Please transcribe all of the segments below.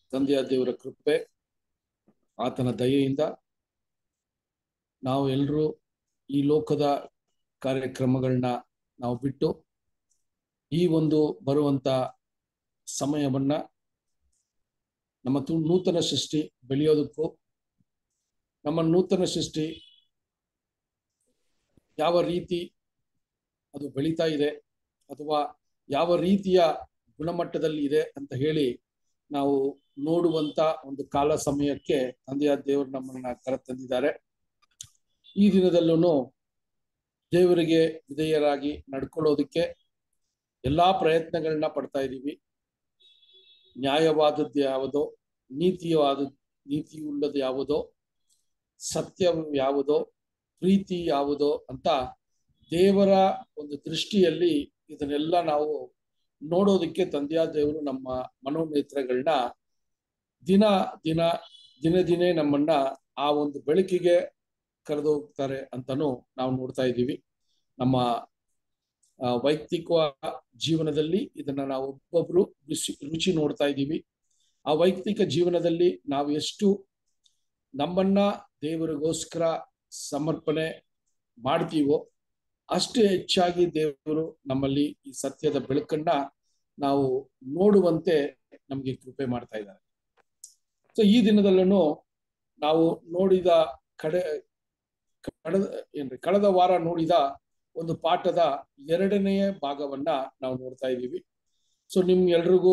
ತಂದೆಯ ದೇವರ ಕೃಪೆ ಆತನ ದಯೆಯಿಂದ ನಾವು ಎಲ್ಲರೂ ಈ ಲೋಕದ ಕಾರ್ಯಕ್ರಮಗಳನ್ನ ನಾವು ಬಿಟ್ಟು ಈ ಒಂದು ಬರುವಂತ ಸಮಯವನ್ನ ನಮ್ಮ ತು ನೂತನ ಸೃಷ್ಟಿ ಬೆಳೆಯೋದಕ್ಕೂ ನಮ್ಮ ನೂತನ ಸೃಷ್ಟಿ ಯಾವ ರೀತಿ ಅದು ಬೆಳೀತಾ ಇದೆ ಅಥವಾ ಯಾವ ರೀತಿಯ ಗುಣಮಟ್ಟದಲ್ಲಿ ಇದೆ ಅಂತ ಹೇಳಿ ನಾವು ನೋಡುವಂತ ಒಂದು ಕಾಲ ಸಮಯಕ್ಕೆ ತಂದೆಯ ದೇವರು ನಮ್ಮನ್ನ ಕರೆತಂದಿದ್ದಾರೆ ಈ ದಿನದಲ್ಲೂ ದೇವರಿಗೆ ವಿಧೇಯರಾಗಿ ನಡ್ಕೊಳ್ಳೋದಕ್ಕೆ ಎಲ್ಲಾ ಪ್ರಯತ್ನಗಳನ್ನ ಪಡ್ತಾ ಇದ್ದೀವಿ ನ್ಯಾಯವಾದದ್ದು ಯಾವುದೋ ನೀತಿಯವಾದ ನೀತಿಯುಳ್ಳದು ಯಾವುದೋ ಸತ್ಯ ಯಾವುದೋ ಪ್ರೀತಿ ಯಾವುದೋ ಅಂತ ದೇವರ ಒಂದು ದೃಷ್ಟಿಯಲ್ಲಿ ಇದನ್ನೆಲ್ಲ ನಾವು ನೋಡೋದಕ್ಕೆ ತಂದೆಯ ದೇವರು ನಮ್ಮ ಮನೋನೇತ್ರಗಳನ್ನ ದಿನ ದಿನ ದಿನ ದಿನೇ ನಮ್ಮನ್ನ ಆ ಒಂದು ಬೆಳಕಿಗೆ ಕರೆದು ಹೋಗ್ತಾರೆ ಅಂತಾನು ನಾವು ನೋಡ್ತಾ ಇದ್ದೀವಿ ನಮ್ಮ ವೈಯಕ್ತಿಕ ಜೀವನದಲ್ಲಿ ಇದನ್ನ ನಾವು ಒಬ್ಬೊಬ್ರು ರುಚಿ ರುಚಿ ನೋಡ್ತಾ ಇದ್ದೀವಿ ಆ ವೈಯಕ್ತಿಕ ಜೀವನದಲ್ಲಿ ನಾವು ಎಷ್ಟು ನಮ್ಮನ್ನ ದೇವರಿಗೋಸ್ಕರ ಸಮರ್ಪಣೆ ಮಾಡ್ತೀವೋ ಅಷ್ಟು ಹೆಚ್ಚಾಗಿ ದೇವರು ನಮ್ಮಲ್ಲಿ ಈ ಸತ್ಯದ ಬೆಳಕನ್ನ ನಾವು ನೋಡುವಂತೆ ನಮಗೆ ಕೃಪೆ ಮಾಡ್ತಾ ಇದ್ದಾರೆ ಸೊ ಈ ದಿನದಲ್ಲೂ ನಾವು ನೋಡಿದ ಕಡೆ ಕಳೆದ ಏನ್ರಿ ಕಳೆದ ವಾರ ನೋಡಿದ ಒಂದು ಪಾಠದ ಎರಡನೆಯ ಭಾಗವನ್ನ ನಾವು ನೋಡ್ತಾ ಇದ್ದೀವಿ ಸೊ ನಿಮ್ ಎಲ್ರಿಗೂ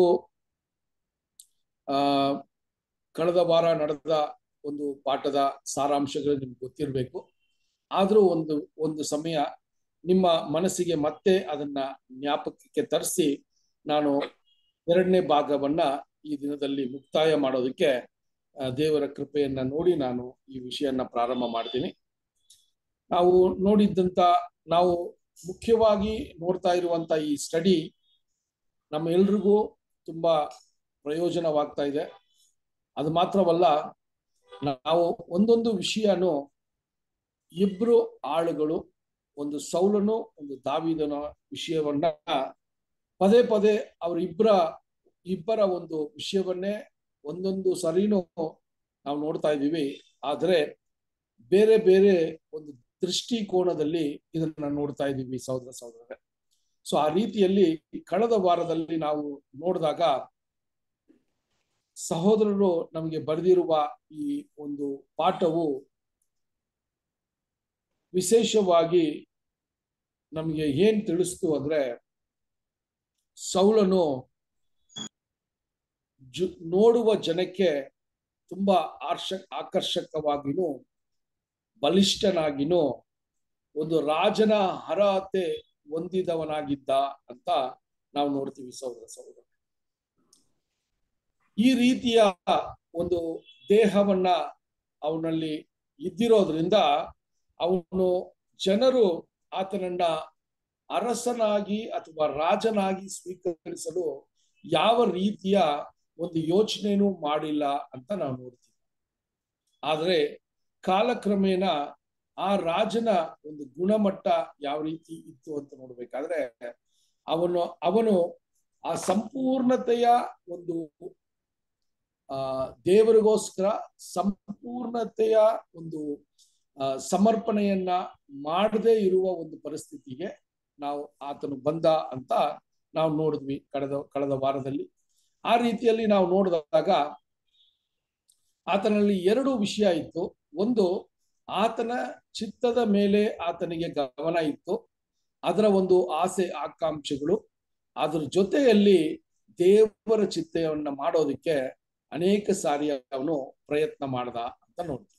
ಆ ಕಳೆದ ವಾರ ನಡೆದ ಒಂದು ಪಾಠದ ಸಾರಾಂಶಗಳು ನಿಮ್ಗೆ ಗೊತ್ತಿರಬೇಕು ಆದ್ರೂ ಒಂದು ಒಂದು ಸಮಯ ನಿಮ್ಮ ಮನಸ್ಸಿಗೆ ಮತ್ತೆ ಅದನ್ನ ಜ್ಞಾಪಕಕ್ಕೆ ತರಿಸಿ ನಾನು ಎರಡನೇ ಭಾಗವನ್ನ ಈ ದಿನದಲ್ಲಿ ಮುಕ್ತಾಯ ಮಾಡೋದಕ್ಕೆ ದೇವರ ಕೃಪೆಯನ್ನ ನೋಡಿ ನಾನು ಈ ವಿಷಯನ ಪ್ರಾರಂಭ ಮಾಡ್ತೀನಿ ನಾವು ನೋಡಿದ್ದಂತ ನಾವು ಮುಖ್ಯವಾಗಿ ನೋಡ್ತಾ ಇರುವಂತ ಈ ಸ್ಟಡಿ ನಮ್ಮ ಎಲ್ರಿಗೂ ತುಂಬಾ ಪ್ರಯೋಜನವಾಗ್ತಾ ಇದೆ ಅದು ಮಾತ್ರವಲ್ಲ ನಾವು ಒಂದೊಂದು ವಿಷಯನು ಇಬ್ರು ಆಳುಗಳು ಒಂದು ಸೌಲನು ಒಂದು ದಾವಿದನ ವಿಷಯವನ್ನ ಪದೇ ಪದೇ ಅವರಿಬ್ಬರ ಇಬ್ಬರ ಒಂದು ವಿಷಯವನ್ನೇ ಒಂದೊಂದು ಸರಿನೂ ನಾವು ನೋಡ್ತಾ ಇದ್ದೀವಿ ಆದ್ರೆ ಬೇರೆ ಬೇರೆ ಒಂದು ದೃಷ್ಟಿಕೋನದಲ್ಲಿ ಇದನ್ನ ನೋಡ್ತಾ ಇದ್ದೀವಿ ಸಹೋದರ ಸಹೋದರರೇ ಸೊ ಆ ರೀತಿಯಲ್ಲಿ ಕಳೆದ ವಾರದಲ್ಲಿ ನಾವು ನೋಡಿದಾಗ ಸಹೋದರರು ನಮಗೆ ಬರೆದಿರುವ ಈ ಒಂದು ಪಾಠವು ವಿಶೇಷವಾಗಿ ನಮಗೆ ಏನ್ ತಿಳಿಸ್ತು ಅಂದ್ರೆ ಸೌಲನು ಜು ನೋಡುವ ಜನಕ್ಕೆ ತುಂಬಾ ಆರ್ಷ ಆಕರ್ಷಕವಾಗಿನೂ ಬಲಿಷ್ಠನಾಗಿನೂ ಒಂದು ರಾಜನ ಅರ್ಹತೆ ಹೊಂದಿದವನಾಗಿದ್ದ ಅಂತ ನಾವು ನೋಡ್ತೀವಿ ಸಹೋದರ ಸಹೋದರ ಈ ರೀತಿಯ ಒಂದು ದೇಹವನ್ನ ಅವನಲ್ಲಿ ಇದ್ದಿರೋದ್ರಿಂದ ಅವನು ಜನರು ಆತನನ್ನ ಅರಸನಾಗಿ ಅಥವಾ ರಾಜನಾಗಿ ಸ್ವೀಕರಿಸಲು ಯಾವ ರೀತಿಯ ಒಂದು ಯೋಚನೆನೂ ಮಾಡಿಲ್ಲ ಅಂತ ನಾವು ನೋಡ್ತೀವಿ ಆದ್ರೆ ಕಾಲಕ್ರಮೇಣ ಆ ರಾಜನ ಒಂದು ಗುಣಮಟ್ಟ ಯಾವ ರೀತಿ ಇತ್ತು ಅಂತ ನೋಡ್ಬೇಕಾದ್ರೆ ಅವನು ಅವನು ಆ ಸಂಪೂರ್ಣತೆಯ ಒಂದು ಆ ದೇವರಿಗೋಸ್ಕರ ಸಂಪೂರ್ಣತೆಯ ಒಂದು ಸಮರ್ಪಣೆಯನ್ನ ಮಾಡದೇ ಇರುವ ಒಂದು ಪರಿಸ್ಥಿತಿಗೆ ನಾವು ಆತನು ಬಂದ ಅಂತ ನಾವು ನೋಡಿದ್ವಿ ಕಳೆದ ಕಳೆದ ವಾರದಲ್ಲಿ ಆ ರೀತಿಯಲ್ಲಿ ನಾವು ನೋಡಿದಾಗ ಆತನಲ್ಲಿ ಎರಡು ವಿಷಯ ಇತ್ತು ಒಂದು ಆತನ ಚಿತ್ತದ ಮೇಲೆ ಆತನಿಗೆ ಗಮನ ಇತ್ತು ಅದರ ಒಂದು ಆಸೆ ಆಕಾಂಕ್ಷೆಗಳು ಅದ್ರ ಜೊತೆಯಲ್ಲಿ ದೇವರ ಚಿತ್ತವನ್ನ ಮಾಡೋದಕ್ಕೆ ಅನೇಕ ಸಾರಿ ಅವನು ಪ್ರಯತ್ನ ಮಾಡ್ದ ಅಂತ ನೋಡ್ತೀವಿ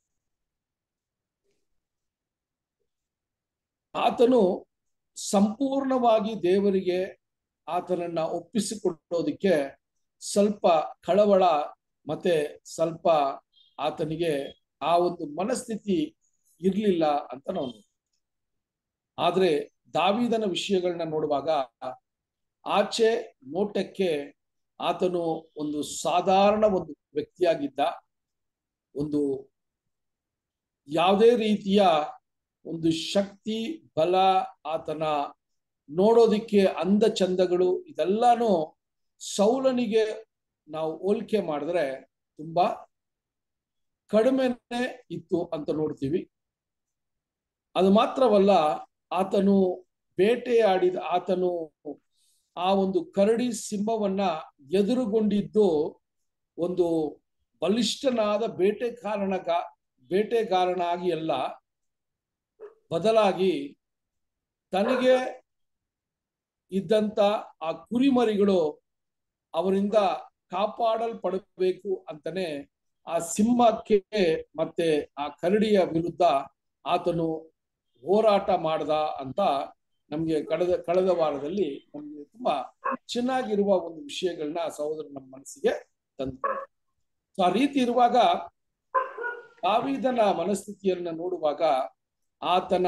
ಆತನು ಸಂಪೂರ್ಣವಾಗಿ ದೇವರಿಗೆ ಆತನನ್ನ ಒಪ್ಪಿಸಿಕೊಡೋದಕ್ಕೆ ಸ್ವಲ್ಪ ಕಳವಳ ಮತ್ತೆ ಸ್ವಲ್ಪ ಆತನಿಗೆ ಆ ಒಂದು ಮನಸ್ಥಿತಿ ಇರ್ಲಿಲ್ಲ ಅಂತ ನಾವು ಆದ್ರೆ ದಾವಿದನ ವಿಷಯಗಳನ್ನ ನೋಡುವಾಗ ಆಚೆ ನೋಟಕ್ಕೆ ಆತನು ಒಂದು ಸಾಧಾರಣ ಒಂದು ವ್ಯಕ್ತಿಯಾಗಿದ್ದ ಒಂದು ಯಾವುದೇ ರೀತಿಯ ಒಂದು ಶಕ್ತಿ ಬಲ ಆತನ ನೋಡೋದಿಕ್ಕೆ ಅಂದ ಚಂದಗಳು ಇದೆಲ್ಲಾನು ಸೌಲನಿಗೆ ನಾವು ಹೋಲಿಕೆ ಮಾಡಿದ್ರೆ ತುಂಬಾ ಕಡಿಮೆನೆ ಇತ್ತು ಅಂತ ನೋಡ್ತೀವಿ ಅದು ಮಾತ್ರವಲ್ಲ ಆತನು ಬೇಟೆಯಾಡಿದ ಆತನು ಆ ಒಂದು ಕರಡಿ ಸಿಂಹವನ್ನ ಎದುರುಗೊಂಡಿದ್ದು ಒಂದು ಬಲಿಷ್ಠನಾದ ಬೇಟೆಗಾರನಗ ಬೇಟೆಗಾರನಾಗಿ ಅಲ್ಲ ಬದಲಾಗಿ ತನಗೆ ಇದ್ದಂತ ಆ ಕುರಿಮರಿಗಳು ಅವರಿಂದ ಕಾಪಾಡಲ್ಪಡಬೇಕು ಅಂತಾನೆ ಆ ಸಿಂಹಕ್ಕೆ ಮತ್ತೆ ಆ ಕರಡಿಯ ವಿರುದ್ಧ ಆತನು ಹೋರಾಟ ಮಾಡ್ದ ಅಂತ ನಮ್ಗೆ ಕಳೆದ ಕಳೆದ ವಾರದಲ್ಲಿ ನಮ್ಗೆ ತುಂಬಾ ಚೆನ್ನಾಗಿರುವ ಒಂದು ವಿಷಯಗಳನ್ನ ಸಹೋದರ ನಮ್ಮ ಮನಸ್ಸಿಗೆ ತಂದು ಸೊ ಆ ರೀತಿ ಇರುವಾಗ ದಾವಿದನ ಮನಸ್ಥಿತಿಯನ್ನ ನೋಡುವಾಗ ಆತನ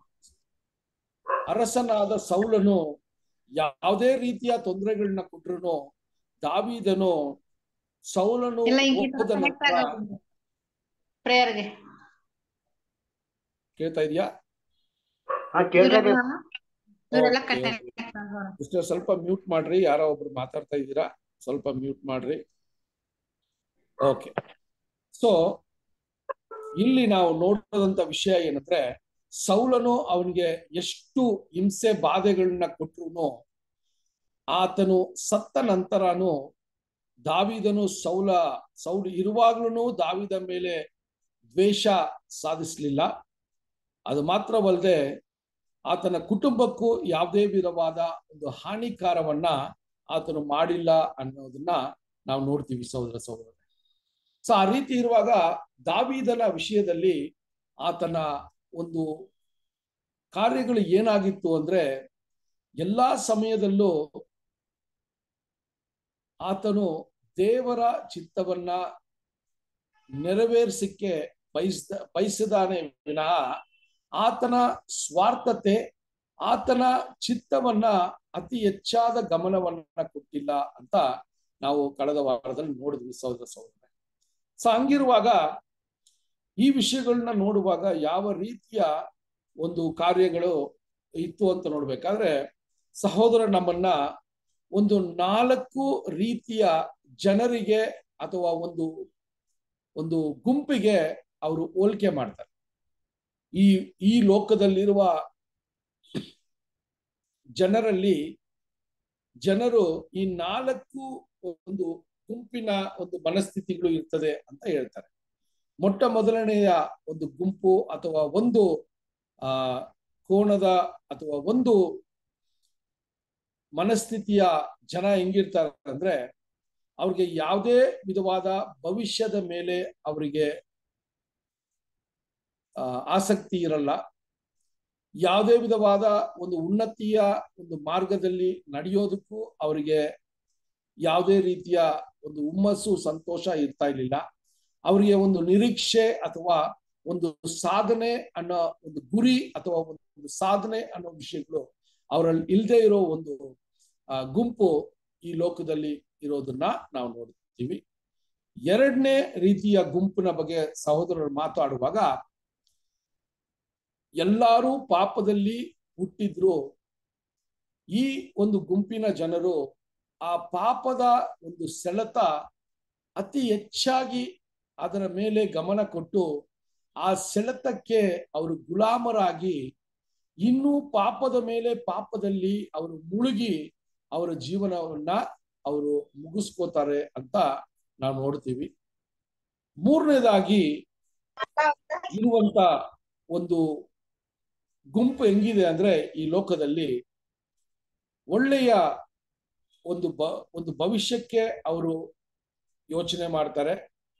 ಅರಸನಾದ ಸೌಲನು ಯಾವುದೇ ರೀತಿಯ ತೊಂದರೆಗಳನ್ನ ಕೊಟ್ರು ದಾವಿದನು ಸೌಲನು ಇಲ್ಲ ಈಗ ಹೋದ ಕನೆಕ್ಟ್ ನಂತರ ಆಗೋದು ಪ್ರೇಯರ್ಗೆ ಕೇಳ್ತಾ ಇದೆಯಾ ಹಾ ಕೇಳ್ತಾ ಇದೆ ಇವರೆಲ್ಲ Okay, ಕನೆಕ್ಟ್ ಆಗೋರು ಸಿಸ್ಟರ್ ಸ್ವಲ್ಪ ಮ್ಯೂಟ್ ಮಾಡ್ರಿ ಯಾರೋ ಒಬ್ರು ಮಾತಾಡ್ತಾ ಇದ್ದೀರಾ ಸ್ವಲ್ಪ ಮ್ಯೂಟ್ ಮಾಡ್ರಿ ಓಕೆ ಸೊ ಇಲ್ಲಿ ನಾವು ನೋಡೋದಂತ ವಿಷಯ ಏನಂದ್ರೆ ಸೌಲನು ಅವನಿಗೆ ಎಷ್ಟು ಹಿಂಸೆ ಬಾಧೆಗಳನ್ನ ಕೊಟ್ರು ಆತನು ಸತ್ತ ನಂತರನು ದಾವಿದನು ಸೌಲ ಸೌಲ ಇರುವಾಗ್ಲೂ ದಾವಿದ ಮೇಲೆ ದ್ವೇಷ ಸಾಧಿಸ್ಲಿಲ್ಲ ಅದು ಮಾತ್ರವಲ್ಲದೆ ಆತನ ಕುಟುಂಬಕ್ಕೂ ಯಾವುದೇ ವಿಧವಾದ ಒಂದು ಹಾನಿಕಾರವನ್ನ ಆತನು ಮಾಡಿಲ್ಲ ಅನ್ನೋದನ್ನ ನಾವು ನೋಡ್ತೀವಿ ಸಹೋದರ ಸಹೋದರ ಸೊ ಆ ರೀತಿ ಇರುವಾಗ ದಾವಿದನ ವಿಷಯದಲ್ಲಿ ಆತನ ಒಂದು ಕಾರ್ಯಗಳು ಏನಾಗಿತ್ತು ಅಂದ್ರೆ ಎಲ್ಲಾ ಸಮಯದಲ್ಲೂ ಆತನು ದೇವರ ಚಿತ್ತವನ್ನ ನೆರವೇರಿಸಕ್ಕೆ ಬಯಸ್ದ ಬಯಸಿದಾನೆ ವಿನಃ ಆತನ ಸ್ವಾರ್ಥತೆ ಆತನ ಚಿತ್ತವನ್ನ ಅತಿ ಹೆಚ್ಚಾದ ಗಮನವನ್ನ ಕೊಟ್ಟಿಲ್ಲ ಅಂತ ನಾವು ಕಳೆದ ವಾರದಲ್ಲಿ ನೋಡಿದ್ವಿ ಸಹೋದರ ಸಹೋದರ ಸೊ ಹಂಗಿರುವಾಗ ಈ ವಿಷಯಗಳನ್ನ ನೋಡುವಾಗ ಯಾವ ರೀತಿಯ ಒಂದು ಕಾರ್ಯಗಳು ಇತ್ತು ಅಂತ ನೋಡ್ಬೇಕಾದ್ರೆ ಸಹೋದರ ನಮ್ಮನ್ನ ಒಂದು ನಾಲ್ಕು ರೀತಿಯ ಜನರಿಗೆ ಅಥವಾ ಒಂದು ಒಂದು ಗುಂಪಿಗೆ ಅವರು ಹೋಲಿಕೆ ಮಾಡ್ತಾರೆ ಈ ಈ ಲೋಕದಲ್ಲಿರುವ ಜನರಲ್ಲಿ ಜನರು ಈ ನಾಲ್ಕು ಒಂದು ಗುಂಪಿನ ಒಂದು ಮನಸ್ಥಿತಿಗಳು ಇರ್ತದೆ ಅಂತ ಹೇಳ್ತಾರೆ ಮೊಟ್ಟ ಮೊದಲನೆಯ ಒಂದು ಗುಂಪು ಅಥವಾ ಒಂದು ಆ ಕೋಣದ ಅಥವಾ ಒಂದು ಮನಸ್ಥಿತಿಯ ಜನ ಹೆಂಗಿರ್ತಾರೆ ಅಂದ್ರೆ ಅವ್ರಿಗೆ ಯಾವುದೇ ವಿಧವಾದ ಭವಿಷ್ಯದ ಮೇಲೆ ಅವರಿಗೆ ಆ, ಆಸಕ್ತಿ ಇರಲ್ಲ ಯಾವುದೇ ವಿಧವಾದ ಒಂದು ಉನ್ನತಿಯ ಒಂದು ಮಾರ್ಗದಲ್ಲಿ ನಡೆಯೋದಕ್ಕೂ ಅವರಿಗೆ ಯಾವುದೇ ರೀತಿಯ ಒಂದು ಹುಮ್ಮಸ್ಸು ಸಂತೋಷ ಇರ್ತಾ ಇರ್ಲಿಲ್ಲ ಅವರಿಗೆ ಒಂದು ನಿರೀಕ್ಷೆ ಅಥವಾ ಒಂದು ಸಾಧನೆ ಅನ್ನೋ ಒಂದು ಗುರಿ ಅಥವಾ ಒಂದು ಸಾಧನೆ ಅನ್ನೋ ವಿಷಯಗಳು ಅವರಲ್ಲಿ ಇಲ್ಲದೆ ಇರೋ ಒಂದು ಆ, ಗುಂಪು ಈ ಲೋಕದಲ್ಲಿ ಇರೋದನ್ನ ನಾವು ನೋಡ್ತೀವಿ ಎರಡನೇ ರೀತಿಯ ಗುಂಪಿನ ಬಗ್ಗೆ ಸಹೋದರರು ಮಾತಾಡುವಾಗ ಎಲ್ಲರೂ ಪಾಪದಲ್ಲಿ ಹುಟ್ಟಿದ್ರು ಈ ಒಂದು ಗುಂಪಿನ ಜನರು ಆ ಪಾಪದ ಒಂದು ಸೆಳೆತ ಅತಿ ಹೆಚ್ಚಾಗಿ ಅದರ ಮೇಲೆ ಗಮನ ಕೊಟ್ಟು ಆ ಸೆಳೆತಕ್ಕೆ ಅವರು ಗುಲಾಮರಾಗಿ ಇನ್ನೂ ಪಾಪದ ಮೇಲೆ ಪಾಪದಲ್ಲಿ ಅವರು ಮುಳುಗಿ ಅವರ ಜೀವನವನ್ನ ಅವರು ಮುಗಿಸ್ಕೋತಾರೆ ಅಂತ ನಾವು ನೋಡ್ತೀವಿ ಮೂರನೇದಾಗಿ ಇರುವಂತ ಒಂದು ಗುಂಪು ಹೆಂಗಿದೆ ಅಂದ್ರೆ ಈ ಲೋಕದಲ್ಲಿ ಒಳ್ಳೆಯ ಒಂದು ಬ ಒಂದು ಭವಿಷ್ಯಕ್ಕೆ ಅವರು ಯೋಚನೆ ಮಾಡ್ತಾರೆ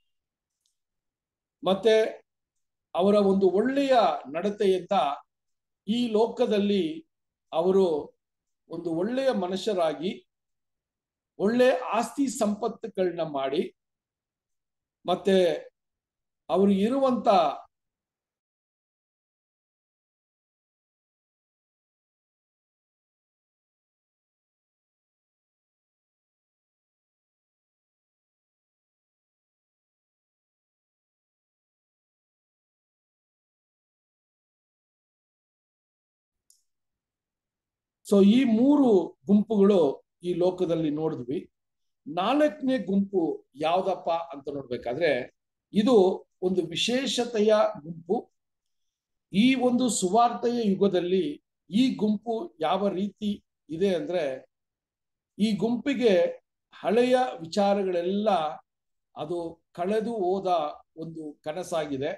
ಮತ್ತೆ ಅವರ ಒಂದು ಒಳ್ಳೆಯ ನಡತೆಯಿಂದ ಈ ಲೋಕದಲ್ಲಿ ಅವರು ಒಂದು ಒಳ್ಳೆಯ ಮನುಷ್ಯರಾಗಿ ಒಳ್ಳೆ ಆಸ್ತಿ ಸಂಪತ್ತುಗಳನ್ನ ಮಾಡಿ ಮತ್ತೆ ಅವರು ಇರುವಂತ ಸೊ ಈ ಮೂರು ಗುಂಪುಗಳು ಈ ಲೋಕದಲ್ಲಿ ನೋಡಿದ್ವಿ ನಾಲ್ಕನೇ ಗುಂಪು ಯಾವ್ದಪ್ಪ ಅಂತ ನೋಡ್ಬೇಕಾದ್ರೆ ಇದು ಒಂದು ವಿಶೇಷತೆಯ ಗುಂಪು ಈ ಒಂದು ಸುವಾರ್ತೆಯ ಯುಗದಲ್ಲಿ ಈ ಗುಂಪು ಯಾವ ರೀತಿ ಇದೆ ಅಂದ್ರೆ ಈ ಗುಂಪಿಗೆ ಹಳೆಯ ವಿಚಾರಗಳೆಲ್ಲ ಅದು ಕಳೆದು ಹೋದ ಒಂದು ಕನಸಾಗಿದೆ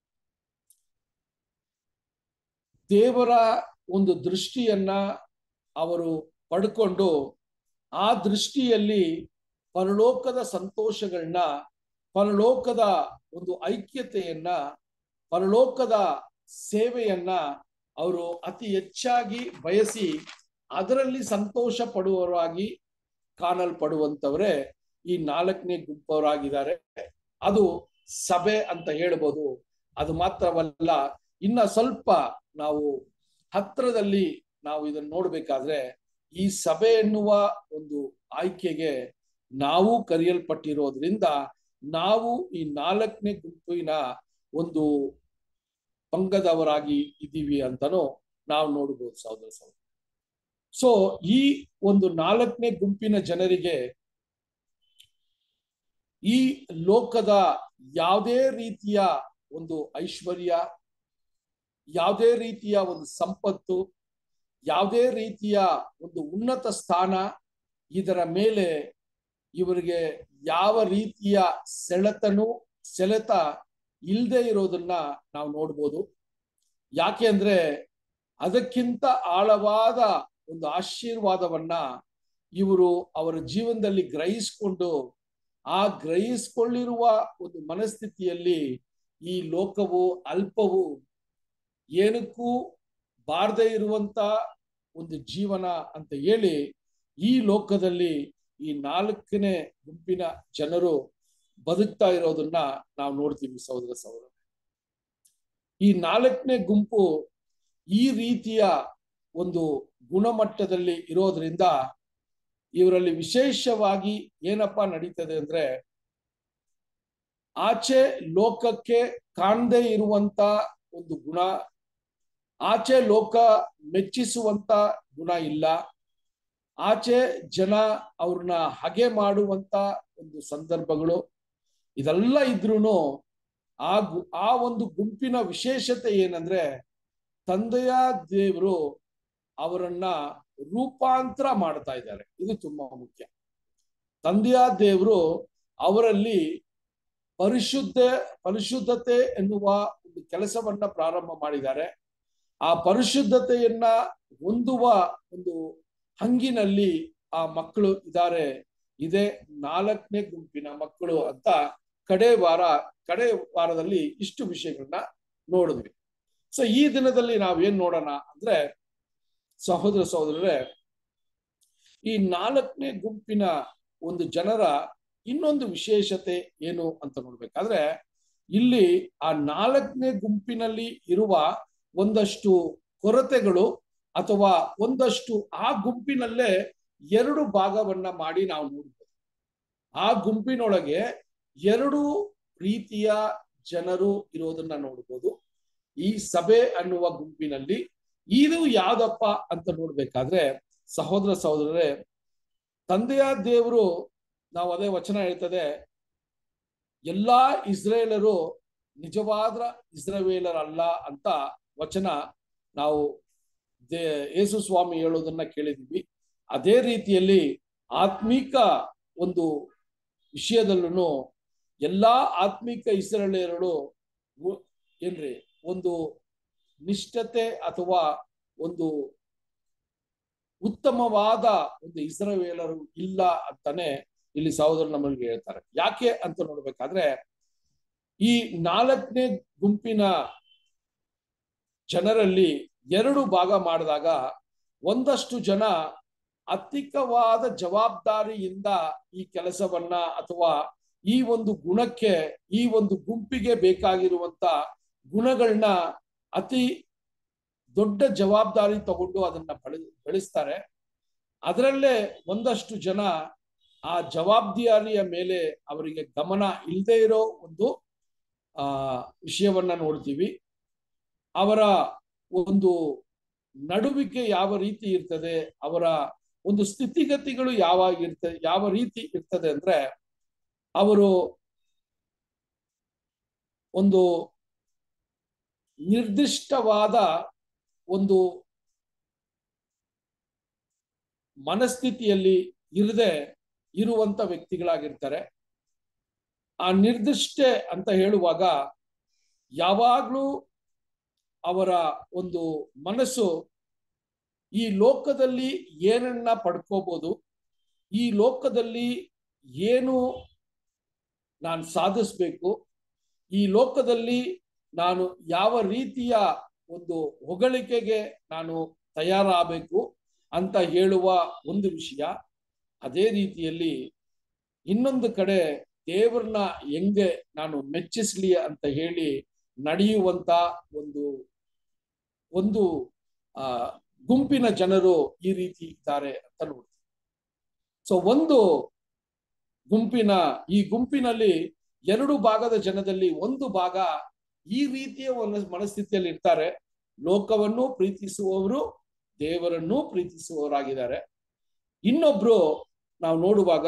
ದೇವರ ಒಂದು ದೃಷ್ಟಿಯನ್ನ ಅವರು ಪಡ್ಕೊಂಡು ಆ ದೃಷ್ಟಿಯಲ್ಲಿ ಪರಲೋಕದ ಸಂತೋಷಗಳನ್ನ ಪರಲೋಕದ ಒಂದು ಐಕ್ಯತೆಯನ್ನ ಪರಲೋಕದ ಸೇವೆಯನ್ನ ಅವರು ಅತಿ ಹೆಚ್ಚಾಗಿ ಬಯಸಿ ಅದರಲ್ಲಿ ಸಂತೋಷ ಪಡುವವರಾಗಿ ಕಾಣಲ್ಪಡುವಂತವರೇ ಈ ನಾಲ್ಕನೇ ಗುಂಪವರಾಗಿದ್ದಾರೆ ಅದು ಸಭೆ ಅಂತ ಹೇಳ್ಬೋದು ಅದು ಮಾತ್ರವಲ್ಲ ಇನ್ನ ಸ್ವಲ್ಪ ನಾವು ಹತ್ರದಲ್ಲಿ ನಾವು ಇದನ್ನು ನೋಡ್ಬೇಕಾದ್ರೆ ಈ ಸಭೆ ಎನ್ನುವ ಒಂದು ಆಯ್ಕೆಗೆ ನಾವು ಕರೆಯಲ್ಪಟ್ಟಿರೋದ್ರಿಂದ ನಾವು ಈ ನಾಲ್ಕನೇ ಗುಂಪಿನ ಒಂದು ಪಂಗದವರಾಗಿ ಇದ್ದೀವಿ ಅಂತನೂ ನಾವು ನೋಡ್ಬೋದು ಸಹೋದರ ಸಹೋದರ ಸೊ ಈ ಒಂದು ನಾಲ್ಕನೇ ಗುಂಪಿನ ಜನರಿಗೆ ಈ ಲೋಕದ ಯಾವುದೇ ರೀತಿಯ ಒಂದು ಐಶ್ವರ್ಯ ಯಾವುದೇ ರೀತಿಯ ಒಂದು ಸಂಪತ್ತು ಯಾವುದೇ ರೀತಿಯ ಒಂದು ಉನ್ನತ ಸ್ಥಾನ ಇದರ ಮೇಲೆ ಇವರಿಗೆ ಯಾವ ರೀತಿಯ ಸೆಳೆತನು ಸೆಳೆತ ಇಲ್ಲದೆ ಇರೋದನ್ನ ನಾವು ನೋಡ್ಬೋದು ಯಾಕೆ ಅಂದ್ರೆ ಅದಕ್ಕಿಂತ ಆಳವಾದ ಒಂದು ಆಶೀರ್ವಾದವನ್ನ ಇವರು ಅವರ ಜೀವನದಲ್ಲಿ ಗ್ರಹಿಸ್ಕೊಂಡು ಆ ಗ್ರಹಿಸ್ಕೊಳ್ಳಿರುವ ಒಂದು ಮನಸ್ಥಿತಿಯಲ್ಲಿ ಈ ಲೋಕವು ಅಲ್ಪವು ಏನಕ್ಕೂ ಬಾರದೇ ಇರುವಂತ ಒಂದು ಜೀವನ ಅಂತ ಹೇಳಿ ಈ ಲೋಕದಲ್ಲಿ ಈ ನಾಲ್ಕನೇ ಗುಂಪಿನ ಜನರು ಬದುಕ್ತಾ ಇರೋದನ್ನ ನಾವು ನೋಡ್ತೀವಿ ಸಹೋದರ ಸಹೋದರ ಈ ನಾಲ್ಕನೇ ಗುಂಪು ಈ ರೀತಿಯ ಒಂದು ಗುಣಮಟ್ಟದಲ್ಲಿ ಇರೋದ್ರಿಂದ ಇವರಲ್ಲಿ ವಿಶೇಷವಾಗಿ ಏನಪ್ಪಾ ನಡೀತದೆ ಅಂದ್ರೆ ಆಚೆ ಲೋಕಕ್ಕೆ ಕಾಣದೇ ಇರುವಂತ ಒಂದು ಗುಣ ಆಚೆ ಲೋಕ ಮೆಚ್ಚಿಸುವಂತ ಗುಣ ಇಲ್ಲ ಆಚೆ ಜನ ಅವ್ರನ್ನ ಹಗೆ ಮಾಡುವಂತ ಒಂದು ಸಂದರ್ಭಗಳು ಇದೆಲ್ಲ ಇದ್ರೂ ಆ ಗು ಆ ಒಂದು ಗುಂಪಿನ ವಿಶೇಷತೆ ಏನಂದ್ರೆ ತಂದೆಯ ದೇವರು ಅವರನ್ನ ರೂಪಾಂತರ ಮಾಡ್ತಾ ಇದ್ದಾರೆ ಇದು ತುಂಬಾ ಮುಖ್ಯ ತಂದೆಯ ದೇವರು ಅವರಲ್ಲಿ ಪರಿಶುದ್ಧ ಪರಿಶುದ್ಧತೆ ಎನ್ನುವ ಒಂದು ಕೆಲಸವನ್ನ ಪ್ರಾರಂಭ ಮಾಡಿದ್ದಾರೆ ಆ ಪರಿಶುದ್ಧತೆಯನ್ನ ಹೊಂದುವ ಒಂದು ಹಂಗಿನಲ್ಲಿ ಆ ಮಕ್ಕಳು ಇದ್ದಾರೆ ಇದೇ ನಾಲ್ಕನೇ ಗುಂಪಿನ ಮಕ್ಕಳು ಅಂತ ಕಡೆ ವಾರ ಕಡೆ ವಾರದಲ್ಲಿ ಇಷ್ಟು ವಿಷಯಗಳನ್ನ ನೋಡಿದ್ವಿ ಸೊ ಈ ದಿನದಲ್ಲಿ ನಾವೇನ್ ನೋಡೋಣ ಅಂದ್ರೆ ಸಹೋದರ ಸಹೋದರರೇ ಈ ನಾಲ್ಕನೇ ಗುಂಪಿನ ಒಂದು ಜನರ ಇನ್ನೊಂದು ವಿಶೇಷತೆ ಏನು ಅಂತ ನೋಡ್ಬೇಕಾದ್ರೆ ಇಲ್ಲಿ ಆ ನಾಲ್ಕನೇ ಗುಂಪಿನಲ್ಲಿ ಇರುವ ಒಂದಷ್ಟು ಕೊರತೆಗಳು ಅಥವಾ ಒಂದಷ್ಟು ಆ ಗುಂಪಿನಲ್ಲೇ ಎರಡು ಭಾಗವನ್ನ ಮಾಡಿ ನಾವು ನೋಡ್ಬೋದು ಆ ಗುಂಪಿನೊಳಗೆ ಎರಡು ರೀತಿಯ ಜನರು ಇರೋದನ್ನ ನೋಡ್ಬೋದು ಈ ಸಭೆ ಅನ್ನುವ ಗುಂಪಿನಲ್ಲಿ ಇದು ಯಾವ್ದಪ್ಪ ಅಂತ ನೋಡ್ಬೇಕಾದ್ರೆ ಸಹೋದರ ಸಹೋದರರೇ ತಂದೆಯ ದೇವರು ನಾವು ಅದೇ ವಚನ ಹೇಳ್ತದೆ ಎಲ್ಲಾ ಇಸ್ರೇಲರು ನಿಜವಾದ ಇಸ್ರೇಲರಲ್ಲ ಅಂತ ವಚನ ನಾವು ದೇ ಯೇಸು ಸ್ವಾಮಿ ಹೇಳೋದನ್ನ ಕೇಳಿದ್ವಿ ಅದೇ ರೀತಿಯಲ್ಲಿ ಆತ್ಮೀಕ ಒಂದು ವಿಷಯದಲ್ಲೂ ಎಲ್ಲಾ ಆತ್ಮಿಕ ಇಸ್ರೇಲಿಯರು ಏನ್ರಿ ಒಂದು ನಿಷ್ಠತೆ ಅಥವಾ ಒಂದು ಉತ್ತಮವಾದ ಒಂದು ಇಸ್ರೇಲರು ಇಲ್ಲ ಅಂತಾನೆ ಇಲ್ಲಿ ಸಹೋದರ ನಮಗೆ ಹೇಳ್ತಾರೆ ಯಾಕೆ ಅಂತ ನೋಡ್ಬೇಕಾದ್ರೆ ಈ ನಾಲ್ಕನೇ ಗುಂಪಿನ ಜನರಲ್ಲಿ ಎರಡು ಭಾಗ ಮಾಡಿದಾಗ ಒಂದಷ್ಟು ಜನ ಅಧಿಕವಾದ ಜವಾಬ್ದಾರಿಯಿಂದ ಈ ಕೆಲಸವನ್ನ ಅಥವಾ ಈ ಒಂದು ಗುಣಕ್ಕೆ ಈ ಒಂದು ಗುಂಪಿಗೆ ಬೇಕಾಗಿರುವಂತ ಗುಣಗಳನ್ನ ಅತಿ ದೊಡ್ಡ ಜವಾಬ್ದಾರಿ ತಗೊಂಡು ಅದನ್ನ ಬೆಳೆ ಬೆಳೆಸ್ತಾರೆ ಅದರಲ್ಲೇ ಒಂದಷ್ಟು ಜನ ಆ ಜವಾಬ್ದಾರಿಯ ಮೇಲೆ ಅವರಿಗೆ ಗಮನ ಇಲ್ಲದೆ ಇರೋ ಒಂದು ಆ ವಿಷಯವನ್ನ ನೋಡ್ತೀವಿ ಅವರ ಒಂದು ನಡುವಿಕೆ ಯಾವ ರೀತಿ ಇರ್ತದೆ ಅವರ ಒಂದು ಸ್ಥಿತಿಗತಿಗಳು ಯಾವಾಗ ಇರ್ತದೆ ಯಾವ ರೀತಿ ಇರ್ತದೆ ಅಂದ್ರೆ ಅವರು ಒಂದು ನಿರ್ದಿಷ್ಟವಾದ ಒಂದು ಮನಸ್ಥಿತಿಯಲ್ಲಿ ಇರದೆ ಇರುವಂತ ವ್ಯಕ್ತಿಗಳಾಗಿರ್ತಾರೆ ಆ ನಿರ್ದಿಷ್ಟೆ ಅಂತ ಹೇಳುವಾಗ ಯಾವಾಗ್ಲೂ ಅವರ ಒಂದು ಮನಸ್ಸು ಈ ಲೋಕದಲ್ಲಿ ಏನನ್ನ ಪಡ್ಕೋಬಹುದು ಈ ಲೋಕದಲ್ಲಿ ಏನು ನಾನು ಸಾಧಿಸ್ಬೇಕು ಈ ಲೋಕದಲ್ಲಿ ನಾನು ಯಾವ ರೀತಿಯ ಒಂದು ಹೊಗಳಿಕೆಗೆ ನಾನು ತಯಾರಾಗಬೇಕು ಅಂತ ಹೇಳುವ ಒಂದು ವಿಷಯ ಅದೇ ರೀತಿಯಲ್ಲಿ ಇನ್ನೊಂದು ಕಡೆ ದೇವರನ್ನ ಹೆಂಗೆ ನಾನು ಮೆಚ್ಚಿಸ್ಲಿ ಅಂತ ಹೇಳಿ ನಡೆಯುವಂತ ಒಂದು ಒಂದು ಆ ಗುಂಪಿನ ಜನರು ಈ ರೀತಿ ಇದ್ದಾರೆ ಅಂತ ನೋಡ್ತೀವಿ ಸೊ ಒಂದು ಗುಂಪಿನ ಈ ಗುಂಪಿನಲ್ಲಿ ಎರಡು ಭಾಗದ ಜನದಲ್ಲಿ ಒಂದು ಭಾಗ ಈ ರೀತಿಯ ಒಂದು ಮನಸ್ಥಿತಿಯಲ್ಲಿ ಇರ್ತಾರೆ ಲೋಕವನ್ನು ಪ್ರೀತಿಸುವವರು ದೇವರನ್ನು ಪ್ರೀತಿಸುವವರಾಗಿದ್ದಾರೆ ಇನ್ನೊಬ್ರು ನಾವು ನೋಡುವಾಗ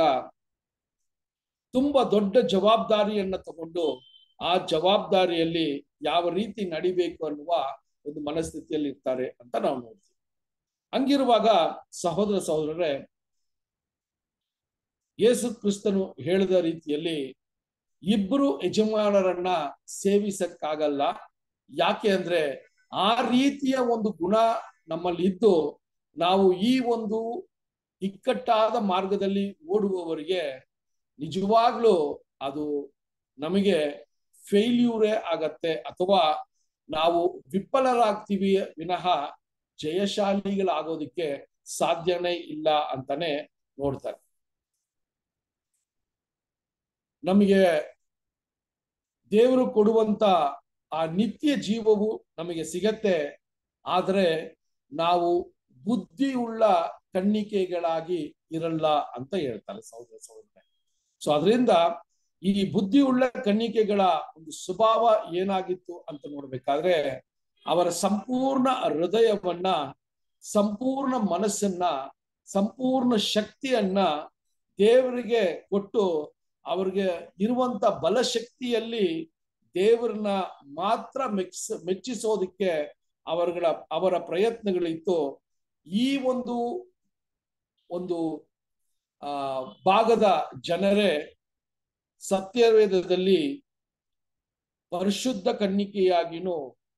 ತುಂಬಾ ದೊಡ್ಡ ಜವಾಬ್ದಾರಿಯನ್ನ ತಗೊಂಡು ಆ ಜವಾಬ್ದಾರಿಯಲ್ಲಿ ಯಾವ ರೀತಿ ನಡಿಬೇಕು ಅನ್ನುವ ಒಂದು ಮನಸ್ಥಿತಿಯಲ್ಲಿ ಇರ್ತಾರೆ ಅಂತ ನಾವು ನೋಡ್ತೀವಿ ಹಂಗಿರುವಾಗ ಸಹೋದರ ಸಹೋದರರೇ ಯೇಸು ಕ್ರಿಸ್ತನು ಹೇಳಿದ ರೀತಿಯಲ್ಲಿ ಇಬ್ಬರು ಯಜಮಾನರನ್ನ ಸೇವಿಸಕ್ಕಾಗಲ್ಲ ಯಾಕೆ ಅಂದ್ರೆ ಆ ರೀತಿಯ ಒಂದು ಗುಣ ನಮ್ಮಲ್ಲಿ ಇದ್ದು ನಾವು ಈ ಒಂದು ಇಕ್ಕಟ್ಟಾದ ಮಾರ್ಗದಲ್ಲಿ ಓಡುವವರಿಗೆ ನಿಜವಾಗ್ಲೂ ಅದು ನಮಗೆ ಫೇಲ್ಯೂರೇ ಆಗತ್ತೆ ಅಥವಾ ನಾವು ವಿಫಲರಾಗ್ತೀವಿ ವಿನಃ ಜಯಶಾಲಿಗಳಾಗೋದಿಕ್ಕೆ ಸಾಧ್ಯನೇ ಇಲ್ಲ ಅಂತಾನೆ ನೋಡ್ತಾರೆ ನಮಗೆ ದೇವರು ಕೊಡುವಂತ ಆ ನಿತ್ಯ ಜೀವವು ನಮಗೆ ಸಿಗತ್ತೆ ಆದ್ರೆ ನಾವು ಬುದ್ಧಿ ಉಳ್ಳ ಕಣ್ಣಿಕೆಗಳಾಗಿ ಇರಲ್ಲ ಅಂತ ಹೇಳ್ತಾರೆ ಸಹೋದರ ಸಹೋದರ ಸೊ ಅದರಿಂದ ಈ ಬುದ್ಧಿ ಉಳ್ಳ ಕಣ್ಣಿಕೆಗಳ ಒಂದು ಸ್ವಭಾವ ಏನಾಗಿತ್ತು ಅಂತ ನೋಡ್ಬೇಕಾದ್ರೆ ಅವರ ಸಂಪೂರ್ಣ ಹೃದಯವನ್ನ ಸಂಪೂರ್ಣ ಮನಸ್ಸನ್ನ ಸಂಪೂರ್ಣ ಶಕ್ತಿಯನ್ನ ದೇವರಿಗೆ ಕೊಟ್ಟು ಅವ್ರಿಗೆ ಇರುವಂತ ಬಲಶಕ್ತಿಯಲ್ಲಿ ದೇವರನ್ನ ಮಾತ್ರ ಮೆಚ್ಚ ಮೆಚ್ಚಿಸೋದಕ್ಕೆ ಅವರುಗಳ ಅವರ ಪ್ರಯತ್ನಗಳಿತ್ತು ಈ ಒಂದು ಒಂದು ಆ ಭಾಗದ ಜನರೇ ಸತ್ಯವೇದದಲ್ಲಿ ಪರಿಶುದ್ಧ ಕನ್ನಿಕೆಯಾಗಿನೂ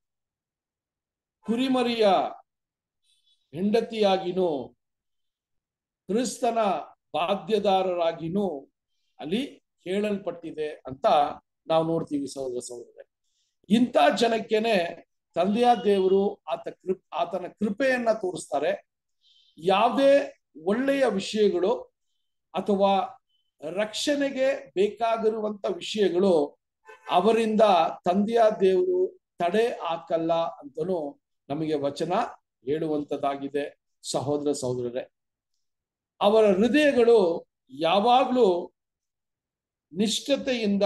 ಕುರಿಮರಿಯ ಹೆಂಡತಿಯಾಗಿನೂ ಕ್ರಿಸ್ತನ ಬಾಧ್ಯದಾರರಾಗಿನೂ ಅಲ್ಲಿ ಹೇಳಲ್ಪಟ್ಟಿದೆ ಅಂತ ನಾವು ನೋಡ್ತೀವಿ ಸಹೋದರ ಸಹೋದರ ಇಂಥ ಜನಕ್ಕೇನೆ ತಂದೆಯ ದೇವರು ಆತ ಕೃಪ್ ಆತನ ಕೃಪೆಯನ್ನ ತೋರಿಸ್ತಾರೆ ಯಾವುದೇ ಒಳ್ಳೆಯ ವಿಷಯಗಳು ಅಥವಾ ರಕ್ಷಣೆಗೆ ಬೇಕಾಗಿರುವಂತ ವಿಷಯಗಳು ಅವರಿಂದ ತಂದೆಯ ದೇವರು ತಡೆ ಹಾಕಲ್ಲ ಅಂತನೂ ನಮಗೆ ವಚನ ಹೇಳುವಂತದ್ದಾಗಿದೆ ಸಹೋದರ ಸಹೋದರರೇ ಅವರ ಹೃದಯಗಳು ಯಾವಾಗ್ಲೂ ನಿಷ್ಠತೆಯಿಂದ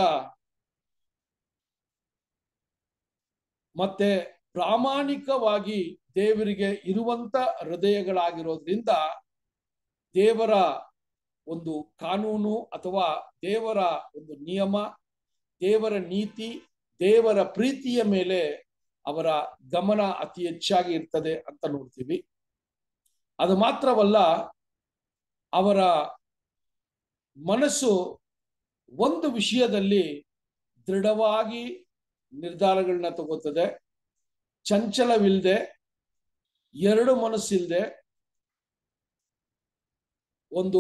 ಮತ್ತೆ ಪ್ರಾಮಾಣಿಕವಾಗಿ ದೇವರಿಗೆ ಇರುವಂತ ಹೃದಯಗಳಾಗಿರೋದ್ರಿಂದ ದೇವರ ಒಂದು ಕಾನೂನು ಅಥವಾ ದೇವರ ಒಂದು ನಿಯಮ ದೇವರ ನೀತಿ ದೇವರ ಪ್ರೀತಿಯ ಮೇಲೆ ಅವರ ಗಮನ ಅತಿ ಹೆಚ್ಚಾಗಿ ಇರ್ತದೆ ಅಂತ ನೋಡ್ತೀವಿ ಅದು ಮಾತ್ರವಲ್ಲ ಅವರ ಮನಸ್ಸು ಒಂದು ವಿಷಯದಲ್ಲಿ ದೃಢವಾಗಿ ನಿರ್ಧಾರಗಳನ್ನ ತಗೋತದೆ ಚಂಚಲವಿಲ್ಲದೆ ಎರಡು ಮನಸ್ಸಿಲ್ದೆ ಒಂದು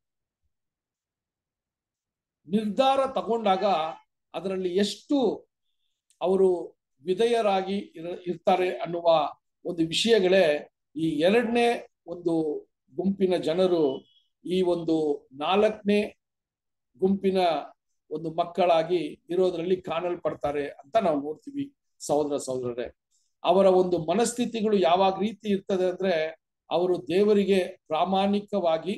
ನಿರ್ಧಾರ ತಗೊಂಡಾಗ ಅದರಲ್ಲಿ ಎಷ್ಟು ಅವರು ವಿಧೇಯರಾಗಿ ಇರ ಇರ್ತಾರೆ ಅನ್ನುವ ಒಂದು ವಿಷಯಗಳೇ ಈ ಎರಡನೇ ಒಂದು ಗುಂಪಿನ ಜನರು ಈ ಒಂದು ನಾಲ್ಕನೇ ಗುಂಪಿನ ಒಂದು ಮಕ್ಕಳಾಗಿ ಇರೋದ್ರಲ್ಲಿ ಕಾಣಲ್ಪಡ್ತಾರೆ ಅಂತ ನಾವು ನೋಡ್ತೀವಿ ಸಹೋದರ ಸಹೋದರರೇ ಅವರ ಒಂದು ಮನಸ್ಥಿತಿಗಳು ಯಾವಾಗ ರೀತಿ ಇರ್ತದೆ ಅಂದ್ರೆ ಅವರು ದೇವರಿಗೆ ಪ್ರಾಮಾಣಿಕವಾಗಿ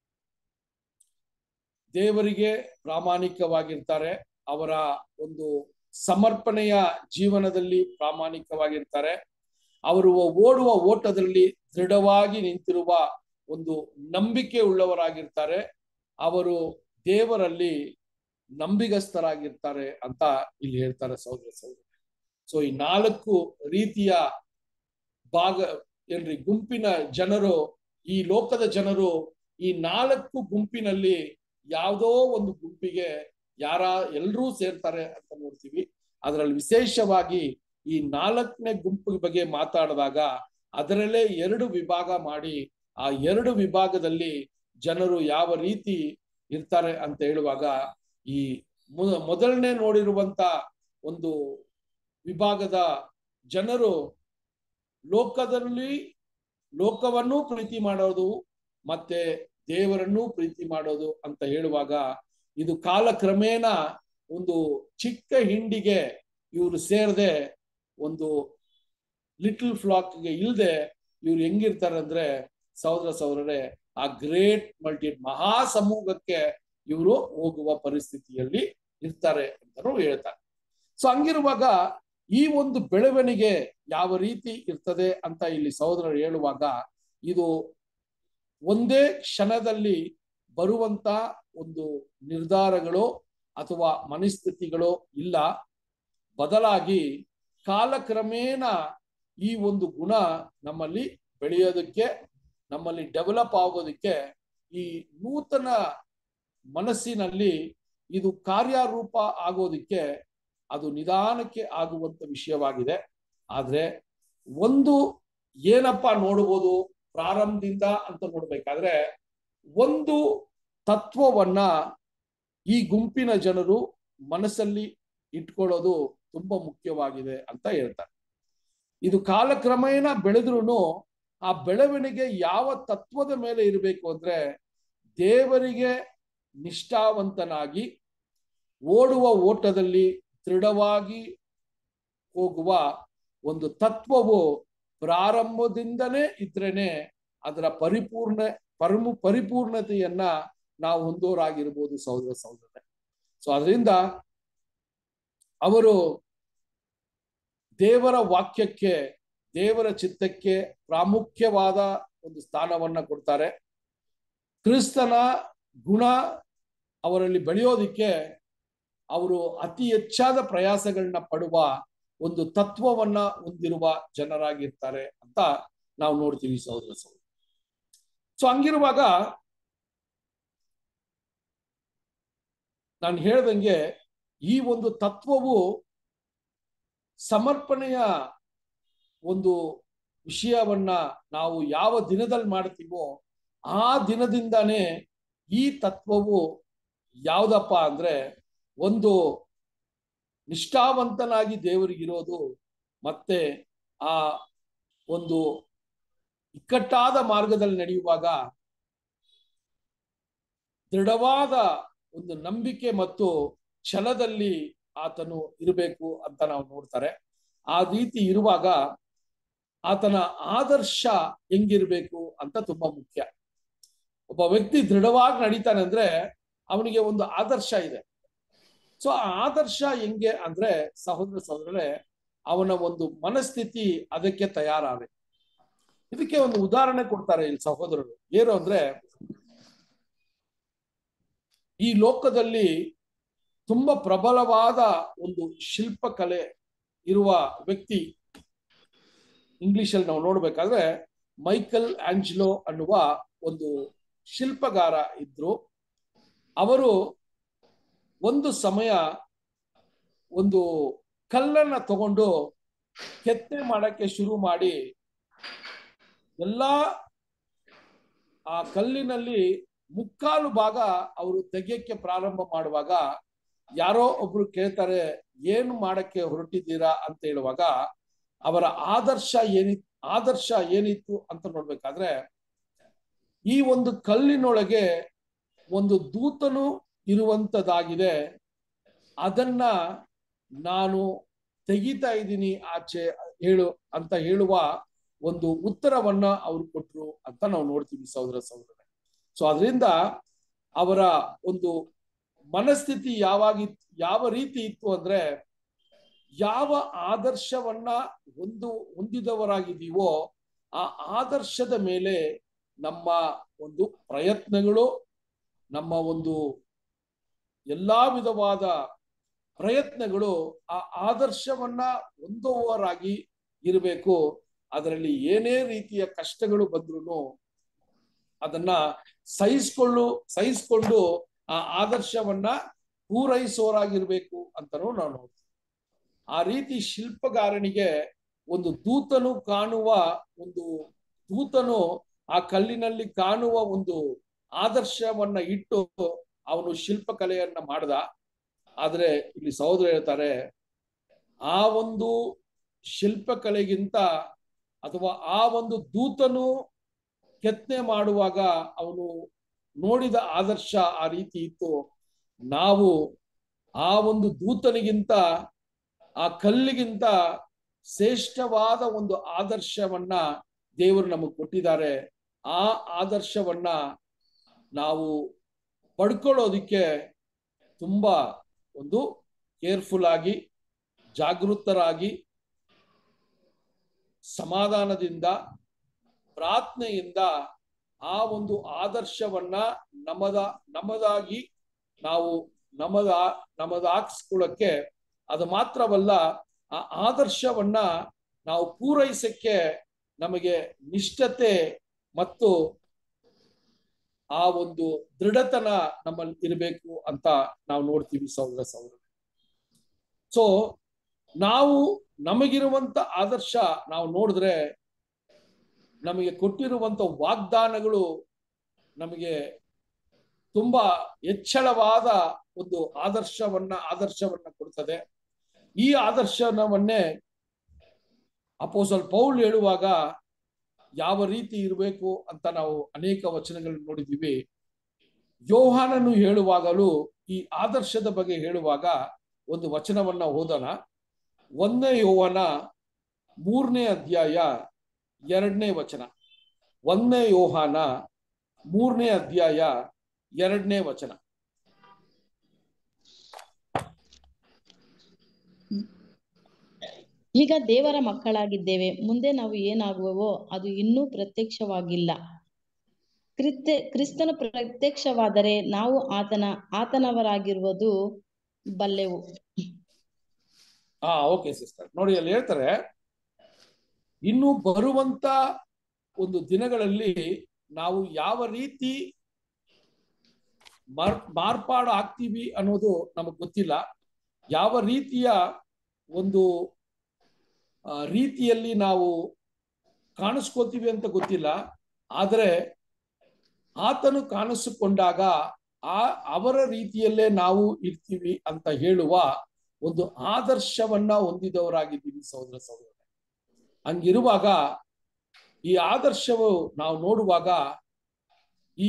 ದೇವರಿಗೆ ಪ್ರಾಮಾಣಿಕವಾಗಿರ್ತಾರೆ ಅವರ ಒಂದು ಸಮರ್ಪಣೆಯ ಜೀವನದಲ್ಲಿ ಪ್ರಾಮಾಣಿಕವಾಗಿರ್ತಾರೆ ಅವರು ಓಡುವ ಓಟದಲ್ಲಿ ದೃಢವಾಗಿ ನಿಂತಿರುವ ಒಂದು ನಂಬಿಕೆ ಉಳ್ಳವರಾಗಿರ್ತಾರೆ ಅವರು ದೇವರಲ್ಲಿ ನಂಬಿಗಸ್ತರಾಗಿರ್ತಾರೆ ಅಂತ ಇಲ್ಲಿ ಹೇಳ್ತಾರೆ ಸಹೋದರ ಸಹೋದರ ಸೊ ಈ ನಾಲ್ಕು ರೀತಿಯ ಭಾಗ ಏನ್ರಿ ಗುಂಪಿನ ಜನರು ಈ ಲೋಕದ ಜನರು ಈ ನಾಲ್ಕು ಗುಂಪಿನಲ್ಲಿ ಯಾವುದೋ ಒಂದು ಗುಂಪಿಗೆ ಯಾರ ಎಲ್ಲರೂ ಸೇರ್ತಾರೆ ಅಂತ ನೋಡ್ತೀವಿ ಅದರಲ್ಲಿ ವಿಶೇಷವಾಗಿ ಈ ನಾಲ್ಕನೇ ಗುಂಪು ಬಗ್ಗೆ ಮಾತಾಡಿದಾಗ ಅದರಲ್ಲೇ ಎರಡು ವಿಭಾಗ ಮಾಡಿ ಆ ಎರಡು ವಿಭಾಗದಲ್ಲಿ ಜನರು ಯಾವ ರೀತಿ ಇರ್ತಾರೆ ಅಂತ ಹೇಳುವಾಗ ಈ ಮೊ- ಮೊದಲನೇ ನೋಡಿರುವಂತ ಒಂದು ವಿಭಾಗದ ಜನರು ಲೋಕದಲ್ಲಿ ಲೋಕವನ್ನೂ ಪ್ರೀತಿ ಮಾಡೋದು ಮತ್ತೆ ದೇವರನ್ನೂ ಪ್ರೀತಿ ಮಾಡೋದು ಅಂತ ಹೇಳುವಾಗ ಇದು ಕಾಲಕ್ರಮೇಣ ಒಂದು ಚಿಕ್ಕ ಹಿಂಡಿಗೆ ಇವರು ಸೇರದೆ ಒಂದು ಲಿಟಲ್ ಫ್ಲಾಕ್ಗೆ ಇಲ್ಲದೆ ಇವ್ರು ಹೆಂಗಿರ್ತಾರೆ ಅಂದ್ರೆ ಸಹೋದರ ಸಹೋದರರೇ ಆ ಗ್ರೇಟ್ ಮಲ್ಟಿ ಮಹಾ ಸಮೂಹಕ್ಕೆ ಇವರು ಹೋಗುವ ಪರಿಸ್ಥಿತಿಯಲ್ಲಿ ಇರ್ತಾರೆ ಅಂತಲೂ ಹೇಳ್ತಾರೆ ಸೊ ಹಂಗಿರುವಾಗ ಈ ಒಂದು ಬೆಳವಣಿಗೆ ಯಾವ ರೀತಿ ಇರ್ತದೆ ಅಂತ ಇಲ್ಲಿ ಸಹೋದರರು ಹೇಳುವಾಗ ಇದು ಒಂದೇ ಕ್ಷಣದಲ್ಲಿ ಬರುವಂತ ಒಂದು ನಿರ್ಧಾರಗಳು ಅಥವಾ ಮನಸ್ಥಿತಿಗಳು ಇಲ್ಲ ಬದಲಾಗಿ ಕಾಲಕ್ರಮೇಣ ಈ ಒಂದು ಗುಣ ನಮ್ಮಲ್ಲಿ ಬೆಳೆಯೋದಕ್ಕೆ ನಮ್ಮಲ್ಲಿ ಡೆವಲಪ್ ಆಗೋದಕ್ಕೆ ಈ ನೂತನ ಮನಸ್ಸಿನಲ್ಲಿ ಇದು ಕಾರ್ಯರೂಪ ಆಗೋದಕ್ಕೆ ಅದು ನಿಧಾನಕ್ಕೆ ಆಗುವಂತ ವಿಷಯವಾಗಿದೆ ಆದ್ರೆ ಒಂದು ಏನಪ್ಪ ನೋಡ್ಬೋದು ಪ್ರಾರಂಭದಿಂದ ಅಂತ ನೋಡ್ಬೇಕಾದ್ರೆ ಒಂದು ತತ್ವವನ್ನ ಈ ಗುಂಪಿನ ಜನರು ಮನಸ್ಸಲ್ಲಿ ಇಟ್ಕೊಳ್ಳೋದು ತುಂಬಾ ಮುಖ್ಯವಾಗಿದೆ ಅಂತ ಹೇಳ್ತಾರೆ ಇದು ಕಾಲಕ್ರಮೇಣ ಬೆಳೆದ್ರೂ ಆ ಬೆಳವಣಿಗೆ ಯಾವ ತತ್ವದ ಮೇಲೆ ಇರಬೇಕು ಅಂದ್ರೆ ದೇವರಿಗೆ ನಿಷ್ಠಾವಂತನಾಗಿ ಓಡುವ ಓಟದಲ್ಲಿ ದೃಢವಾಗಿ ಹೋಗುವ ಒಂದು ತತ್ವವು ಪ್ರಾರಂಭದಿಂದಲೇ ಇದ್ರೇನೆ ಅದರ ಪರಿಪೂರ್ಣ ಪರಮು ಪರಿಪೂರ್ಣತೆಯನ್ನ ನಾವು ಹೊಂದೋರಾಗಿರ್ಬೋದು ಸಹೋದರ ಸಹೋದರ ಸೊ ಅದರಿಂದ ಅವರು ದೇವರ ವಾಕ್ಯಕ್ಕೆ ದೇವರ ಚಿತ್ತಕ್ಕೆ ಪ್ರಾಮುಖ್ಯವಾದ ಒಂದು ಸ್ಥಾನವನ್ನ ಕೊಡ್ತಾರೆ ಕ್ರಿಸ್ತನ ಗುಣ ಅವರಲ್ಲಿ ಬೆಳೆಯೋದಿಕ್ಕೆ ಅವರು ಅತಿ ಹೆಚ್ಚಾದ ಪ್ರಯಾಸಗಳನ್ನ ಪಡುವ ಒಂದು ತತ್ವವನ್ನ ಹೊಂದಿರುವ ಜನರಾಗಿರ್ತಾರೆ ಅಂತ ನಾವು ನೋಡ್ತೀವಿ ಸಹೋದರ ಸಹೋದರ ಸೊ ಹಂಗಿರುವಾಗ ನಾನು ಹೇಳ್ದಂಗೆ ಈ ಒಂದು ತತ್ವವು ಸಮರ್ಪಣೆಯ ಒಂದು ವಿಷಯವನ್ನ ನಾವು ಯಾವ ದಿನದಲ್ಲಿ ಮಾಡ್ತೀವೋ ಆ ದಿನದಿಂದಾನೇ ಈ ತತ್ವವು ಯಾವ್ದಪ್ಪ ಅಂದ್ರೆ ಒಂದು ನಿಷ್ಠಾವಂತನಾಗಿ ದೇವರಿಗಿರೋದು ಮತ್ತೆ ಆ ಒಂದು ಇಕ್ಕಟ್ಟಾದ ಮಾರ್ಗದಲ್ಲಿ ನಡೆಯುವಾಗ ದೃಢವಾದ ಒಂದು ನಂಬಿಕೆ ಮತ್ತು ಛಲದಲ್ಲಿ ಆತನು ಇರಬೇಕು ಅಂತ ನಾವು ನೋಡ್ತಾರೆ ಆ ರೀತಿ ಇರುವಾಗ ಆತನ ಆದರ್ಶ ಹೆಂಗಿರ್ಬೇಕು ಅಂತ ತುಂಬಾ ಮುಖ್ಯ ಒಬ್ಬ ವ್ಯಕ್ತಿ ದೃಢವಾಗಿ ನಡೀತಾನೆ ಅಂದ್ರೆ ಅವನಿಗೆ ಒಂದು ಆದರ್ಶ ಇದೆ ಸೊ ಆ ಆದರ್ಶ ಹೆಂಗೆ ಅಂದ್ರೆ ಸಹೋದರ ಸಹೋದರರೇ ಅವನ ಒಂದು ಮನಸ್ಥಿತಿ ಅದಕ್ಕೆ ತಯಾರಾಗಬೇಕು ಇದಕ್ಕೆ ಒಂದು ಉದಾಹರಣೆ ಕೊಡ್ತಾರೆ ಇಲ್ಲಿ ಸಹೋದರರು ಏನು ಅಂದ್ರೆ ಈ ಲೋಕದಲ್ಲಿ ತುಂಬಾ ಪ್ರಬಲವಾದ ಒಂದು ಶಿಲ್ಪಕಲೆ ಇರುವ ವ್ಯಕ್ತಿ ಇಂಗ್ಲಿಷ್ ಅಲ್ಲಿ ನಾವು ನೋಡ್ಬೇಕಾದ್ರೆ ಮೈಕಲ್ ಆಂಜ್ಲೋ ಅನ್ನುವ ಒಂದು ಶಿಲ್ಪಗಾರ ಇದ್ರು ಅವರು ಒಂದು ಸಮಯ ಒಂದು ಕಲ್ಲನ್ನ ತಗೊಂಡು ಕೆತ್ತೆ ಮಾಡಕ್ಕೆ ಶುರು ಮಾಡಿ ಎಲ್ಲಾ ಆ ಕಲ್ಲಿನಲ್ಲಿ ಮುಕ್ಕಾಲು ಭಾಗ ಅವರು ತೆಗೆಯಕ್ಕೆ ಪ್ರಾರಂಭ ಮಾಡುವಾಗ ಯಾರೋ ಒಬ್ರು ಕೇಳ್ತಾರೆ ಏನು ಮಾಡಕ್ಕೆ ಹೊರಟಿದ್ದೀರಾ ಅಂತ ಹೇಳುವಾಗ ಅವರ ಆದರ್ಶ ಏನಿ ಆದರ್ಶ ಏನಿತ್ತು ಅಂತ ನೋಡ್ಬೇಕಾದ್ರೆ ಈ ಒಂದು ಕಲ್ಲಿನೊಳಗೆ ಒಂದು ದೂತನು ಇರುವಂತದಾಗಿದೆ ಅದನ್ನ ನಾನು ತೆಗಿತಾ ಇದ್ದೀನಿ ಆಚೆ ಹೇಳು ಅಂತ ಹೇಳುವ ಒಂದು ಉತ್ತರವನ್ನ ಅವ್ರು ಕೊಟ್ರು ಅಂತ ನಾವು ನೋಡ್ತೀವಿ ಸಹೋದರ ಸಹೋದರ ಸೊ ಅದರಿಂದ ಅವರ ಒಂದು ಮನಸ್ಥಿತಿ ಯಾವಾಗಿ ಯಾವ ರೀತಿ ಇತ್ತು ಅಂದ್ರೆ ಯಾವ ಆದರ್ಶವನ್ನ ಒಂದು ಹೊಂದಿದವರಾಗಿದ್ದೀವೋ ಆ ಆದರ್ಶದ ಮೇಲೆ ನಮ್ಮ ಒಂದು ಪ್ರಯತ್ನಗಳು ನಮ್ಮ ಒಂದು ಎಲ್ಲಾ ವಿಧವಾದ ಪ್ರಯತ್ನಗಳು ಆ ಆದರ್ಶವನ್ನ ಹೊಂದುವವರಾಗಿ ಇರಬೇಕು ಅದರಲ್ಲಿ ಏನೇ ರೀತಿಯ ಕಷ್ಟಗಳು ಬಂದ್ರು ಅದನ್ನ ಸಹಿಸ್ಕೊಳ್ಳು ಸಹಿಸ್ಕೊಂಡು ಆ ಆದರ್ಶವನ್ನ ಪೂರೈಸೋರಾಗಿರ್ಬೇಕು ಅಂತನೂ ನಾವು ನೋಡ್ತೀವಿ ಆ ರೀತಿ ಶಿಲ್ಪಗಾರನಿಗೆ ಒಂದು ದೂತನು ಕಾಣುವ ಒಂದು ದೂತನು ಆ ಕಲ್ಲಿನಲ್ಲಿ ಕಾಣುವ ಒಂದು ಆದರ್ಶವನ್ನ ಇಟ್ಟು ಅವನು ಶಿಲ್ಪಕಲೆಯನ್ನ ಮಾಡ್ದ ಆದ್ರೆ ಇಲ್ಲಿ ಸಹೋದರ ಹೇಳ್ತಾರೆ ಆ ಒಂದು ಶಿಲ್ಪಕಲೆಗಿಂತ ಅಥವಾ ಆ ಒಂದು ದೂತನು ಕೆತ್ತನೆ ಮಾಡುವಾಗ ಅವನು ನೋಡಿದ ಆದರ್ಶ ಆ ರೀತಿ ಇತ್ತು ನಾವು ಆ ಒಂದು ದೂತನಿಗಿಂತ ಆ ಕಲ್ಲಿಗಿಂತ ಶ್ರೇಷ್ಠವಾದ ಒಂದು ಆದರ್ಶವನ್ನ ದೇವರು ನಮಗೆ ಕೊಟ್ಟಿದ್ದಾರೆ ಆ ಆದರ್ಶವನ್ನ ನಾವು ಪಡ್ಕೊಳ್ಳೋದಿಕ್ಕೆ ತುಂಬಾ ಒಂದು ಕೇರ್ಫುಲ್ ಆಗಿ ಜಾಗೃತರಾಗಿ ಸಮಾಧಾನದಿಂದ ಪ್ರಾರ್ಥನೆಯಿಂದ ಆ ಒಂದು ಆದರ್ಶವನ್ನ ನಮ್ಮದ ನಮ್ಮದಾಗಿ ನಾವು ನಮ್ಮದ ನಮ್ಮದಾಕ್ಸ್ಕೊಳ್ಳಕ್ಕೆ ಅದು ಮಾತ್ರವಲ್ಲ ಆ ಆದರ್ಶವನ್ನ ನಾವು ಪೂರೈಸಕ್ಕೆ ನಮಗೆ ನಿಷ್ಠತೆ ಮತ್ತು ಆ ಒಂದು ದೃಢತನ ನಮ್ಮಲ್ಲಿ ಇರಬೇಕು ಅಂತ ನಾವು ನೋಡ್ತೀವಿ ಸಹೋದರ ಸಹೋದರ ಸೊ ನಾವು ನಮಗಿರುವಂತ ಆದರ್ಶ ನಾವು ನೋಡಿದ್ರೆ ನಮಗೆ ಕೊಟ್ಟಿರುವಂತ ವಾಗ್ದಾನಗಳು ನಮಗೆ ತುಂಬಾ ಹೆಚ್ಚಳವಾದ ಒಂದು ಆದರ್ಶವನ್ನ ಆದರ್ಶವನ್ನ ಕೊಡ್ತದೆ ಈ ಆದರ್ಶನವನ್ನೇ ಅಪೋಸಲ್ ಪೌಲ್ ಹೇಳುವಾಗ ಯಾವ ರೀತಿ ಇರಬೇಕು ಅಂತ ನಾವು ಅನೇಕ ವಚನಗಳನ್ನು ನೋಡಿದ್ದೀವಿ ಯೋಹಾನನು ಹೇಳುವಾಗಲೂ ಈ ಆದರ್ಶದ ಬಗ್ಗೆ ಹೇಳುವಾಗ ಒಂದು ವಚನವನ್ನ ಓದೋಣ ಒಂದನೇ ಯೋವನ ಮೂರನೇ ಅಧ್ಯಾಯ ಎರಡನೇ ವಚನ ಒಂದನೇ ಯೋಹಾನ ಮೂರನೇ ಅಧ್ಯಾಯ ಎರಡನೇ ವಚನ ಈಗ ದೇವರ ಮಕ್ಕಳಾಗಿದ್ದೇವೆ ಮುಂದೆ ನಾವು ಏನಾಗುವವೋ ಅದು ಇನ್ನೂ ಪ್ರತ್ಯಕ್ಷವಾಗಿಲ್ಲ ಕ್ರಿಸ್ತ ಕ್ರಿಸ್ತನು ಪ್ರತ್ಯಕ್ಷವಾದರೆ ನಾವು ಆತನ ಆತನವರಾಗಿರುವುದು ಬಲ್ಲೆವು ಹಾ ಓಕೆ ಸಿಸ್ಟರ್ ನೋಡಿ ಅಲ್ಲಿ ಹೇಳ್ತಾರೆ ಇನ್ನು ಬರುವಂತ ಒಂದು ದಿನಗಳಲ್ಲಿ ನಾವು ಯಾವ ರೀತಿ ಮಾರ್ ಮಾರ್ಪಾಡು ಆಗ್ತೀವಿ ಅನ್ನೋದು ನಮಗ್ ಗೊತ್ತಿಲ್ಲ ಯಾವ ರೀತಿಯ ಒಂದು ಆ, ರೀತಿಯಲ್ಲಿ ನಾವು ಕಾಣಿಸ್ಕೋತೀವಿ ಅಂತ ಗೊತ್ತಿಲ್ಲ ಆದರೆ ಆತನು ಕಾಣಿಸಿಕೊಂಡಾಗ ಆ ಅವರ ರೀತಿಯಲ್ಲೇ ನಾವು ಇರ್ತೀವಿ ಅಂತ ಹೇಳುವ ಒಂದು ಆದರ್ಶವನ್ನ ಹೊಂದಿದವರಾಗಿದ್ದೀವಿ ಸಹೋದರ ಸಹೋದರ ಹಂಗಿರುವಾಗ ಈ ಆದರ್ಶವು ನಾವು ನೋಡುವಾಗ ಈ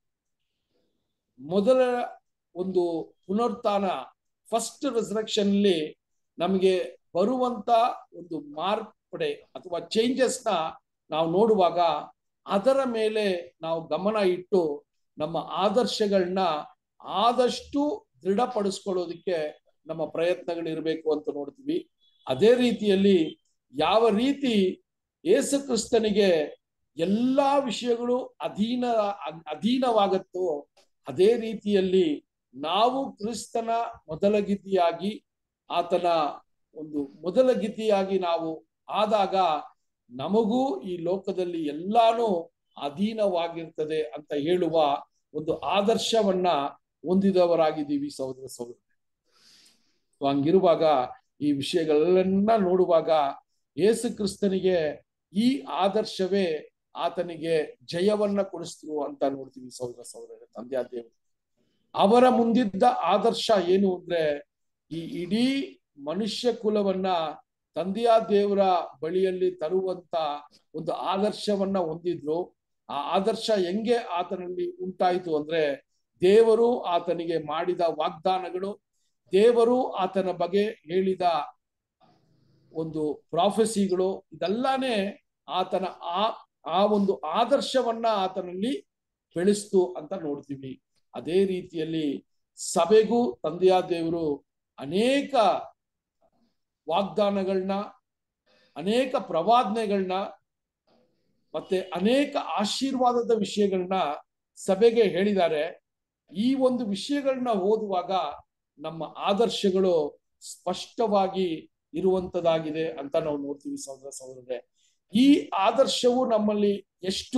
ಮೊದಲ ಒಂದು ಪುನರುತ್ಥಾನ ಫಸ್ಟ್ ರೆಸರೆಕ್ಷನ್ ಅಲ್ಲಿ ನಮಗೆ ಬರುವಂತ ಒಂದು ಮಾರ್ಪಡೆ ಅಥವಾ ಚೇಂಜಸ್ ನ ನಾವು ನೋಡುವಾಗ ಅದರ ಮೇಲೆ ನಾವು ಗಮನ ಇಟ್ಟು ನಮ್ಮ ಆದರ್ಶಗಳನ್ನ ಆದಷ್ಟು ದೃಢಪಡಿಸ್ಕೊಳ್ಳೋದಕ್ಕೆ ನಮ್ಮ ಪ್ರಯತ್ನಗಳಿರ್ಬೇಕು ಅಂತ ನೋಡ್ತೀವಿ ಅದೇ ರೀತಿಯಲ್ಲಿ ಯಾವ ರೀತಿ ಯೇಸು ಕ್ರಿಸ್ತನಿಗೆ ಎಲ್ಲಾ ವಿಷಯಗಳು ಅಧೀನ ಅಧೀನವಾಗತ್ತೋ ಅದೇ ರೀತಿಯಲ್ಲಿ ನಾವು ಕ್ರಿಸ್ತನ ಮೊದಲ ಗೀತಿಯಾಗಿ ಆತನ ಒಂದು ಮೊದಲ ಗೀತಿಯಾಗಿ ನಾವು ಆದಾಗ ನಮಗೂ ಈ ಲೋಕದಲ್ಲಿ ಎಲ್ಲಾನು ಅಧೀನವಾಗಿರ್ತದೆ ಅಂತ ಹೇಳುವ ಒಂದು ಆದರ್ಶವನ್ನ ಹೊಂದಿದವರಾಗಿದ್ದೀವಿ ಸಹೋದರ ಸಹೋದರ So ಹಂಗಿರುವಾಗ ಈ ವಿಷಯಗಳೆಲ್ಲ ನೋಡುವಾಗ ಯೇಸು ಕ್ರಿಸ್ತನಿಗೆ ಈ ಆದರ್ಶವೇ ಆತನಿಗೆ ಜಯವನ್ನ ಕೊಡಿಸ್ತು ಅಂತ ನೋಡ್ತೀವಿ ಸಹೋದರ ಸಹೋದರ ತಂದೆಯ ದೇವರು ಅವರ ಮುಂದಿದ್ದ ಆದರ್ಶ ಏನು ಅಂದ್ರೆ ಈ ಇಡೀ ಮನುಷ್ಯ ಕುಲವನ್ನ ತಂದೆಯ ದೇವರ ಬಳಿಯಲ್ಲಿ ತರುವಂತ ಒಂದು ಆದರ್ಶವನ್ನ ಹೊಂದಿದ್ರು ಆ ಆದರ್ಶ ಹೆಂಗೆ ಆತನಲ್ಲಿ ಉಂಟಾಯಿತು ಅಂದ್ರೆ ದೇವರು ಆತನಿಗೆ ಮಾಡಿದ ವಾಗ್ದಾನಗಳು ದೇವರು ಆತನ ಬಗ್ಗೆ ಹೇಳಿದ ಒಂದು ಪ್ರಾಫೆಸಿಗಳು ಇದೆಲ್ಲಾನೇ ಆತನ ಆ ಆ ಒಂದು ಆದರ್ಶವನ್ನ ಆತನಲ್ಲಿ ಬೆಳೆಸ್ತು ಅಂತ ನೋಡ್ತೀವಿ ಅದೇ ರೀತಿಯಲ್ಲಿ ಸಭೆಗೂ ತಂದೆಯ ದೇವರು ಅನೇಕ ವಾಗ್ದಾನಗಳನ್ನ ಅನೇಕ ಪ್ರವಾದನೆಗಳನ್ನ ಮತ್ತೆ ಅನೇಕ ಆಶೀರ್ವಾದದ ವಿಷಯಗಳನ್ನ ಸಭೆಗೆ ಹೇಳಿದ್ದಾರೆ ಈ ಒಂದು ವಿಷಯಗಳನ್ನ ಓದುವಾಗ ನಮ್ಮ ಆದರ್ಶಗಳು ಸ್ಪಷ್ಟವಾಗಿ ಇರುವಂತದಾಗಿದೆ ಅಂತ ನಾವು ನೋಡ್ತೀವಿ ಸಹೋದರ ಸಹೋದರರೇ ಈ ಆದರ್ಶವು ನಮ್ಮಲ್ಲಿ ಎಷ್ಟು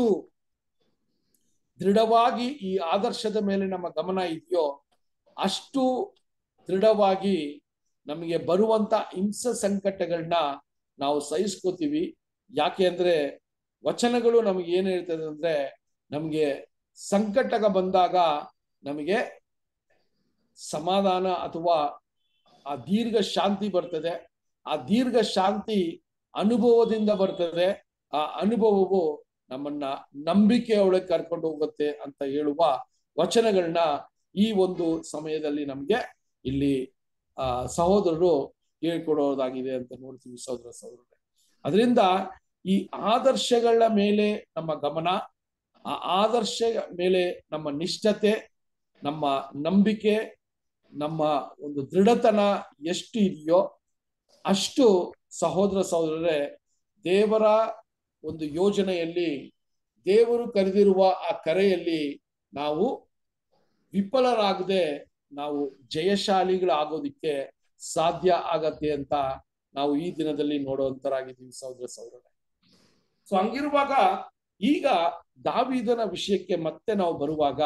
ದೃಢವಾಗಿ ಈ ಆದರ್ಶದ ಮೇಲೆ ನಮ್ಮ ಗಮನ ಇದೆಯೋ ಅಷ್ಟು ದೃಢವಾಗಿ ನಮಗೆ ಬರುವಂತ ಹಿಂಸ ಸಂಕಟಗಳನ್ನ ನಾವು ಸಹಿಸ್ಕೋತೀವಿ ಯಾಕೆ ಅಂದ್ರೆ ವಚನಗಳು ನಮಗೆ ಏನ್ ಹೇಳ್ತದೆ ಅಂದ್ರೆ ನಮಗೆ ಸಂಕಟ ಬಂದಾಗ ನಮಗೆ ಸಮಾಧಾನ ಅಥವಾ ಆ ದೀರ್ಘ ಶಾಂತಿ ಬರ್ತದೆ ಆ ದೀರ್ಘ ಶಾಂತಿ ಅನುಭವದಿಂದ ಬರ್ತದೆ ಆ ಅನುಭವವು ನಮ್ಮನ್ನ ನಂಬಿಕೆ ಒಳಗೆ ಕರ್ಕೊಂಡು ಹೋಗುತ್ತೆ ಅಂತ ಹೇಳುವ ವಚನಗಳನ್ನ ಈ ಒಂದು ಸಮಯದಲ್ಲಿ ನಮ್ಗೆ ಇಲ್ಲಿ ಆ ಸಹೋದರರು ಹೇಳ್ಕೊಡೋದಾಗಿದೆ ಅಂತ ನೋಡ್ತೀವಿ ಸಹೋದರ ಸಹೋದರರೇ ಅದರಿಂದ ಈ ಆದರ್ಶಗಳ ಮೇಲೆ ನಮ್ಮ ಗಮನ ಆ ಆದರ್ಶ ಮೇಲೆ ನಮ್ಮ ನಿಷ್ಠತೆ ನಮ್ಮ ನಂಬಿಕೆ ನಮ್ಮ ಒಂದು ದೃಢತನ ಎಷ್ಟು ಇದೆಯೋ ಅಷ್ಟು ಸಹೋದರ ಸಹೋದರರೇ ದೇವರ ಒಂದು ಯೋಜನೆಯಲ್ಲಿ ದೇವರು ಕರೆದಿರುವ ಆ ಕರೆಯಲ್ಲಿ ನಾವು ವಿಫಲರಾಗದೆ ನಾವು ಜಯಶಾಲಿಗಳಾಗೋದಿಕ್ಕೆ ಸಾಧ್ಯ ಆಗತ್ತೆ ಅಂತ ನಾವು ಈ ದಿನದಲ್ಲಿ ನೋಡುವಂತರಾಗಿದ್ದೀವಿ ಸಹೋದರ ಸಹೋದರರೇ ಸೊ ಹಂಗಿರುವಾಗ ಈಗ ದಾವಿದನ ವಿಷಯಕ್ಕೆ ಮತ್ತೆ ನಾವು ಬರುವಾಗ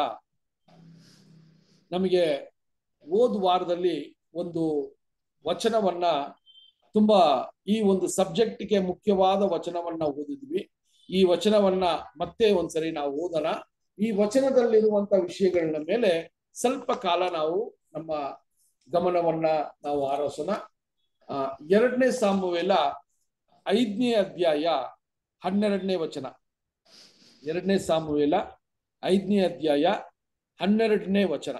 ನಮಗೆ ಓದ್ ವಾರದಲ್ಲಿ ಒಂದು ವಚನವನ್ನ ತುಂಬಾ ಈ ಒಂದು ಸಬ್ಜೆಕ್ಟ್ಗೆ ಮುಖ್ಯವಾದ ವಚನವನ್ನ ಓದಿದ್ವಿ ಈ ವಚನವನ್ನ ಮತ್ತೆ ಒಂದ್ಸರಿ ನಾವು ಓದೋಣ ಈ ವಚನದಲ್ಲಿರುವಂತ ವಿಷಯಗಳನ್ನ ಮೇಲೆ ಸ್ವಲ್ಪ ಕಾಲ ನಾವು ನಮ್ಮ ಗಮನವನ್ನ ನಾವು ಆರೋಸೋಣ ಆ ಎರಡನೇ ಸಾಮುವೇಲ ಐದನೇ ಅಧ್ಯಾಯ ಹನ್ನೆರಡನೇ ವಚನ ಎರಡನೇ ಸಾಮುವೇಲ ಐದನೇ ಅಧ್ಯಾಯ ಹನ್ನೆರಡನೇ ವಚನ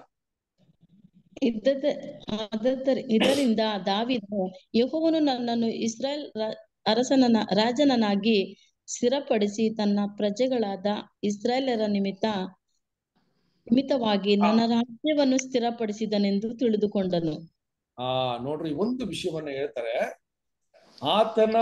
ಇದ್ದದ ಆದದರ- ಇದರಿಂದ ದಾವಿದನು ಯೆಹೋವನು ನನ್ನನ್ನು ಇಸ್ರಾಯೇಲ್ ರ- ಅರಸನನ ರಾಜನನ್ನಾಗಿ ಸ್ಥಿರಪಡಿಸಿ ತನ್ನ ಪ್ರಜೆಗಳಾದ ಇಸ್ರಾಯೇಲರ ನಿಮಿತ್ತ ನಿಮಿತ್ತವಾಗಿ ನನ್ನ ರಾಜ್ಯವನ್ನು ಸ್ಥಿರಪಡಿಸಿದನೆಂದು ತಿಳಿದುಕೊಂಡನು ಆ ನೋಡ್ರಿ ಒಂದು ವಿಷಯವನ್ನ ಹೇಳ್ತಾರೆ ಆತನ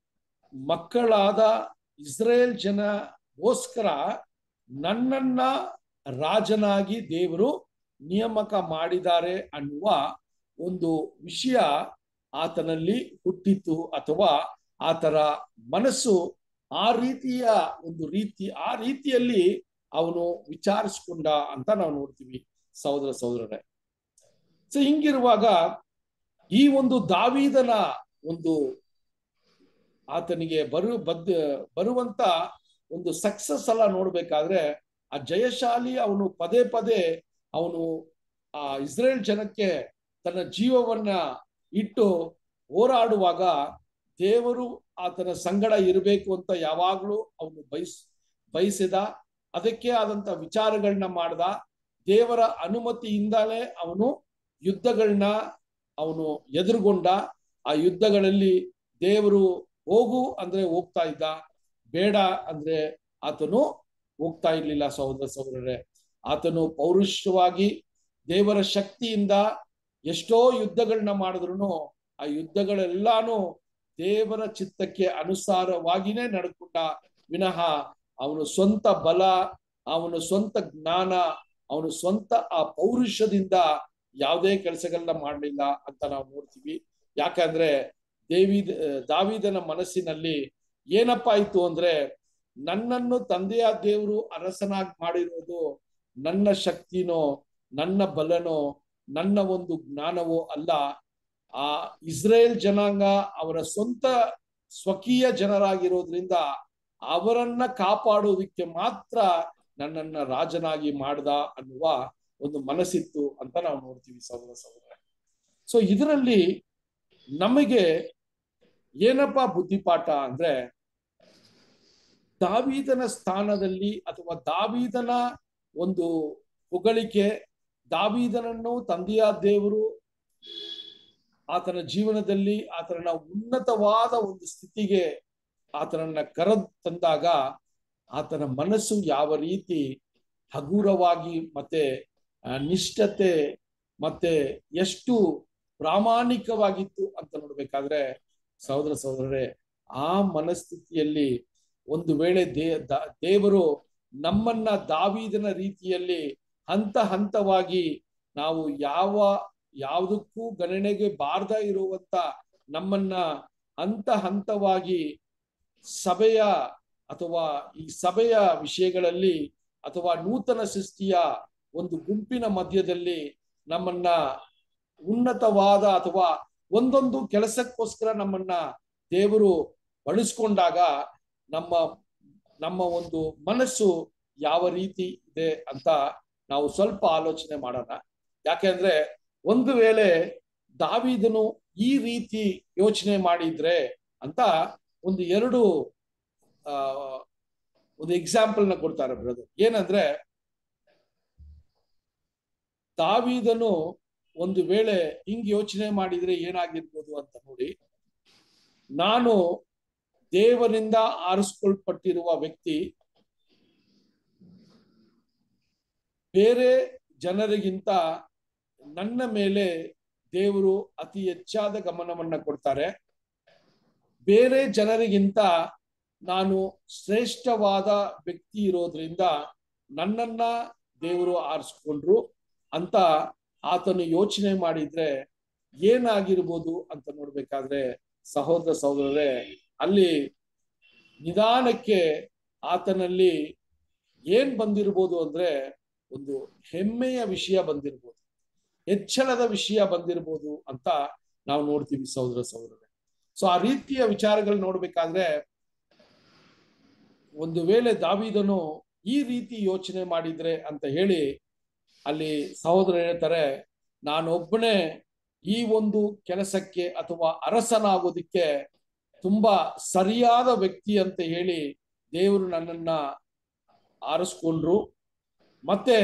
ಮಕ್ಕಳಾದ ಇಸ್ರೇಲ್ ಜನಗೋಸ್ಕರ ನನ್ನನ್ನ ರಾಜನಾಗಿ ದೇವರು ನೇಮಕ ಮಾಡಿದ್ದಾರೆ ಅನ್ನುವ ಒಂದು ವಿಷಯ ಆತನಲ್ಲಿ ಹುಟ್ಟಿತು ಅಥವಾ ಆತರ ಮನಸ್ಸು ಆ ರೀತಿಯ ಒಂದು ರೀತಿ ಆ ರೀತಿಯಲ್ಲಿ ಅವನು ವಿಚಾರಿಸ್ಕೊಂಡ ಅಂತ ನಾವು ನೋಡ್ತೀವಿ ಸಹೋದರ ಸಹೋದರರೇ ಸೊ ಹಿಂಗಿರುವಾಗ ಈ ಒಂದು ದಾವೀದನ ಒಂದು ಆತನಿಗೆ ಬರು ಬದ್ ಬರುವಂತ ಒಂದು ಸಕ್ಸಸ್ ಎಲ್ಲ ನೋಡ್ಬೇಕಾದ್ರೆ ಆ ಜಯಶಾಲಿ ಅವನು ಪದೇ ಪದೇ ಅವನು ಆ ಇಸ್ರೇಲ್ ಜನಕ್ಕೆ ತನ್ನ ಜೀವವನ್ನ ಇಟ್ಟು ಹೋರಾಡುವಾಗ ದೇವರು ಆತನ ಸಂಗಡ ಇರಬೇಕು ಅಂತ ಯಾವಾಗ್ಲೂ ಅವನು ಬಯಸ್ ಬಯಸಿದ ಅದಕ್ಕೆ ಆದಂತ ವಿಚಾರಗಳನ್ನ ಮಾಡ್ದ ದೇವರ ಅನುಮತಿಯಿಂದಲೇ ಅವನು ಯುದ್ಧಗಳನ್ನ ಅವನು ಎದುರುಗೊಂಡ ಆ ಯುದ್ಧಗಳಲ್ಲಿ ದೇವರು ಹೋಗು ಅಂದ್ರೆ ಹೋಗ್ತಾ ಇದ್ದ ಬೇಡ ಅಂದ್ರೆ ಆತನು ಹೋಗ್ತಾ ಇರ್ಲಿಲ್ಲ ಸಹೋದರ ಸಹೋದರರೇ ಆತನು ಪೌರುಷವಾಗಿ ದೇವರ ಶಕ್ತಿಯಿಂದ ಎಷ್ಟೋ ಯುದ್ಧಗಳನ್ನ ಮಾಡಿದ್ರು ಆ ಯುದ್ಧಗಳೆಲ್ಲಾನು ದೇವರ ಚಿತ್ತಕ್ಕೆ ಅನುಸಾರವಾಗಿನೇ ನಡ್ಕೊಂಡ ವಿನಃ ಅವನು ಸ್ವಂತ ಬಲ ಅವನು ಸ್ವಂತ ಜ್ಞಾನ ಅವನು ಸ್ವಂತ ಆ ಪೌರುಷದಿಂದ ಯಾವುದೇ ಕೆಲಸಗಳನ್ನ ಮಾಡಲಿಲ್ಲ ಅಂತ ನಾವು ನೋಡ್ತೀವಿ ಯಾಕಂದ್ರೆ ದೇವಿದ ದಾವಿದನ ಮನಸ್ಸಿನಲ್ಲಿ ಏನಪ್ಪ ಆಯ್ತು ಅಂದ್ರೆ ನನ್ನನ್ನು ತಂದೆಯ ದೇವರು ಅರಸನಾಗಿ ಮಾಡಿರೋದು ನನ್ನ ಶಕ್ತಿನೋ ನನ್ನ ಬಲನೋ ನನ್ನ ಒಂದು ಜ್ಞಾನವೋ ಅಲ್ಲ ಆ ಇಸ್ರೇಲ್ ಜನಾಂಗ ಅವರ ಸ್ವಂತ ಸ್ವಕೀಯ ಜನರಾಗಿರೋದ್ರಿಂದ ಅವರನ್ನ ಕಾಪಾಡೋದಿಕ್ಕೆ ಮಾತ್ರ ನನ್ನನ್ನ ರಾಜನಾಗಿ ಮಾಡ್ದ ಅನ್ನುವ ಒಂದು ಮನಸ್ಸಿತ್ತು ಅಂತ ನಾವು ನೋಡ್ತೀವಿ ಸಹೋದರ ಸಹೋದರ ಸೊ ಇದರಲ್ಲಿ ನಮಗೆ ಏನಪ್ಪಾ ಬುದ್ಧಿಪಾಠ ಅಂದ್ರೆ ದಾವೀದನ ಸ್ಥಾನದಲ್ಲಿ ಅಥವಾ ದಾವೀದನ ಒಂದು ಹೊಗಳಿಕೆ ದಾವೀದನನ್ನು ತಂದೆಯ ದೇವರು ಆತನ ಜೀವನದಲ್ಲಿ ಆತನ ಉನ್ನತವಾದ ಒಂದು ಸ್ಥಿತಿಗೆ ಆತನನ್ನ ಕರ ತಂದಾಗ ಆತನ ಮನಸ್ಸು ಯಾವ ರೀತಿ ಹಗುರವಾಗಿ ಮತ್ತೆ ನಿಷ್ಠತೆ ಮತ್ತೆ ಎಷ್ಟು ಪ್ರಾಮಾಣಿಕವಾಗಿತ್ತು ಅಂತ ನೋಡ್ಬೇಕಾದ್ರೆ ಸಹೋದರ ಸಹೋದರರೇ ಆ ಮನಸ್ಥಿತಿಯಲ್ಲಿ ಒಂದು ವೇಳೆ ದೇ ದ- ದೇವರು ನಮ್ಮನ್ನ ದಾವೀದನ ರೀತಿಯಲ್ಲಿ ಹಂತ ಹಂತವಾಗಿ ನಾವು ಯಾವ ಯಾವುದಕ್ಕೂ ಗಣನೆಗೆ ಬಾರ್ದ ಇರುವಂತ ನಮ್ಮನ್ನ ಹಂತ ಹಂತವಾಗಿ ಸಭೆಯ ಅಥವಾ ಈ ಸಭೆಯ ವಿಷಯಗಳಲ್ಲಿ ಅಥವಾ ನೂತನ ಸೃಷ್ಟಿಯ ಒಂದು ಗುಂಪಿನ ಮಧ್ಯದಲ್ಲಿ ನಮ್ಮನ್ನ ಉನ್ನತವಾದ ಅಥವಾ ಒಂದೊಂದು ಕೆಲಸಕ್ಕೋಸ್ಕರ ನಮ್ಮನ್ನ ದೇವರು ಬಳಸ್ಕೊಂಡಾಗ ನಮ್ಮ ನಮ್ಮ ಒಂದು ಮನಸ್ಸು ಯಾವ ರೀತಿ ಇದೆ ಅಂತ ನಾವು ಸ್ವಲ್ಪ ಆಲೋಚನೆ ಮಾಡೋಣ ಯಾಕೆಂದ್ರೆ ಒಂದು ವೇಳೆ ದಾವಿದನು ಈ ರೀತಿ ಯೋಚನೆ ಮಾಡಿದ್ರೆ ಅಂತ ಒಂದು ಎರಡು ಆ ಒಂದು ಎಕ್ಸಾಂಪಲ್ ನ ಕೊಡ್ತಾರೆ ಬ್ರದರ್ ಏನಂದ್ರೆ ದಾವಿದನು ಒಂದು ವೇಳೆ ಹಿಂಗ್ ಯೋಚನೆ ಮಾಡಿದ್ರೆ ಏನಾಗಿರ್ಬೋದು ಅಂತ ನೋಡಿ ನಾನು ದೇವರಿಂದ ಆರಿಸ್ಕೊಳ್ಪಟ್ಟಿರುವ ವ್ಯಕ್ತಿ ಬೇರೆ ಜನರಿಗಿಂತ ನನ್ನ ಮೇಲೆ ದೇವರು ಅತಿ ಹೆಚ್ಚಾದ ಗಮನವನ್ನ ಕೊಡ್ತಾರೆ ಬೇರೆ ಜನರಿಗಿಂತ ನಾನು ಶ್ರೇಷ್ಠವಾದ ವ್ಯಕ್ತಿ ಇರೋದ್ರಿಂದ ನನ್ನನ್ನ ದೇವರು ಆರಿಸ್ಕೊಂಡ್ರು ಅಂತ ಆತನು ಯೋಚನೆ ಮಾಡಿದ್ರೆ ಏನಾಗಿರ್ಬೋದು ಅಂತ ನೋಡ್ಬೇಕಾದ್ರೆ ಸಹೋದರ ಸಹೋದರರೇ ಅಲ್ಲಿ ನಿಧಾನಕ್ಕೆ ಆತನಲ್ಲಿ ಏನ್ ಬಂದಿರ್ಬೋದು ಅಂದ್ರೆ ಒಂದು ಹೆಮ್ಮೆಯ ವಿಷಯ ಬಂದಿರ್ಬೋದು ಹೆಚ್ಚಳದ ವಿಷಯ ಬಂದಿರ್ಬೋದು ಅಂತ ನಾವು ನೋಡ್ತೀವಿ ಸಹೋದರ ಸಹೋದರರೇ ಸೊ ಆ ರೀತಿಯ ವಿಚಾರಗಳು ನೋಡ್ಬೇಕಾದ್ರೆ ಒಂದು ವೇಳೆ ದಾವಿದನು ಈ ರೀತಿ ಯೋಚನೆ ಮಾಡಿದ್ರೆ ಅಂತ ಹೇಳಿ ಅಲ್ಲಿ ಸಹೋದರ ಹೇಳ್ತಾರೆ ನಾನೊಬ್ಬನೇ ಈ ಒಂದು ಕೆಲಸಕ್ಕೆ ಅಥವಾ ಅರಸನಾಗೋದಿಕ್ಕೆ ತುಂಬಾ ಸರಿಯಾದ ವ್ಯಕ್ತಿ ಅಂತ ಹೇಳಿ ದೇವರು ನನ್ನನ್ನ ಆರಿಸ್ಕೊಂಡ್ರು ಮತ್ತೆ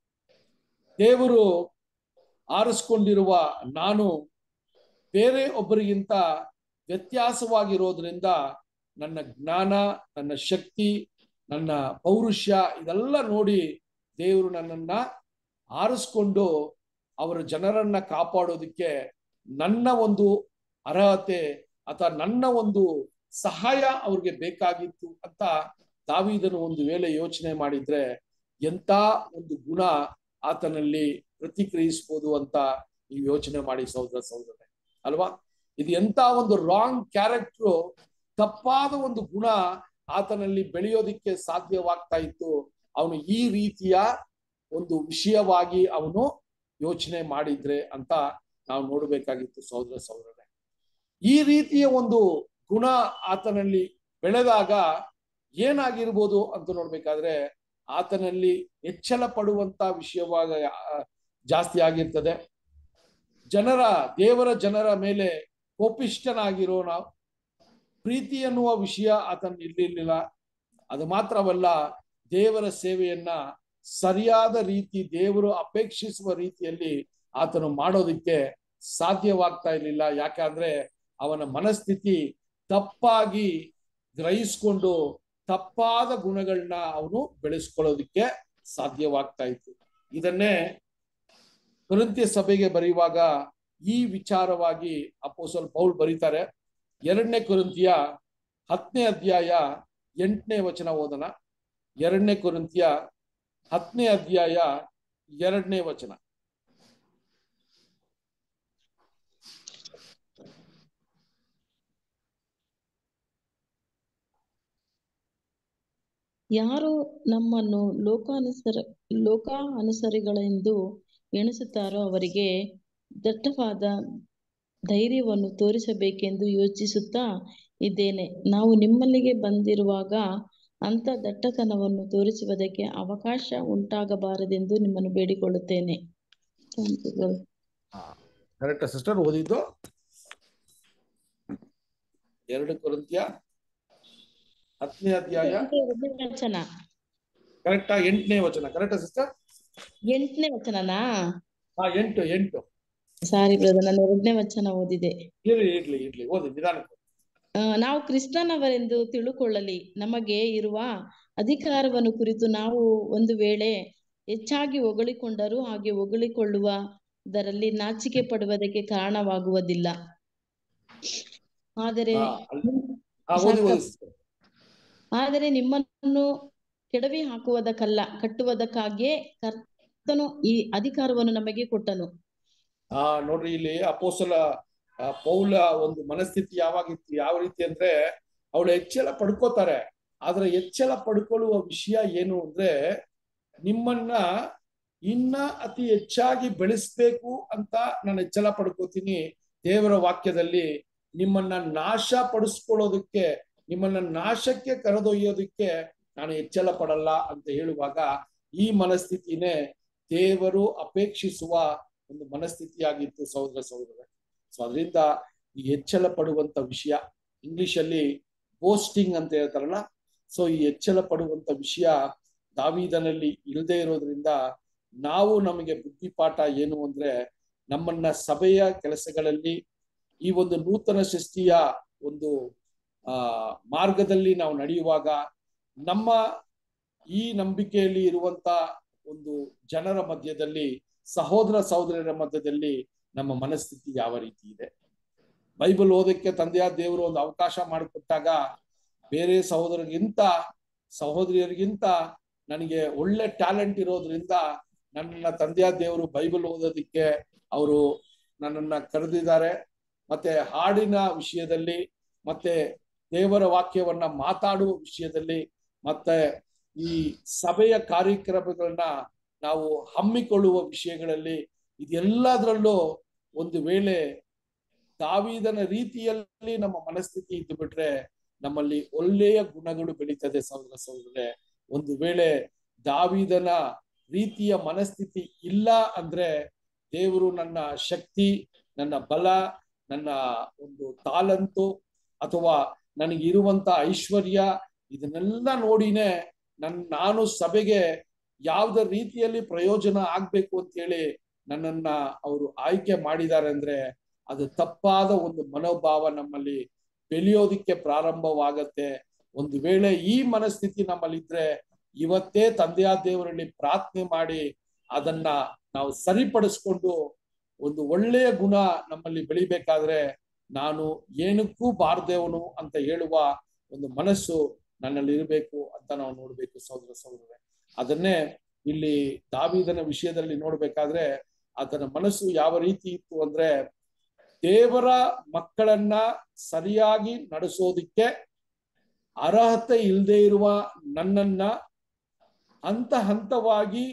ದೇವರು ಆರಿಸ್ಕೊಂಡಿರುವ ನಾನು ಬೇರೆ ಒಬ್ಬರಿಗಿಂತ ವ್ಯತ್ಯಾಸವಾಗಿರೋದ್ರಿಂದ ನನ್ನ ಜ್ಞಾನ ನನ್ನ ಶಕ್ತಿ ನನ್ನ ಪೌರುಷ್ಯ ಇದೆಲ್ಲ ನೋಡಿ ದೇವರು ನನ್ನನ್ನ ಆರಿಸ್ಕೊಂಡು ಅವರ ಜನರನ್ನ ಕಾಪಾಡೋದಕ್ಕೆ ನನ್ನ ಒಂದು ಅರ್ಹತೆ ಅಥವಾ ನನ್ನ ಒಂದು ಸಹಾಯ ಅವ್ರಿಗೆ ಬೇಕಾಗಿತ್ತು ಅಂತ ದಾವಿದನು ಒಂದು ವೇಳೆ ಯೋಚನೆ ಮಾಡಿದ್ರೆ ಎಂತ ಒಂದು ಗುಣ ಆತನಲ್ಲಿ ಪ್ರತಿಕ್ರಿಯಿಸ್ಬೋದು ಅಂತ ನೀವು ಯೋಚನೆ ಮಾಡಿ ಸಹೋದರ ಸಹೋದರರೇ ಅಲ್ವಾ ಇದು ಎಂತ ಒಂದು ರಾಂಗ್ ಕ್ಯಾರೆಕ್ಟರ್ ತಪ್ಪಾದ ಒಂದು ಗುಣ ಆತನಲ್ಲಿ ಬೆಳೆಯೋದಿಕ್ಕೆ ಸಾಧ್ಯವಾಗ್ತಾ ಇತ್ತು ಅವನು ಈ ರೀತಿಯ ಒಂದು ವಿಷಯವಾಗಿ ಅವನು ಯೋಚನೆ ಮಾಡಿದ್ರೆ ಅಂತ ನಾವು ನೋಡ್ಬೇಕಾಗಿತ್ತು ಸಹೋದರ ಸಹೋದರರೇ ಈ ರೀತಿಯ ಒಂದು ಗುಣ ಆತನಲ್ಲಿ ಬೆಳೆದಾಗ ಏನಾಗಿರ್ಬೋದು ಅಂತ ನೋಡ್ಬೇಕಾದ್ರೆ ಆತನಲ್ಲಿ ಹೆಚ್ಚಳ ಪಡುವಂತ ವಿಷಯವಾಗ ಜಾಸ್ತಿ ಆಗಿರ್ತದೆ ಜನರ ದೇವರ ಜನರ ಮೇಲೆ ಕೋಪಿಷ್ಠನಾಗಿರೋ ನಾವು ಪ್ರೀತಿ ಎನ್ನುವ ವಿಷಯ ಆತನ ಇರ್ಲಿಲ್ಲ ಅದು ಮಾತ್ರವಲ್ಲ ದೇವರ ಸೇವೆಯನ್ನ ಸರಿಯಾದ ರೀತಿ ದೇವರು ಅಪೇಕ್ಷಿಸುವ ರೀತಿಯಲ್ಲಿ ಆತನು ಮಾಡೋದಿಕ್ಕೆ ಸಾಧ್ಯವಾಗ್ತಾ ಇರಲಿಲ್ಲ ಯಾಕಂದ್ರೆ ಅವನ ಮನಸ್ಥಿತಿ ತಪ್ಪಾಗಿ ಗ್ರಹಿಸ್ಕೊಂಡು ತಪ್ಪಾದ ಗುಣಗಳನ್ನ ಅವನು ಬೆಳೆಸ್ಕೊಳ್ಳೋದಿಕ್ಕೆ ಸಾಧ್ಯವಾಗ್ತಾ ಇತ್ತು ಇದನ್ನೇ ಕೊರಿಂಥ್ಯ ಸಭೆಗೆ ಬರೆಯುವಾಗ ಈ ವಿಚಾರವಾಗಿ ಅಪೋಸಲ್ ಪೌಲ್ ಬರೀತಾರೆ ಎರಡನೇ ಕೊರಿಂತಿಯ ಹತ್ತನೇ ಅಧ್ಯಾಯ ಎಂಟನೇ ವಚನ ಓದನ ಎರಡನೇ ಕೊರಿಂತಿಯ ಹತ್ತನೇ ಅಧ್ಯಾಯ ಎರಡನೇ ವಚನ ಯಾರು ನಮ್ಮನ್ನು ಲೋಕಾನುಸರ ಲೋಕ ಅನುಸರಿಗಳೆಂದು ಎಣಿಸುತ್ತಾರೋ ಅವರಿಗೆ ದಟ್ಟವಾದ ಧೈರ್ಯವನ್ನು ತೋರಿಸಬೇಕೆಂದು ಯೋಚಿಸುತ್ತಾ ಇದ್ದೇನೆ ನಾವು ನಿಮ್ಮಲ್ಲಿಗೆ ಬಂದಿರುವಾಗ ಅಂತ ದಟ್ಟತನವನ್ನು ತೋರಿಸುವುದಕ್ಕೆ ಅವಕಾಶ ಉಂಟಾಗಬಾರದೆಂದು ನಿಮ್ಮನ್ನು ಬೇಡಿಕೊಳ್ಳುತ್ತೇನೆ ವಂದನೆಗಳು. ಕರೆಕ್ಟ್ ಸಿಸ್ಟರ್ ಓದಿದ್ದು ಎರಡು ಕೊರಿಂತ್ಯ ಹತ್ತನೇ ಅಧ್ಯಾಯ ಎರಡನೇ ವಚನ ಕರೆಕ್ಟಾ ಎಂಟನೇ ವಚನ ಕರೆಕ್ಟಾ ಸಿಸ್ಟರ್ ಎಂಟನೇ ವಚನನಾ ಹಾ ಎಂಟು ಎಂಟು ಸಾರಿ ಬ್ರದರ್ ನಾನು ಎರಡನೇ ವಚನ ಓದಿದೆ ಇರ್ಲಿ ಇರ್ಲಿ ಇರ್ಲಿ ಓದಿ ನಿಧಾನಕ್ಕೆ ಆ, ನಾವು ಕ್ರಿಸ್ತನವರೆಂದು ತಿಳುಕೊಳ್ಳಲಿ ನಮಗೆ ಇರುವ ಅಧಿಕಾರವನ್ನು ಕುರಿತು ನಾವು ಒಂದು ವೇಳೆ ಹೆಚ್ಚಾಗಿ ಹೊಗಳಿಕೊಂಡರೂ ಹಾಗೆ ಹೊಗಳಿಕೊಳ್ಳುವುದರಲ್ಲಿ ನಾಚಿಕೆ ಪಡುವುದಕ್ಕೆ ಕಾರಣವಾಗುವುದಿಲ್ಲ ಆದರೆ ಹಾ, ಅಲ್ಲಿ- ಹಾ, ಓದಿ ಓದಿ sister. ಆದರೆ ನಿಮ್ಮನ್ನು ಕೆಡವಿ ಹಾಕುವುದಕ್ಕಲ್ಲ ಕಟ್ಟುವುದಕ್ಕಾಗಿಯೇ ಕರ್ತನು ಈ ಅಧಿಕಾರವನ್ನು ನಮಗೆ ಕೊಟ್ಟನು ಆ ನೋಡ್ರಿ ಇಲ್ಲಿ ಅಪೋಸಲ ಆ, ಪೌಲ ಒಂದು ಮನಸ್ಥಿತಿ ಯಾವಾಗಿತ್ತು ಯಾವ ರೀತಿ ಅಂದ್ರೆ ಅವಳು ಎಚ್ಚರ ಪಡ್ಕೋತಾರೆ ಆದ್ರೆ ಎಚ್ಚರ ಪಡ್ಕೊಳ್ಳುವ ವಿಷಯ ಏನು ಅಂದ್ರೆ ನಿಮ್ಮನ್ನ ಇನ್ನ ಅತಿ ಹೆಚ್ಚಾಗಿ ಬೆಳೆಸ್ಬೇಕು ಅಂತ ನಾನು ಎಚ್ಚರ ಪಡ್ಕೋತೀನಿ ದೇವರ ವಾಕ್ಯದಲ್ಲಿ ನಿಮ್ಮನ್ನ ನಾಶ ಪಡಿಸ್ಕೊಳ್ಳೋದಕ್ಕೆ ನಿಮ್ಮನ್ನ ನಾಶಕ್ಕೆ ಕರೆದೊಯ್ಯೋದಕ್ಕೆ ನಾನು ಎಚ್ಚರ ಪಡಲ್ಲ ಅಂತ ಹೇಳುವಾಗ ಈ ಮನಸ್ಥಿತಿನೇ ದೇವರು ಅಪೇಕ್ಷಿಸುವ ಒಂದು ಮನಸ್ಥಿತಿಯಾಗಿತ್ತು ಸಹೋದರ ಸಹೋದರ ಸೊ ಅದರಿಂದ ಈ ಹೆಚ್ಚಳ ಪಡುವಂತ ವಿಷಯ ಇಂಗ್ಲಿಷ್ ಅಲ್ಲಿ ಬೋಸ್ಟಿಂಗ್ ಅಂತ ಹೇಳ್ತಾರಲ್ಲ ಸೊ ಈ ಹೆಚ್ಚಳ ಪಡುವಂತ ವಿಷಯ ದಾವಿದನಲ್ಲಿ ಇಲ್ಲದೆ ಇರೋದ್ರಿಂದ ನಾವು ನಮಗೆ ಬುದ್ಧಿಪಾಠ ಏನು ಅಂದ್ರೆ ನಮ್ಮನ್ನ ಸಭೆಯ ಕೆಲಸಗಳಲ್ಲಿ ಈ ಒಂದು ನೂತನ ಸೃಷ್ಟಿಯ ಒಂದು ಆ ಮಾರ್ಗದಲ್ಲಿ ನಾವು ನಡೆಯುವಾಗ ನಮ್ಮ ಈ ನಂಬಿಕೆಯಲ್ಲಿ ಇರುವಂತ ಒಂದು ಜನರ ಮಧ್ಯದಲ್ಲಿ ಸಹೋದರ ಸಹೋದರರ ಮಧ್ಯದಲ್ಲಿ ನಮ್ಮ ಮನಸ್ಥಿತಿ ಯಾವ ರೀತಿ ಇದೆ ಬೈಬಲ್ ಓದಕ್ಕೆ ತಂದೆಯ ದೇವರು ಒಂದು ಅವಕಾಶ ಮಾಡಿಕೊಟ್ಟಾಗ ಬೇರೆ ಸಹೋದರರಿಗಿಂತ ಸಹೋದರಿಯರಿಗಿಂತ ನನಗೆ ಒಳ್ಳೆ ಟ್ಯಾಲೆಂಟ್ ಇರೋದ್ರಿಂದ ನನ್ನ ತಂದೆಯ ದೇವರು ಬೈಬಲ್ ಓದೋದಕ್ಕೆ ಅವರು ನನ್ನನ್ನ ಕರೆದಿದ್ದಾರೆ ಮತ್ತೆ ಹಾಡಿನ ವಿಷಯದಲ್ಲಿ ಮತ್ತೆ ದೇವರ ವಾಕ್ಯವನ್ನ ಮಾತಾಡುವ ವಿಷಯದಲ್ಲಿ ಮತ್ತೆ ಈ ಸಭೆಯ ಕಾರ್ಯಕ್ರಮಗಳನ್ನ ನಾವು ಹಮ್ಮಿಕೊಳ್ಳುವ ವಿಷಯಗಳಲ್ಲಿ ಇದೆಲ್ಲದರಲ್ಲೂ ಒಂದು ವೇಳೆ ದಾವಿದನ ರೀತಿಯಲ್ಲಿ ನಮ್ಮ ಮನಸ್ಥಿತಿ ಇದ್ದು ಬಿಟ್ರೆ ನಮ್ಮಲ್ಲಿ ಒಳ್ಳೆಯ ಗುಣಗಳು ಬೆಳೀತದೆ ಸಹೋದರ ಸಹೋದರೇ ಒಂದು ವೇಳೆ ದಾವಿದನ ರೀತಿಯ ಮನಸ್ಥಿತಿ ಇಲ್ಲ ಅಂದ್ರೆ ದೇವರು ನನ್ನ ಶಕ್ತಿ ನನ್ನ ಬಲ ನನ್ನ ಒಂದು ತಾಲಂತು ಅಥವಾ ನನಗಿರುವಂತ ಐಶ್ವರ್ಯ ಇದನ್ನೆಲ್ಲ ನೋಡಿನೇ ನನ್ ನಾನು ಸಭೆಗೆ ಯಾವ್ದ ರೀತಿಯಲ್ಲಿ ಪ್ರಯೋಜನ ಆಗ್ಬೇಕು ಅಂತ ಹೇಳಿ ನನ್ನನ್ನ ಅವರು ಆಯ್ಕೆ ಮಾಡಿದ್ದಾರೆ ಅಂದ್ರೆ ಅದು ತಪ್ಪಾದ ಒಂದು ಮನೋಭಾವ ನಮ್ಮಲ್ಲಿ ಬೆಳೆಯೋದಿಕ್ಕೆ ಪ್ರಾರಂಭವಾಗತ್ತೆ ಒಂದು ವೇಳೆ ಈ ಮನಸ್ಥಿತಿ ನಮ್ಮಲ್ಲಿ ಇದ್ರೆ ಇವತ್ತೇ ತಂದೆಯ ದೇವರಲ್ಲಿ ಪ್ರಾರ್ಥನೆ ಮಾಡಿ ಅದನ್ನ ನಾವು ಸರಿಪಡಿಸ್ಕೊಂಡು ಒಂದು ಒಳ್ಳೆಯ ಗುಣ ನಮ್ಮಲ್ಲಿ ಬೆಳಿಬೇಕಾದ್ರೆ ನಾನು ಏನಕ್ಕೂ ಬಾರ್ದೇವನು ಅಂತ ಹೇಳುವ ಒಂದು ಮನಸ್ಸು ನನ್ನಲ್ಲಿ ಇರಬೇಕು ಅಂತ ನಾವು ನೋಡ್ಬೇಕು ಸಹೋದರ ಸಹೋದರರೇ ಅದನ್ನೇ ಇಲ್ಲಿ ದಾವಿದನ ವಿಷಯದಲ್ಲಿ ನೋಡ್ಬೇಕಾದ್ರೆ ಆತನ ಮನಸ್ಸು ಯಾವ ರೀತಿ ಇತ್ತು ಅಂದ್ರೆ ದೇವರ ಮಕ್ಕಳನ್ನ ಸರಿಯಾಗಿ ನಡೆಸೋದಿಕ್ಕೆ ಅರ್ಹತೆ ಇಲ್ಲದೆ ಇರುವ ನನ್ನನ್ನ ಹಂತ ಹಂತವಾಗಿ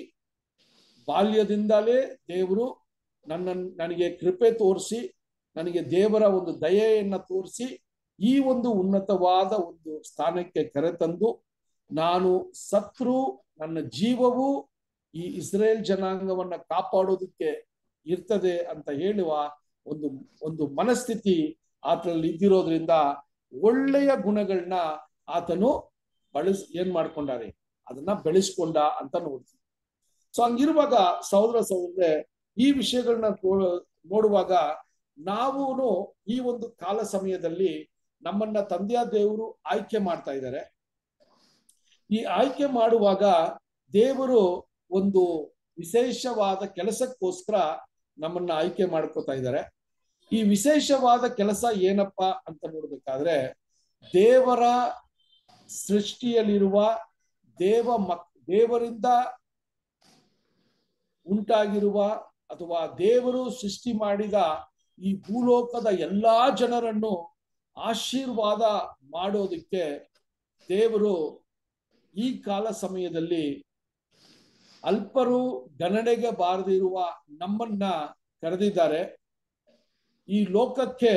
ಬಾಲ್ಯದಿಂದಲೇ ದೇವರು ನನ್ನ ನನಗೆ ಕೃಪೆ ತೋರಿಸಿ ನನಗೆ ದೇವರ ಒಂದು ದಯೆಯನ್ನ ತೋರಿಸಿ ಈ ಒಂದು ಉನ್ನತವಾದ ಒಂದು ಸ್ಥಾನಕ್ಕೆ ಕರೆತಂದು ನಾನು ಸತ್ರು ನನ್ನ ಜೀವವು ಈ ಇಸ್ರೇಲ್ ಜನಾಂಗವನ್ನ ಕಾಪಾಡೋದಕ್ಕೆ ಇರ್ತದೆ ಅಂತ ಹೇಳುವ ಒಂದು ಒಂದು ಮನಸ್ಥಿತಿ ಆತನಲ್ಲಿ ಇದ್ದಿರೋದ್ರಿಂದ ಒಳ್ಳೆಯ ಗುಣಗಳನ್ನ ಆತನು ಬಳಸ್ ಏನ್ ಮಾಡ್ಕೊಂಡಾರೆ ಅದನ್ನ ಬೆಳೆಸ್ಕೊಂಡ ಅಂತ ನೋಡ್ತೀವಿ ಸೊ ಹಂಗಿರುವಾಗ ಸಹೋದರ ಸಹೋದರೇ ಈ ವಿಷಯಗಳನ್ನ ನೋಡುವಾಗ ನಾವು ಈ ಒಂದು ಕಾಲ ಸಮಯದಲ್ಲಿ ನಮ್ಮನ್ನ ತಂದೆಯ ದೇವರು ಆಯ್ಕೆ ಮಾಡ್ತಾ ಇದ್ದಾರೆ ಈ ಆಯ್ಕೆ ಮಾಡುವಾಗ ದೇವರು ಒಂದು ವಿಶೇಷವಾದ ಕೆಲಸಕ್ಕೋಸ್ಕರ ನಮ್ಮನ್ನ ಆಯ್ಕೆ ಮಾಡ್ಕೋತಾ ಇದ್ದಾರೆ ಈ ವಿಶೇಷವಾದ ಕೆಲಸ ಏನಪ್ಪಾ ಅಂತ ನೋಡ್ಬೇಕಾದ್ರೆ ದೇವರ ಸೃಷ್ಟಿಯಲ್ಲಿರುವ ದೇವ ಮಕ್ ದೇವರಿಂದ ಉಂಟಾಗಿರುವ ಅಥವಾ ದೇವರು ಸೃಷ್ಟಿ ಮಾಡಿದ ಈ ಭೂಲೋಕದ ಎಲ್ಲಾ ಜನರನ್ನು ಆಶೀರ್ವಾದ ಮಾಡೋದಕ್ಕೆ ದೇವರು ಈ ಕಾಲ ಸಮಯದಲ್ಲಿ ಅಲ್ಪರು ಗಣನೆಗೆ ಬಾರದಿರುವ ನಮ್ಮನ್ನ ಕರೆದಿದ್ದಾರೆ ಈ ಲೋಕಕ್ಕೆ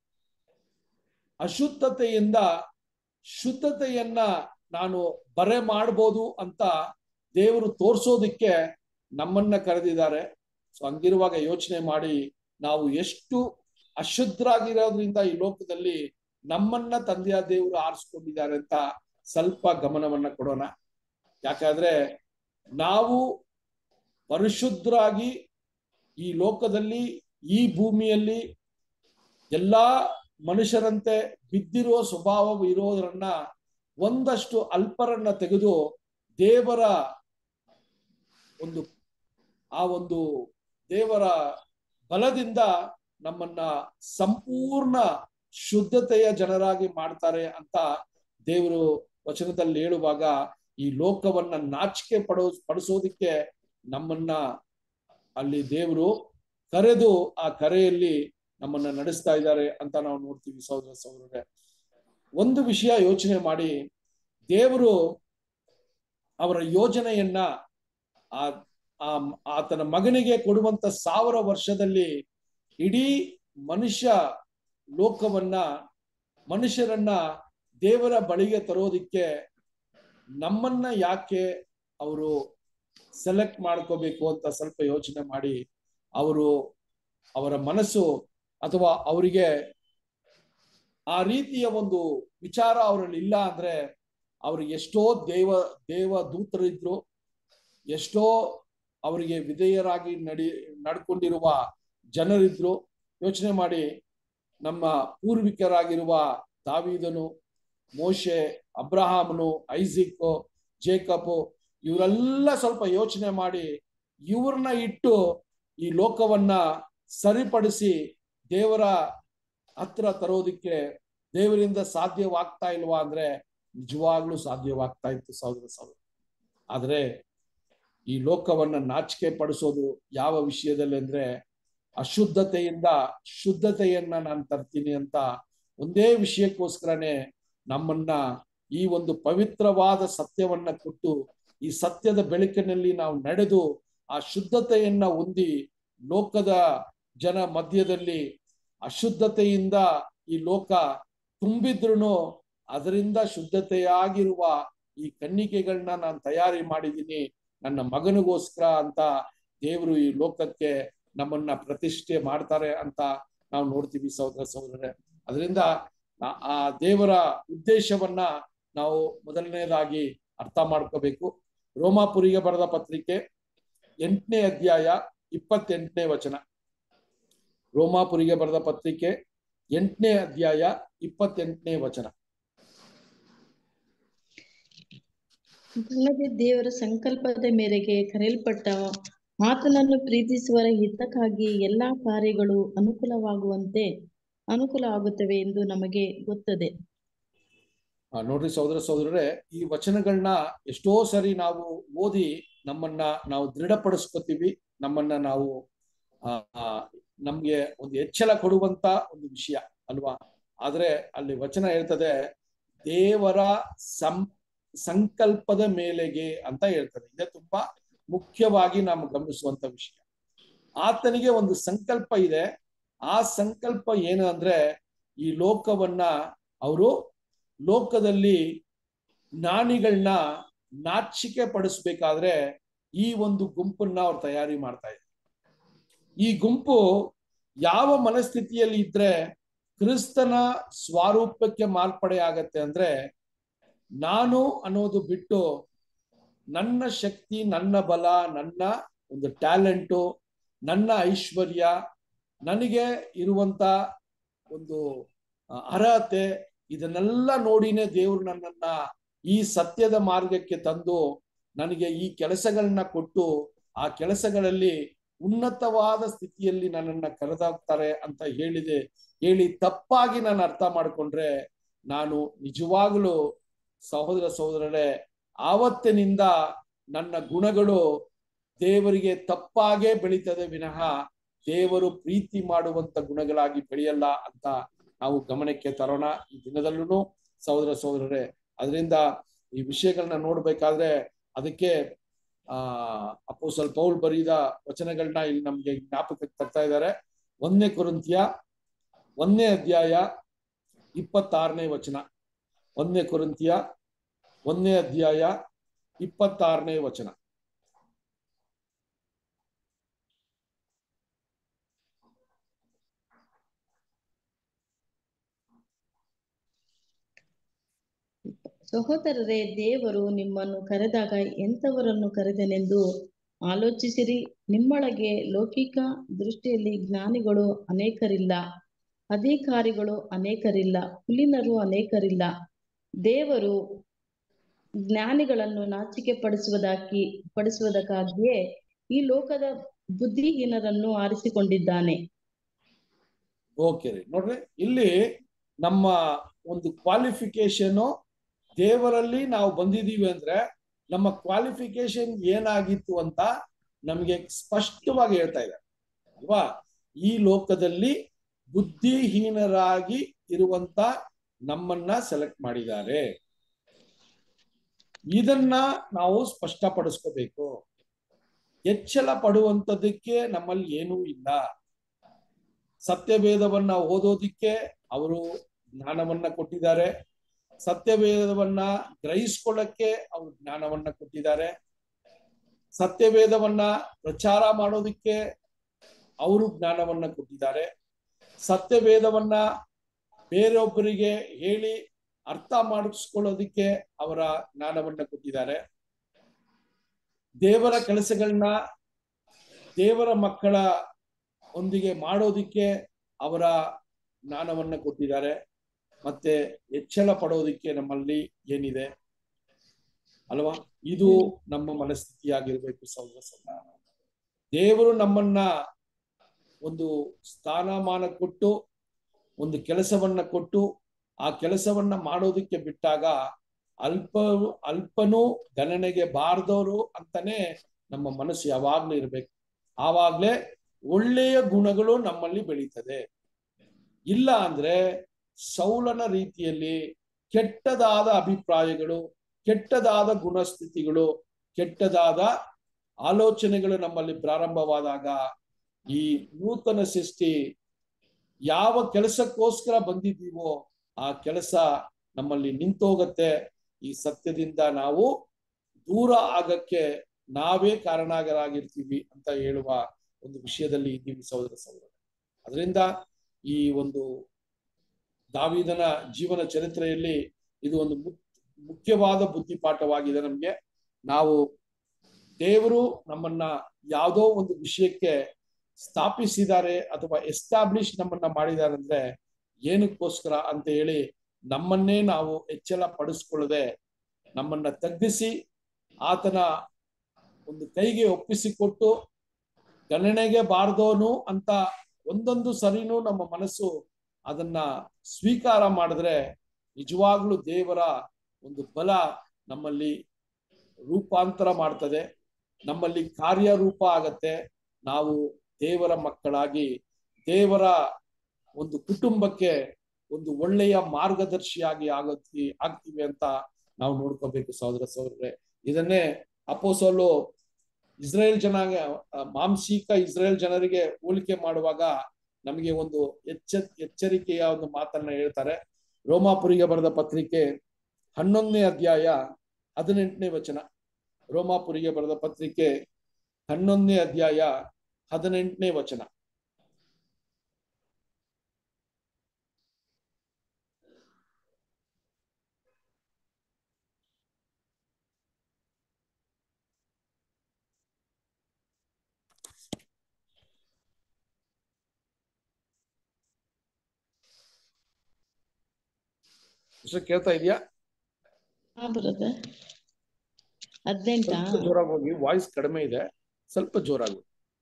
ಅಶುದ್ಧತೆಯಿಂದ ಶುದ್ಧತೆಯನ್ನ ನಾನು ಬರೆ ಮಾಡ್ಬೋದು ಅಂತ ದೇವರು ತೋರ್ಸೋದಿಕ್ಕೆ ನಮ್ಮನ್ನ ಕರೆದಿದ್ದಾರೆ ಸೊ ಹಂಗಿರುವಾಗ ಯೋಚನೆ ಮಾಡಿ ನಾವು ಎಷ್ಟು ಅಶುದ್ಧರಾಗಿರೋದ್ರಿಂದ ಈ ಲೋಕದಲ್ಲಿ ನಮ್ಮನ್ನ ತಂದೆಯ ದೇವರು ಆರಿಸ್ಕೊಂಡಿದ್ದಾರೆ ಅಂತ ಸ್ವಲ್ಪ ಗಮನವನ್ನ ಕೊಡೋಣ ಯಾಕಾದ್ರೆ ನಾವು ಪರಿಶುದ್ಧರಾಗಿ ಈ ಲೋಕದಲ್ಲಿ ಈ ಭೂಮಿಯಲ್ಲಿ ಎಲ್ಲಾ ಮನುಷ್ಯರಂತೆ ಬಿದ್ದಿರುವ ಸ್ವಭಾವ ಇರೋದ್ರನ್ನ ಒಂದಷ್ಟು ಅಲ್ಪರನ್ನ ತೆಗೆದು ದೇವರ ಒಂದು ಆ ಒಂದು ದೇವರ ಬಲದಿಂದ ನಮ್ಮನ್ನ ಸಂಪೂರ್ಣ ಶುದ್ಧತೆಯ ಜನರಾಗಿ ಮಾಡ್ತಾರೆ ಅಂತ ದೇವರು ವಚನದಲ್ಲಿ ಹೇಳುವಾಗ ಈ ಲೋಕವನ್ನ ನಾಚಿಕೆ ಪಡೋ ಪಡಿಸೋದಿಕ್ಕೆ ನಮ್ಮನ್ನ ಅಲ್ಲಿ ದೇವರು ಕರೆದು ಆ ಕರೆಯಲ್ಲಿ ನಮ್ಮನ್ನ ನಡೆಸ್ತಾ ಇದ್ದಾರೆ ಅಂತ ನಾವು ನೋಡ್ತೀವಿ ಸಹೋದರ ಸಹೋದರರೇ ಒಂದು ವಿಷಯ ಯೋಚನೆ ಮಾಡಿ ದೇವರು ಅವರ ಯೋಜನೆಯನ್ನ ಆ ಆ ಆತನ ಮಗನಿಗೆ ಕೊಡುವಂತ ಸಾವಿರ ವರ್ಷದಲ್ಲಿ ಇಡೀ ಮನುಷ್ಯ ಲೋಕವನ್ನ ಮನುಷ್ಯರನ್ನ ದೇವರ ಬಳಿಗೆ ತರೋದಿಕ್ಕೆ ನಮ್ಮನ್ನ ಯಾಕೆ ಅವರು ಸೆಲೆಕ್ಟ್ ಮಾಡ್ಕೋಬೇಕು ಅಂತ ಸ್ವಲ್ಪ ಯೋಚನೆ ಮಾಡಿ ಅವರು ಅವರ ಮನಸ್ಸು ಅಥವಾ ಅವರಿಗೆ ಆ ರೀತಿಯ ಒಂದು ವಿಚಾರ ಅವರಲ್ಲಿ ಇಲ್ಲ ಅಂದ್ರೆ ಅವ್ರಿಗೆ ಎಷ್ಟೋ ದೇವ ದೇವ ದೂತರಿದ್ರು ಎಷ್ಟೋ ಅವರಿಗೆ ವಿಧೇಯರಾಗಿ ನಡಿ ನಡ್ಕೊಂಡಿರುವ ಜನರಿದ್ರು ಯೋಚನೆ ಮಾಡಿ ನಮ್ಮ ಪೂರ್ವಿಕರಾಗಿರುವ ದಾವಿದನು ಮೋಶೆ ಅಬ್ರಹಾಮನು ಐಸಿಕ್ ಜೇಕಬ್ ಇವರೆಲ್ಲ ಸ್ವಲ್ಪ ಯೋಚನೆ ಮಾಡಿ ಇವ್ರನ್ನ ಇಟ್ಟು ಈ ಲೋಕವನ್ನ ಸರಿಪಡಿಸಿ ದೇವರ ಹತ್ರ ತರೋದಿಕ್ಕೆ ದೇವರಿಂದ ಸಾಧ್ಯವಾಗ್ತಾ ಇಲ್ವಾ ಅಂದ್ರೆ ನಿಜವಾಗ್ಲೂ ಸಾಧ್ಯವಾಗ್ತಾ ಇತ್ತು ಸಹೋದರ ಸಹೋದರ ಆದ್ರೆ ಈ ಲೋಕವನ್ನ ನಾಚಿಕೆ ಪಡಿಸೋದು ಯಾವ ವಿಷಯದಲ್ಲಿ ಅಂದ್ರೆ ಅಶುದ್ಧತೆಯಿಂದ ಶುದ್ಧತೆಯನ್ನ ನಾನು ತರ್ತೀನಿ ಅಂತ ಒಂದೇ ವಿಷಯಕ್ಕೋಸ್ಕರನೇ ನಮ್ಮನ್ನ ಈ ಒಂದು ಪವಿತ್ರವಾದ ಸತ್ಯವನ್ನ ಕೊಟ್ಟು ಈ ಸತ್ಯದ ಬೆಳಕಿನಲ್ಲಿ ನಾವು ನಡೆದು ಆ ಶುದ್ಧತೆಯನ್ನ ಹೊಂದಿ ಲೋಕದ ಜನ ಮಧ್ಯದಲ್ಲಿ ಅಶುದ್ಧತೆಯಿಂದ ಈ ಲೋಕ ತುಂಬಿದ್ರು ಅದರಿಂದ ಶುದ್ಧತೆಯಾಗಿರುವ ಈ ಕನ್ನಿಕೆಗಳನ್ನ ನಾನು ತಯಾರಿ ಮಾಡಿದ್ದೀನಿ ನನ್ನ ಮಗನಿಗೋಸ್ಕರ ಅಂತ ದೇವರು ಈ ಲೋಕಕ್ಕೆ ನಮ್ಮನ್ನ ಪ್ರತಿಷ್ಠೆ ಮಾಡ್ತಾರೆ ಅಂತ ನಾವು ನೋಡ್ತೀವಿ ಸಹೋದರ ಸಹೋದರರೇ ಅದರಿಂದ ಆ ದೇವರ ಉದ್ದೇಶವನ್ನ ನಾವು ಮೊದಲನೇದಾಗಿ ಅರ್ಥ ಮಾಡ್ಕೋಬೇಕು ರೋಮಾಪುರಿಗೆ ಬರೆದ ಪತ್ರಿಕೆ ಎಂಟನೇ ಅಧ್ಯಾಯ ಇಪ್ಪತ್ತೆಂಟನೇ ವಚನ ರೋಮಾಪುರಿಗೆ ಬರೆದ ಪತ್ರಿಕೆ ಎಂಟನೇ ಅಧ್ಯಾಯ ಇಪ್ಪತ್ತೆಂಟನೇ ವಚನ ಅಲ್ಲದೆ ದೇವರ ಸಂಕಲ್ಪದ ಮೇರೆಗೆ ಕರೆಯಲ್ಪಟ್ಟ ಆತನನ್ನು ಪ್ರೀತಿಸುವರ ಹಿತಕ್ಕಾಗಿ ಎಲ್ಲಾ ಕಾರ್ಯಗಳು ಅನುಕೂಲವಾಗುವಂತೆ ಅನುಕೂಲ ಆಗುತ್ತವೆ ಎಂದು ನಮಗೆ ಗೊತ್ತದೆ ಆ, ನೋಡ್ರಿ ಸಹೋದರ ಸಹೋದರರೇ ಈ ವಚನಗಳನ್ನ ಎಷ್ಟೋ ಸರಿ ನಾವು ಓದಿ ನಮ್ಮನ್ನ ನಾವು ದೃಢಪಡಿಸ್ಕೊತೀವಿ ನಮ್ಮನ್ನ ನಾವು ಆ ಆ, ನಮ್ಗೆ ಒಂದು ಎಚ್ಚರ ಕೊಡುವಂತ ಒಂದು ವಿಷಯ ಅಲ್ವಾ ಆದ್ರೆ ಅಲ್ಲಿ ವಚನ ಹೇಳ್ತದೆ ದೇವರ ಸಂ ಸಂಕಲ್ಪದ ಮೇಲೆಗೆ ಅಂತ ಹೇಳ್ತದೆ ಇದೇ ತುಂಬಾ ಮುಖ್ಯವಾಗಿ ನಾವು ಗಮನಿಸುವಂತ ವಿಷಯ ಆತನಿಗೆ ಒಂದು ಸಂಕಲ್ಪ ಇದೆ ಆ ಸಂಕಲ್ಪ ಏನು ಅಂದ್ರೆ ಈ ಲೋಕವನ್ನ ಅವರು ಲೋಕದಲ್ಲಿ ಜ್ಞಾನಿಗಳನ್ನ ನಾಚಿಕೆ ಪಡಿಸ್ಬೇಕಾದ್ರೆ ಈ ಒಂದು ಗುಂಪನ್ನ ಅವ್ರು ತಯಾರಿ ಮಾಡ್ತಾ ಇದ್ದಾರೆ ಈ ಗುಂಪು ಯಾವ ಮನಸ್ಥಿತಿಯಲ್ಲಿ ಇದ್ರೆ ಕ್ರಿಸ್ತನ ಸ್ವಾರೂಪಕ್ಕೆ ಮಾರ್ಪಡೆ ಆಗತ್ತೆ ಅಂದ್ರೆ ನಾನು ಅನ್ನೋದು ಬಿಟ್ಟು ನನ್ನ ಶಕ್ತಿ ನನ್ನ ಬಲ ನನ್ನ ಒಂದು ಟ್ಯಾಲೆಂಟು ನನ್ನ ಐಶ್ವರ್ಯ ನನಗೆ ಇರುವಂತ ಒಂದು ಆ, ಅರ್ಹತೆ ಇದನ್ನೆಲ್ಲ ನೋಡಿನೇ ದೇವ್ರು ನನ್ನನ್ನ ಈ ಸತ್ಯದ ಮಾರ್ಗಕ್ಕೆ ತಂದು ನನಗೆ ಈ ಕೆಲಸಗಳನ್ನ ಕೊಟ್ಟು ಆ ಕೆಲಸಗಳಲ್ಲಿ ಉನ್ನತವಾದ ಸ್ಥಿತಿಯಲ್ಲಿ ನನ್ನನ್ನ ಕರೆದಾಗ್ತಾರೆ ಅಂತ ಹೇಳಿದೆ ಹೇಳಿ ತಪ್ಪಾಗಿ ನಾನು ಅರ್ಥ ಮಾಡ್ಕೊಂಡ್ರೆ ನಾನು ನಿಜವಾಗಲೂ ಸಹೋದರ ಸಹೋದರರೇ ಆವತ್ತಿನಿಂದ ನನ್ನ ಗುಣಗಳು ದೇವರಿಗೆ ತಪ್ಪಾಗೇ ಬೆಳೀತದೆ ವಿನಃ ದೇವರು ಪ್ರೀತಿ ಮಾಡುವಂತ ಗುಣಗಳಾಗಿ ಬೆಳೆಯಲ್ಲ ಅಂತ ನಾವು ಗಮನಕ್ಕೆ ತರೋಣ ಈ ದಿನದಲ್ಲೂ ಸಹೋದರ ಸಹೋದರರೇ ಅದರಿಂದ ಈ ವಿಷಯಗಳನ್ನ ನೋಡ್ಬೇಕಾದ್ರೆ ಅದಕ್ಕೆ ಆ ಅಪೋಸಲ್ ಪೌಲ್ ಬರೀದ ವಚನಗಳನ್ನ ಇಲ್ಲಿ ನಮ್ಗೆ ಜ್ಞಾಪಕಕ್ಕೆ ತರ್ತಾ ಇದ್ದಾರೆ ಒಂದನೇ ಕುರಂತಿಯ ಒಂದನೇ ಅಧ್ಯಾಯ ಇಪ್ಪತ್ತಾರನೇ ವಚನ ಒಂದನೇ ಕುರಂತಿಯ ಒಂದನೇ ಅಧ್ಯಾಯ ಇಪ್ಪತ್ತಾರನೇ ವಚನ ಸಹೋದರರೇ ದೇವರು ನಿಮ್ಮನ್ನು ಕರೆದಾಗ ಎಂಥವರನ್ನು ಕರೆದನೆಂದು ಆಲೋಚಿಸಿರಿ ನಿಮ್ಮೊಳಗೆ ಲೌಕಿಕ ದೃಷ್ಟಿಯಲ್ಲಿ ಜ್ಞಾನಿಗಳು ಅನೇಕರಿಲ್ಲ ಅಧಿಕಾರಿಗಳು ಅನೇಕರಿಲ್ಲ ಕುಲೀನರು ಅನೇಕರಿಲ್ಲ ದೇವರು ಜ್ಞಾನಿಗಳನ್ನು ನಾಚಿಕೆ ಪಡಿಸುವುದಾಗಿ ಪಡಿಸುವುದಕ್ಕಾಗಿಯೇ ಈ ಲೋಕದ ಬುದ್ಧಿಹೀನರನ್ನು ಆರಿಸಿಕೊಂಡಿದ್ದಾನೆ ಓಕೆ ರೀ ನೋಡ್ರಿ ಇಲ್ಲಿ ನಮ್ಮ ಒಂದು ಕ್ವಾಲಿಫಿಕೇಶನ್ ದೇವರಲ್ಲಿ ನಾವು ಬಂದಿದೀವಿ ಅಂದ್ರೆ ನಮ್ಮ ಕ್ವಾಲಿಫಿಕೇಶನ್ ಏನಾಗಿತ್ತು ಅಂತ ನಮಗೆ ಸ್ಪಷ್ಟವಾಗಿ ಹೇಳ್ತಾ ಇದ್ದಾರೆ ಅಲ್ವಾ ಈ ಲೋಕದಲ್ಲಿ ಬುದ್ಧಿಹೀನರಾಗಿ ಇರುವಂತ ನಮ್ಮನ್ನ ಸೆಲೆಕ್ಟ್ ಮಾಡಿದ್ದಾರೆ ಇದನ್ನ ನಾವು ಸ್ಪಷ್ಟಪಡಿಸ್ಕೋಬೇಕು ಎಚ್ಚಲ ಪಡುವಂತದಕ್ಕೆ ನಮ್ಮಲ್ಲಿ ಏನೂ ಇಲ್ಲ ಸತ್ಯವೇದವನ್ನ ಓದೋದಿಕ್ಕೆ ಅವರು ಜ್ಞಾನವನ್ನ ಕೊಟ್ಟಿದ್ದಾರೆ ಸತ್ಯವೇದವನ್ನ ಗ್ರಹಿಸ್ಕೊಳ್ಳಕ್ಕೆ ಅವರು ಜ್ಞಾನವನ್ನ ಕೊಟ್ಟಿದ್ದಾರೆ ಸತ್ಯವೇದವನ್ನ ಪ್ರಚಾರ ಮಾಡೋದಿಕ್ಕೆ ಅವರು ಜ್ಞಾನವನ್ನ ಕೊಟ್ಟಿದ್ದಾರೆ ಸತ್ಯವೇದವನ್ನ ಬೇರೊಬ್ಬರಿಗೆ ಹೇಳಿ ಅರ್ಥ ಮಾಡಿಸ್ಕೊಳ್ಳೋದಿಕ್ಕೆ ಅವರ ಜ್ಞಾನವನ್ನ ಕೊಟ್ಟಿದ್ದಾರೆ ದೇವರ ಕೆಲಸಗಳನ್ನ ದೇವರ ಮಕ್ಕಳ ಒಂದಿಗೆ ಮಾಡೋದಿಕ್ಕೆ ಅವರ ಜ್ಞಾನವನ್ನ ಕೊಟ್ಟಿದ್ದಾರೆ ಮತ್ತೆ ಎಚ್ಚಲ ಪಡೋದಿಕ್ಕೆ ನಮ್ಮಲ್ಲಿ ಏನಿದೆ ಅಲ್ವಾ ಇದು ನಮ್ಮ ಮನಸ್ಥಿತಿಯಾಗಿರ್ಬೇಕು ಸಹೋದರ ಸಹೋದರ ದೇವರು ನಮ್ಮನ್ನ ಒಂದು ಸ್ಥಾನಮಾನ ಕೊಟ್ಟು ಒಂದು ಕೆಲಸವನ್ನ ಕೊಟ್ಟು ಆ ಕೆಲಸವನ್ನ ಮಾಡೋದಕ್ಕೆ ಬಿಟ್ಟಾಗ ಅಲ್ಪ ಅಲ್ಪನೂ ಗಣನೆಗೆ ಬಾರದವರು ಅಂತಾನೆ ನಮ್ಮ ಮನಸ್ಸು ಯಾವಾಗ್ಲೂ ಇರ್ಬೇಕು ಆವಾಗ್ಲೇ ಒಳ್ಳೆಯ ಗುಣಗಳು ನಮ್ಮಲ್ಲಿ ಬೆಳೀತದೆ ಇಲ್ಲ ಅಂದ್ರೆ ಸೌಲನ ರೀತಿಯಲ್ಲಿ ಕೆಟ್ಟದಾದ ಅಭಿಪ್ರಾಯಗಳು ಕೆಟ್ಟದಾದ ಗುಣಸ್ಥಿತಿಗಳು ಕೆಟ್ಟದಾದ ಆಲೋಚನೆಗಳು ನಮ್ಮಲ್ಲಿ ಪ್ರಾರಂಭವಾದಾಗ ಈ ನೂತನ ಸೃಷ್ಟಿ ಯಾವ ಕೆಲಸಕ್ಕೋಸ್ಕರ ಬಂದಿದ್ದೀವೋ ಆ ಕೆಲಸ ನಮ್ಮಲ್ಲಿ ನಿಂತೋಗತ್ತೆ ಈ ಸತ್ಯದಿಂದ ನಾವು ದೂರ ಆಗಕ್ಕೆ ನಾವೇ ಕಾರಣರಾಗಿರ್ತೀವಿ ಅಂತ ಹೇಳುವ ಒಂದು ವಿಷಯದಲ್ಲಿ ಇದ್ದೀವಿ ಸಹೋದರ ಸಹೋದರ ಅದರಿಂದ ಈ ಒಂದು ದಾವಿದನ ಜೀವನ ಚರಿತ್ರೆಯಲ್ಲಿ ಇದು ಒಂದು ಮುಖ್ಯವಾದ ಬುದ್ಧಿಪಾಠವಾಗಿದೆ ನಮ್ಗೆ ನಾವು ದೇವರು ನಮ್ಮನ್ನ ಯಾವುದೋ ಒಂದು ವಿಷಯಕ್ಕೆ ಸ್ಥಾಪಿಸಿದ್ದಾರೆ ಅಥವಾ ಎಸ್ಟಾಬ್ಲಿಷ್ ನಮ್ಮನ್ನ ಮಾಡಿದ್ದಾರೆ ಅಂದ್ರೆ ಏನಕ್ಕೋಸ್ಕರ ಅಂತ ಹೇಳಿ ನಮ್ಮನ್ನೇ ನಾವು ಎಚ್ಚರ ಪಡಿಸ್ಕೊಳ್ಳದೆ ನಮ್ಮನ್ನ ತಗ್ಗಿಸಿ ಆತನ ಒಂದು ಕೈಗೆ ಒಪ್ಪಿಸಿಕೊಟ್ಟು ಗಣನೆಗೆ ಬಾರ್ದೋನು ಅಂತ ಒಂದೊಂದು ಸರಿನೂ ನಮ್ಮ ಮನಸ್ಸು ಅದನ್ನ ಸ್ವೀಕಾರ ಮಾಡಿದ್ರೆ ನಿಜವಾಗ್ಲೂ ದೇವರ ಒಂದು ಬಲ ನಮ್ಮಲ್ಲಿ ರೂಪಾಂತರ ಮಾಡ್ತದೆ ನಮ್ಮಲ್ಲಿ ಕಾರ್ಯರೂಪ ಆಗತ್ತೆ ನಾವು ದೇವರ ಮಕ್ಕಳಾಗಿ ದೇವರ ಒಂದು ಕುಟುಂಬಕ್ಕೆ ಒಂದು ಒಳ್ಳೆಯ ಮಾರ್ಗದರ್ಶಿಯಾಗಿ ಆಗತ್ತಿ ಆಗ್ತೀವಿ ಅಂತ ನಾವು ನೋಡ್ಕೋಬೇಕು ಸಹೋದರ ಸಹೋದರರೇ ಇದನ್ನೇ ಅಪೋಸೋಲು ಇಸ್ರೇಲ್ ಜನಾಂಗ ಮಾಂಸಿಕ ಇಸ್ರೇಲ್ ಜನರಿಗೆ ಹೋಲಿಕೆ ಮಾಡುವಾಗ ನಮಗೆ ಒಂದು ಎಚ್ಚ ಎಚ್ಚರಿಕೆಯ ಒಂದು ಮಾತನ್ನ ಹೇಳ್ತಾರೆ ರೋಮಾಪುರಿಗೆ ಬರೆದ ಪತ್ರಿಕೆ ಹನ್ನೊಂದನೇ ಅಧ್ಯಾಯ ಹದಿನೆಂಟನೇ ವಚನ ರೋಮಾಪುರಿಗೆ ಬರೆದ ಪತ್ರಿಕೆ ಹನ್ನೊಂದನೇ ಅಧ್ಯಾಯ ಹದಿನೆಂಟನೇ ವಚನ ಕೇಳ್ತಾ ಇದೆಯಾ ಹಾ ಬ್ರದರ್ ಹದಿನೆಂಟಾ ಸ್ವಲ್ಪ ಜೋರಾಗಿ ಹೋಗಿ ವಾಯ್ಸ್ ಕಡಿಮೆ ಇದೆ ಸ್ವಲ್ಪ ಜೋರಾಗಿ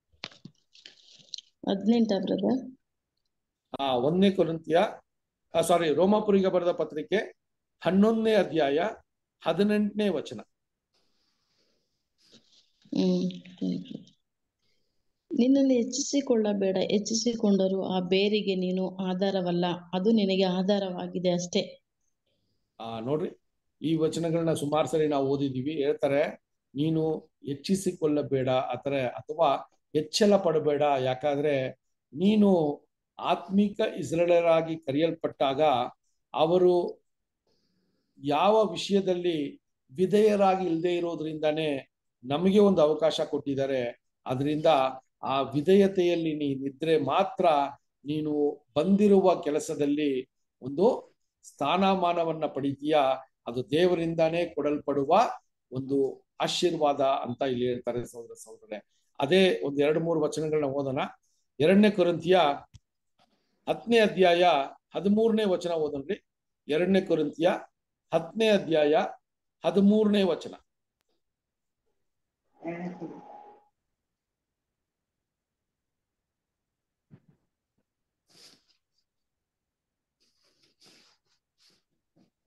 ಹದಿನೆಂಟಾ ಬ್ರದರ್ ಆ ಒಂದನೇ ಕೊರಂತಿಯ ಸಾರಿ ರೋಮಾಪುರಿಗೆ ಬರೆದ ಪತ್ರಿಕೆ ಹನ್ನೊಂದನೇ ಅಧ್ಯಾಯ ಹದಿನೆಂಟನೇ ವಚನ ಹ್ಮ್ thank you. ನಿನ್ನನ್ನು ಹೆಚ್ಚಿಸಿಕೊಳ್ಳಬೇಡ ಹೆಚ್ಚಿಸಿಕೊಂಡರೂ ಆ ಬೇರಿಗೆ ನೀನು ಆಧಾರವಲ್ಲ ಅದು ನಿನಗೆ ಆಧಾರವಾಗಿದೆ ಅಷ್ಟೇ ಆ ನೋಡ್ರಿ ಈ ವಚನಗಳನ್ನ ಸುಮಾರು ಸರಿ ನಾವು ಓದಿದೀವಿ ಹೇಳ್ತಾರೆ ನೀನು ಹೆಚ್ಚಿಸಿಕೊಳ್ಳಬೇಡ ಆತರ ಅಥವಾ ಹೆಚ್ಚಳ ಪಡಬೇಡ ಯಾಕಾದ್ರೆ ನೀನು ಆತ್ಮಿಕ ಇಸ್ರೇಲರಾಗಿ ಕರೆಯಲ್ಪಟ್ಟಾಗ ಅವರು ಯಾವ ವಿಷಯದಲ್ಲಿ ವಿಧೇಯರಾಗಿ ಇಲ್ಲದೆ ಇರೋದ್ರಿಂದಾನೇ ನಮಗೆ ಒಂದು ಅವಕಾಶ ಕೊಟ್ಟಿದ್ದಾರೆ ಅದರಿಂದ ಆ ವಿಧೇಯತೆಯಲ್ಲಿ ನೀನಿದ್ರೆ ಮಾತ್ರ ನೀನು ಬಂದಿರುವ ಕೆಲಸದಲ್ಲಿ ಒಂದು ಸ್ಥಾನಮಾನವನ್ನ ಪಡಿತೀಯ ಅದು ದೇವರಿಂದಾನೇ ಕೊಡಲ್ಪಡುವ ಒಂದು ಆಶೀರ್ವಾದ ಅಂತ ಇಲ್ಲಿ ಹೇಳ್ತಾರೆ ಸಹೋದರ ಸಹೋದರೇ ಅದೇ ಒಂದ್ ಎರಡು ಮೂರು ವಚನಗಳನ್ನ ಓದೋಣ ಎರಡನೇ ಕೊರಂತಿಯ ಹತ್ತನೇ ಅಧ್ಯಾಯ ಹದಿಮೂರನೇ ವಚನ ಓದನ್ರಿ ಎರಡನೇ ಕೊರಂತಿಯ ಹತ್ತನೇ ಅಧ್ಯಾಯ ಹದಿಮೂರನೇ ವಚನ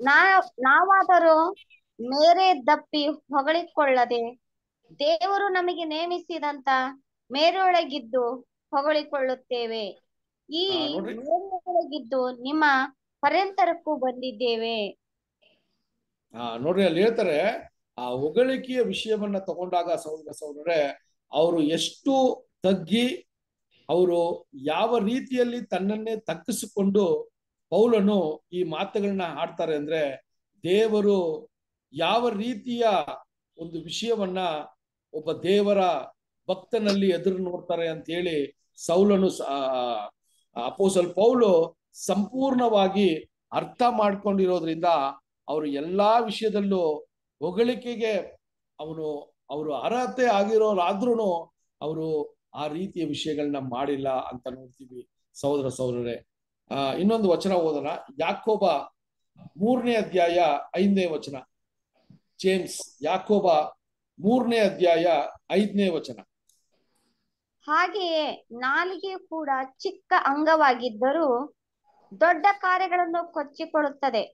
ನಾ ನಾವಾದರೂ ಮೇರೆ ದಪ್ಪಿ ಹೊಗಳಿಕೊಳ್ಳದೆ ದೇವರು ನಮಗೆ ನೇಮಿಸಿದಂತ ಮೇರೆಯೊಳಗಿದ್ದು ಹೊಗಳಿಕೊಳ್ಳುತ್ತೇವೆ ಈ ಹಾ, ನೋಡ್ರಿ. ಮೇರೆಯೊಳಗಿದ್ದು ನಿಮ್ಮ ಪರ್ಯಂತರಕ್ಕೂ ಬಂದಿದ್ದೇವೆ ಆ ನೋಡ್ರಿ ಅಲ್ಲಿ ಹೇಳ್ತಾರೆ ಆ ಹೊಗಳಿಕೆಯ ವಿಷಯವನ್ನ ತಗೊಂಡಾಗ ಸಹೋದರ ಸಹೋದರರೇ ಅವರು ಎಷ್ಟು ತಗ್ಗಿ ಅವರು ಯಾವ ರೀತಿಯಲ್ಲಿ ತನ್ನನ್ನೇ ತಗ್ಗಿಸಿಕೊಂಡು ಪೌಲನು ಈ ಮಾತುಗಳನ್ನ ಆಡ್ತಾರೆ ಅಂದ್ರೆ ದೇವರು ಯಾವ ರೀತಿಯ ಒಂದು ವಿಷಯವನ್ನ ಒಬ್ಬ ದೇವರ ಭಕ್ತನಲ್ಲಿ ಎದುರು ನೋಡ್ತಾರೆ ಅಂತ ಹೇಳಿ ಸೌಲನು ಸ- ಆ, ಆ, ಅಪೋಸಲ್ ಪೌಲು ಸಂಪೂರ್ಣವಾಗಿ ಅರ್ಥ ಮಾಡ್ಕೊಂಡಿರೋದ್ರಿಂದ ಅವರು ಎಲ್ಲಾ ವಿಷಯದಲ್ಲೂ ಹೊಗಳಿಕೆಗೆ ಅವನು ಅವರು ಅರ್ಹತೆ ಆಗಿರೋರಾದ್ರೂ ಅವರು ಆ ರೀತಿಯ ವಿಷಯಗಳನ್ನ ಮಾಡಿಲ್ಲ ಅಂತ ನೋಡ್ತೀವಿ ಸಹೋದರ ಸಹೋದರರೇ ಆ ಇನ್ನೊಂದು ವಚನ ಓದೋಣ ಯಾಕೋಬ ಮೂರನೇ ಅಧ್ಯಾಯ ಐದನೇ ವಚನ ಜೇಮ್ಸ್ ಯಾಕೋಬ ಮೂರನೇ ಅಧ್ಯಾಯ ಐದನೇ ವಚನ ಹಾಗೆಯೇ ನಾಲಿಗೆ ಕೂಡ ಚಿಕ್ಕ ಅಂಗವಾಗಿದ್ದರೂ ದೊಡ್ಡ ಕಾರ್ಯಗಳನ್ನು ಕೊಚ್ಚಿಕೊಳ್ಳುತ್ತದೆ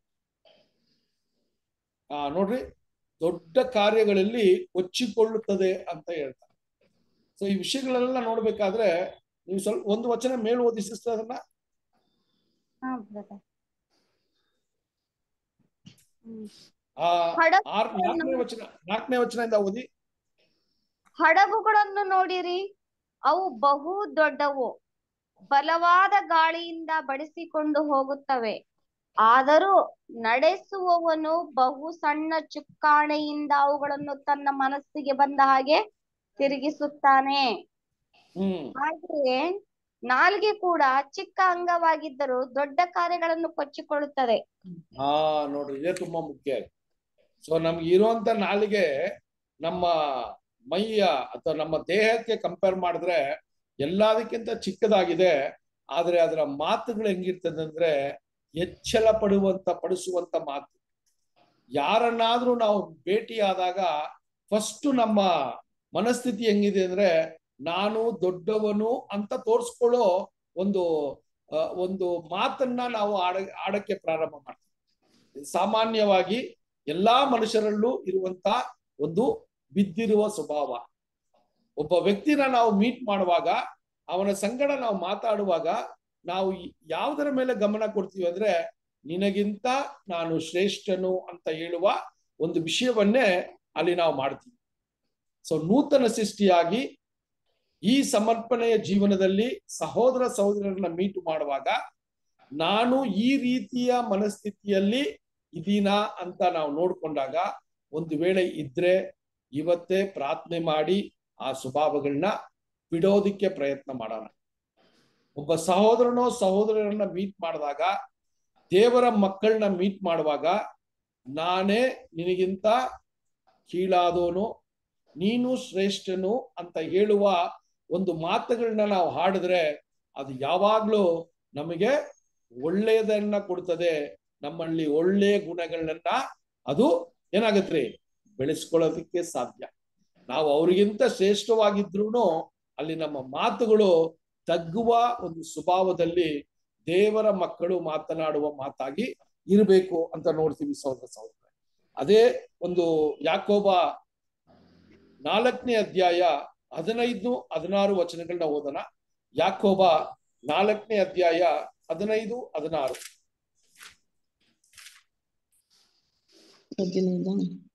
ಆ ನೋಡ್ರಿ ದೊಡ್ಡ ಕಾರ್ಯಗಳಲ್ಲಿ ಕೊಚ್ಚಿಕೊಳ್ಳುತ್ತದೆ ಅಂತ ಹೇಳ್ತಾರೆ ಸೊ ಈ ವಿಷಯಗಳೆಲ್ಲ ನೋಡ್ಬೇಕಾದ್ರೆ ನೀವು ಸ್ವಲ್ಪ ಒಂದು ವಚನ ಮೇಲ್ ಓದಿ ಸಿಸ್ಟರ್ ಅದನ್ನ ಹಾ brother. ಹ್ಮ್. ಆ ಹಡಗು ಆರ್ ನಾಲ್ಕನೇ ವಚನ ನಾಲ್ಕನೇ ವಚನದಿಂದ ಓದಿ ಹಡಗುಗಳನ್ನು ನೋಡಿರಿ ಅವು ಬಹು ದೊಡ್ಡವು ಬಲವಾದ ಗಾಳಿಯಿಂದ ಬಡಿಸಿಕೊಂಡು ಹೋಗುತ್ತವೆ ಆದರೂ ನಡೆಸುವವನು ಬಹು ಸಣ್ಣ ಚುಕ್ಕಾಣೆಯಿಂದ ಅವುಗಳನ್ನು ತನ್ನ ಮನಸ್ಸಿಗೆ ಬಂದ ಹಾಗೆ ತಿರುಗಿಸುತ್ತಾನೆ ಹ್ಮ್ ಹಾಗೆಯೇ ನಾಲ್ಗೆ ಕೂಡ ಚಿಕ್ಕ ಅಂಗವಾಗಿದ್ದರೂ ದೊಡ್ಡ ಕಾರ್ಯಗಳನ್ನು ಕೊಚ್ಚಿಕೊಳ್ಳುತ್ತದೆ ಹಾ ನೋಡ್ರಿ ಇದೇ ತುಂಬಾ ಮುಖ್ಯ ಸೊ ನಮ್ಗೆ ಇರುವಂತ ನಾಲಿಗೆ ನಮ್ಮ ಮೈಯ ಅಥವಾ ನಮ್ಮ ದೇಹಕ್ಕೆ ಕಂಪೇರ್ ಮಾಡಿದ್ರೆ ಎಲ್ಲದಕ್ಕಿಂತ ಚಿಕ್ಕದಾಗಿದೆ ಆದ್ರೆ ಅದರ ಮಾತುಗಳು ಹೆಂಗಿರ್ತದೆ ಅಂದ್ರೆ ಎಚ್ಚಲ ಪಡುವಂತ ಪಡಿಸುವಂತ ಮಾತು ಯಾರನ್ನಾದ್ರೂ ನಾವು ಭೇಟಿಯಾದಾಗ ಫಸ್ಟ್ ನಮ್ಮ ಮನಸ್ಥಿತಿ ಹೆಂಗಿದೆ ಅಂದ್ರೆ ನಾನು ದೊಡ್ಡವನು ಅಂತ ತೋರ್ಸ್ಕೊಳ್ಳೋ ಒಂದು ಆ, ಒಂದು ಮಾತನ್ನ ನಾವು ಆಡ ಆಡಕ್ಕೆ ಪ್ರಾರಂಭ ಮಾಡ್ತೀವಿ ಸಾಮಾನ್ಯವಾಗಿ ಎಲ್ಲಾ ಮನುಷ್ಯರಲ್ಲೂ ಇರುವಂತ ಒಂದು ಬಿದ್ದಿರುವ ಸ್ವಭಾವ ಒಬ್ಬ ವ್ಯಕ್ತಿನ ನಾವು ಮೀಟ್ ಮಾಡುವಾಗ ಅವನ ಸಂಗಡ ನಾವು ಮಾತಾಡುವಾಗ ನಾವು ಯಾವುದರ ಮೇಲೆ ಗಮನ ಕೊಡ್ತೀವಿ ಅಂದ್ರೆ ನಿನಗಿಂತ ನಾನು ಶ್ರೇಷ್ಠನು ಅಂತ ಹೇಳುವ ಒಂದು ವಿಷಯವನ್ನೇ ಅಲ್ಲಿ ನಾವು ಮಾಡ್ತೀವಿ ಸೊ ನೂತನ ಸೃಷ್ಟಿಯಾಗಿ ಈ ಸಮರ್ಪಣೆಯ ಜೀವನದಲ್ಲಿ ಸಹೋದರ ಸಹೋದರರನ್ನ ಮೀಟು ಮಾಡುವಾಗ ನಾನು ಈ ರೀತಿಯ ಮನಸ್ಥಿತಿಯಲ್ಲಿ ಇದೀನಾ ಅಂತ ನಾವು ನೋಡ್ಕೊಂಡಾಗ ಒಂದು ವೇಳೆ ಇದ್ರೆ ಇವತ್ತೇ ಪ್ರಾರ್ಥನೆ ಮಾಡಿ ಆ ಸ್ವಭಾವಗಳನ್ನ ಬಿಡೋದಿಕ್ಕೆ ಪ್ರಯತ್ನ ಮಾಡೋಣ ಒಬ್ಬ ಸಹೋದರನೋ ಸಹೋದರರನ್ನ ಮೀಟ್ ಮಾಡಿದಾಗ ದೇವರ ಮಕ್ಕಳನ್ನ ಮೀಟ್ ಮಾಡುವಾಗ ನಾನೇ ನಿನಗಿಂತ ಕೀಳಾದವನು ನೀನು ಶ್ರೇಷ್ಠನು ಅಂತ ಹೇಳುವ ಒಂದು ಮಾತುಗಳನ್ನ ನಾವು ಹಾಡಿದ್ರೆ ಅದು ಯಾವಾಗ್ಲೂ ನಮಗೆ ಒಳ್ಳೆಯದನ್ನ ಕೊಡ್ತದೆ ನಮ್ಮಲ್ಲಿ ಒಳ್ಳೆಯ ಗುಣಗಳನ್ನ ಅದು ಏನಾಗತ್ರಿ ಬೆಳೆಸ್ಕೊಳ್ಳೋದಕ್ಕೆ ಸಾಧ್ಯ ನಾವು ಅವ್ರಿಗಿಂತ ಶ್ರೇಷ್ಠವಾಗಿದ್ರು ಅಲ್ಲಿ ನಮ್ಮ ಮಾತುಗಳು ತಗ್ಗುವ ಒಂದು ಸ್ವಭಾವದಲ್ಲಿ ದೇವರ ಮಕ್ಕಳು ಮಾತನಾಡುವ ಮಾತಾಗಿ ಇರಬೇಕು ಅಂತ ನೋಡ್ತೀವಿ ಸಹೋದರ ಸಹೋದರ ಅದೇ ಒಂದು ಯಾಕೋಬ ನಾಲ್ಕನೇ ಅಧ್ಯಾಯ ಹದಿನೈದು ಹದಿನಾರು ವಚನಗಳನ್ನ ಓದೋಣ ಯಾಕೋಬ ನಾಲ್ಕನೇ ಅಧ್ಯಾಯ ಹದಿನೈದು ಹದಿನಾರು ಹದಿನೈದಾ